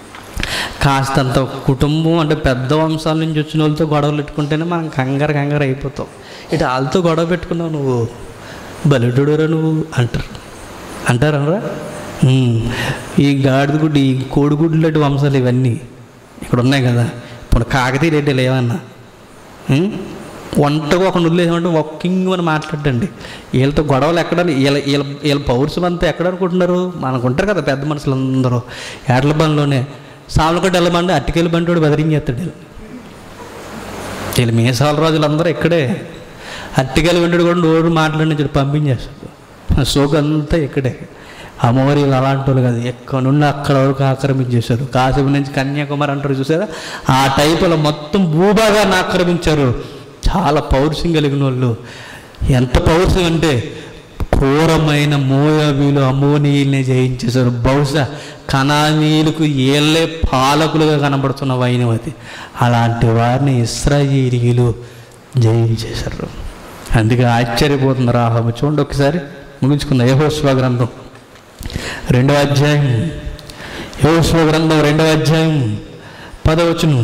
కాస్తంత కుటుంబం అంటే పెద్ద వంశాల నుంచి వచ్చిన వాళ్ళతో గొడవలు పెట్టుకుంటేనే మనం కంగారు కంగారు అయిపోతాం ఇటు వాళ్ళతో గొడవ పెట్టుకున్నావు నువ్వు బలుడురా నువ్వు అంటారు అంటారనరా ఉమ్. ఈ గాడిద గుడ్డు ఈ కోడిగుడ్లు లాంటి వంశాలు ఇవన్నీ ఇక్కడ ఉన్నాయి కదా ఇప్పుడు కాకతీయ రెడ్డిలు ఏమన్నా ఉమ్? ఒంటగా ఒక నుల్లు ఏమంటే ఒక్కింగ్ అని మాట్లాడండి వీళ్ళతో గొడవలు ఎక్కడ వీళ్ళ వీళ్ళ వీళ్ళ పౌరుషం అంతా ఎక్కడ అనుకుంటున్నారు మనకుంటారు కదా పెద్ద మనుషులు అందరూ ఏట్ల బండిలోనే సామలకోట వెళ్ళమండి అట్టికెళ్ళి బండి వాడు బెదిరించేస్తాడు వీళ్ళు వీళ్ళు మీసాల రోజులు అందరూ ఇక్కడే అట్టికెళ్ళి బండి కూడా నోరు మాట్లాడించాడు పంపించేస్తాడు సోకు అంతా ఇక్కడే అమోరీలు అలాంటి వాళ్ళు కాదు ఎక్కడ నుండి అక్కడ వరకు ఆక్రమించేశారు కాశీ నుంచి కన్యాకుమారి అంటారు చూసారా ఆ టైపులో మొత్తం భూభాగాన్ని ఆక్రమించారు చాలా పౌరుషం కలిగిన వాళ్ళు ఎంత పౌరుషం అంటే క్రూరమైన మోయాబీలు అమోనీయుల్ని జయించేశారు బహుశా కణానీయులకు ఏళ్ళే పాలకులుగా కనబడుతున్న వైనం అది అలాంటి వారిని ఇస్రాయేలీలు జయించేశారు అందుకే ఆశ్చర్యపోతుంది రాహము చూడండి ఒకసారి ముగించుకుందాం యహోస్వ గ్రంథం రెండవ అధ్యాయం యహోస్వ గ్రంథం రెండవ అధ్యాయం పదవచనం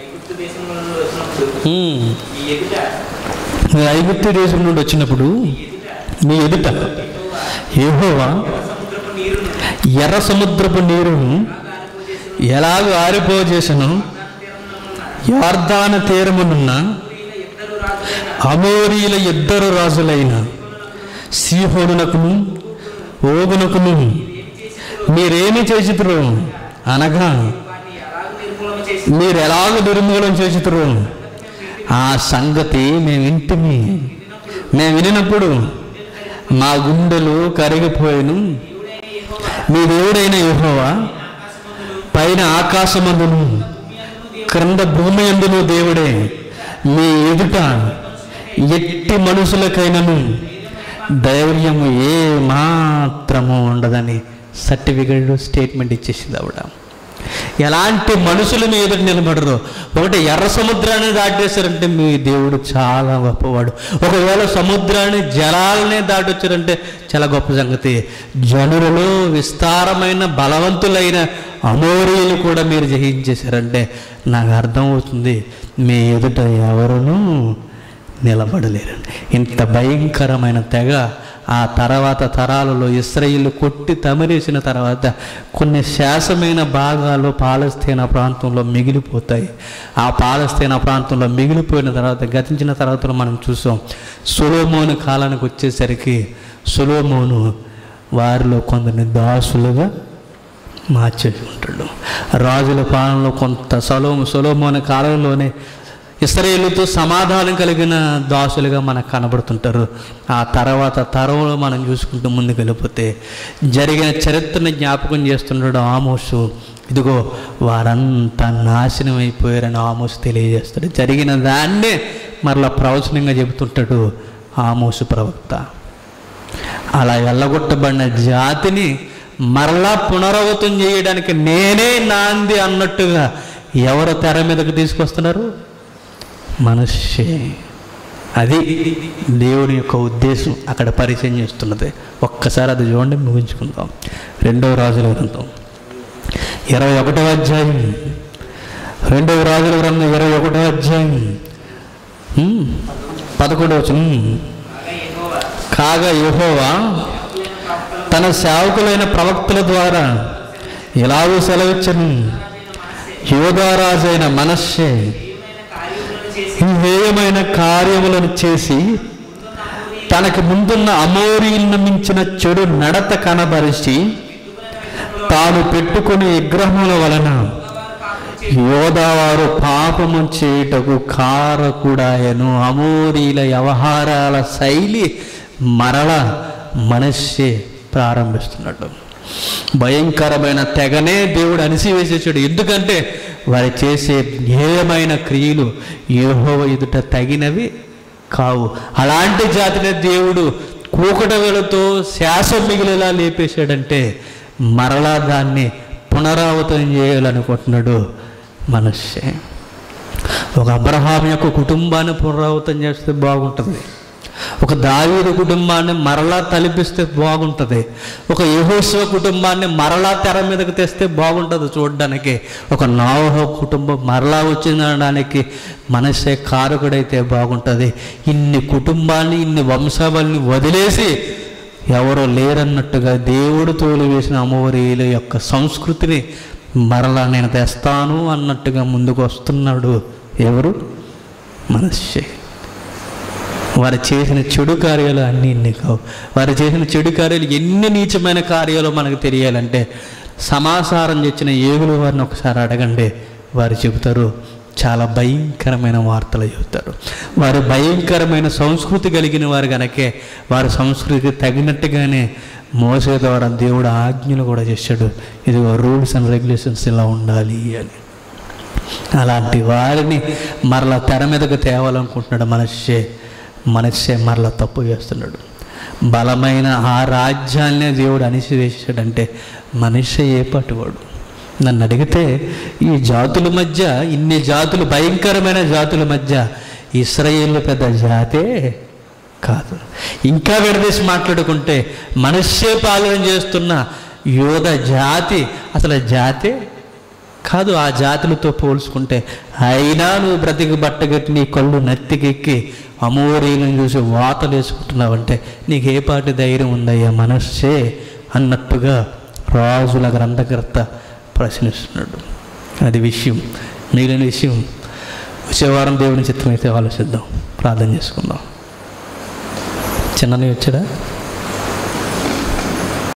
ఉమ్. మీరు ఐగుప్తు దేశం నుండి వచ్చినప్పుడు మీ ఎదుట యెహోవా ఎర్ర సముద్రపు నీరును ఎలాగో ఆరిపోజేసను యార్దాన తీరమునున్న అమోరీల ఇద్దరు రాజులైన సీహోనునకును ఓగునకును మీరేమి చేసితురు అనగా మీరు ఎలాగ నిర్మూలన చేసితురు ఆ సంగతి మేము వింటిమి మేము వినినప్పుడు మా గుండెలు కరిగిపోయాను మీ దేవుడైన యెహోవా పైన ఆకాశమందును క్రింద భూమి అందును దేవుడే మీ ఎదుట ఎట్టి మనుషులకైనను ధైర్యము ఏ మాత్రము ఉండదని సర్టిఫికెట్ స్టేట్మెంట్ ఇచ్చేసింది ఆవిడ ఎలాంటి మనుషులు మీ ఎదుట నిలబడరు ఒకటి ఎర్ర సముద్రాన్ని దాటేశారంటే మీ దేవుడు చాలా గొప్పవాడు ఒకవేళ సముద్రాన్ని జలాలనే దాటొచ్చారంటే చాలా గొప్ప సంగతి జనులలో విస్తారమైన బలవంతులైన అమోరీలు కూడా మీరు జయించేశారంటే నాకు అర్థమవుతుంది మీ ఎదుట ఎవరునూ నిలబడలేరండి ఇంత భయంకరమైన తెగ ఆ తర్వాత తరాలలో ఇస్రాయిల్ కొట్టి తమిరేసిన తర్వాత కొన్ని శాసమైన భాగాలు పాలస్తీనా ప్రాంతంలో మిగిలిపోతాయి ఆ పాలస్తీనా ప్రాంతంలో మిగిలిపోయిన తర్వాత గతించిన తర్వాత మనం చూసాం సులోమోను కాలానికి వచ్చేసరికి సులోమోను వారిలో కొందరిని దాసులుగా మార్చేసి ఉంటాడు రాజుల పాలనలో కొంత సొలోము సొలోమోని కాలంలోనే ఇస్రాయేలుతో సమాధానం కలిగిన దాసులుగా మనకు కనబడుతుంటారు ఆ తర్వాత తరంలో మనం చూసుకుంటూ ముందుకు వెళ్ళిపోతే జరిగిన చరిత్రను జ్ఞాపకం చేస్తున్నాడు ఆమోసు ఇదిగో వారంతా నాశనం అయిపోయారని ఆమోసు తెలియజేస్తాడు జరిగిన దాన్నే మరలా ప్రవచనంగా చెబుతుంటాడు ఆమోసు ప్రవక్త అలా వెళ్ళగొట్టబడిన జాతిని మరలా పునరావృతం చేయడానికి నేనే నాంది అన్నట్టుగా ఎవరు తెర మీదకి తీసుకొస్తున్నారు మనుష్యే అది దేవుని యొక్క ఉద్దేశం అక్కడ పరిచయం చేస్తున్నది ఒక్కసారి అది చూడండి ముగించుకుందాం రెండవ రాజుల గ్రంథం ఇరవై ఒకటవ అధ్యాయం రెండవ రాజుల గ్రంథం ఇరవై ఒకటవ అధ్యాయం ఉమ్, పదకొండవ వచనం కాగా యెహోవా తన సేవకులైన ప్రవక్తల ద్వారా ఎలాగో సెలవిచ్చను యోధారాజైన మనస్సే హేయమైన కార్యములను చేసి తనకు ముందున్న అమోరీలను మించిన చెడు నడత కనబరిచి తాను పెట్టుకునే విగ్రహముల వలన యోధావారు పాపము చేయుటకు కారకుడాయను అమోరీల వ్యవహారాల శైలి మరల మనస్సే ప్రారంభిస్తున్నాడు భయంకరమైన తెగనే దేవుడు అణిసివేసేసాడు ఎందుకంటే వారు చేసే ధ్యేయమైన క్రియలు యెహోవా ఎదుట తగినవి కావు అలాంటి జాతిని దేవుడు కూకటవేలతో శాసం మిగిలేలా లేపేశాడంటే మరలా దాన్ని పునరావృతం చేయాలనుకుంటున్నాడు మనస్సే ఒక అబ్రహాం యొక్క కుటుంబాన్ని పునరావృతం చేస్తే బాగుంటుంది ఒక దావీదు కుటుంబాన్ని మరలా తలిపిస్తే బాగుంటుంది ఒక యహోశివ కుటుంబాన్ని మరలా తెర మీదకి తెస్తే బాగుంటుంది చూడడానికి ఒక నావహ కుటుంబం మరలా వచ్చినడానికి మనసే కారకుడైతే బాగుంటుంది ఇన్ని కుటుంబాన్ని ఇన్ని వంశావళిని వదిలేసి ఎవరో లేరన్నట్టుగా దేవుడు తోలు వేసిన అమ్మవారిల యొక్క సంస్కృతిని మరలా నేను తెస్తాను అన్నట్టుగా ముందుకు వస్తున్నాడు ఎవరు మనస్సే వారు చేసిన చెడు కార్యాలు అన్నీ ఇన్ని కావు వారు చేసిన చెడు కార్యాలు ఎన్ని నీచమైన కార్యాలు మనకు తెలియాలంటే సమాచారం తెచ్చిన ఏగులు వారిని ఒకసారి అడగండి వారు చెబుతారు చాలా భయంకరమైన వార్తలు చెబుతారు వారు భయంకరమైన సంస్కృతి కలిగిన వారు కనుకే వారి సంస్కృతికి తగినట్టుగానే మోసే ద్వారా దేవుడు ఆజ్ఞలు కూడా చేశాడు ఇది రూల్స్ అండ్ రెగ్యులేషన్స్ ఇలా ఉండాలి అని అలాంటి వారిని మరలా తెర మీదకు తేవాలనుకుంటున్నాడు మనస్సే మనస్సే మరలా తప్పు చేస్తున్నాడు బలమైన ఆ రాజ్యాన్నే దేవుడు అణిసివేసాడంటే మనిషి ఏ పట్టువాడు నన్ను అడిగితే ఈ జాతుల మధ్య ఇన్ని జాతులు భయంకరమైన జాతుల మధ్య ఇస్రాయేల్ పెద్ద జాతే కాదు ఇంకా విడదీసి మాట్లాడుకుంటే మనస్సే పాలన చేస్తున్న యోధ జాతి అసలు ఆ జాతే కాదు ఆ జాతులతో పోల్చుకుంటే అయినా నువ్వు బ్రతికి బట్టగట్టి నీ కళ్ళు నత్తికెక్కి అమోరీలను చూసి వాతలు వేసుకుంటున్నావంటే నీకు ఏ పాటి ధైర్యం ఉందయ్యా మనస్సే అన్నట్టుగా రాజుల గ్రంథకర్త ప్రశ్నిస్తున్నాడు అది విషయం మిగిలిన విషయం వచ్చే వారం దేవుని చిత్రం అయితే ఆలోచిద్దాం ప్రార్థన చేసుకుందాం చిన్నని వచ్చాడా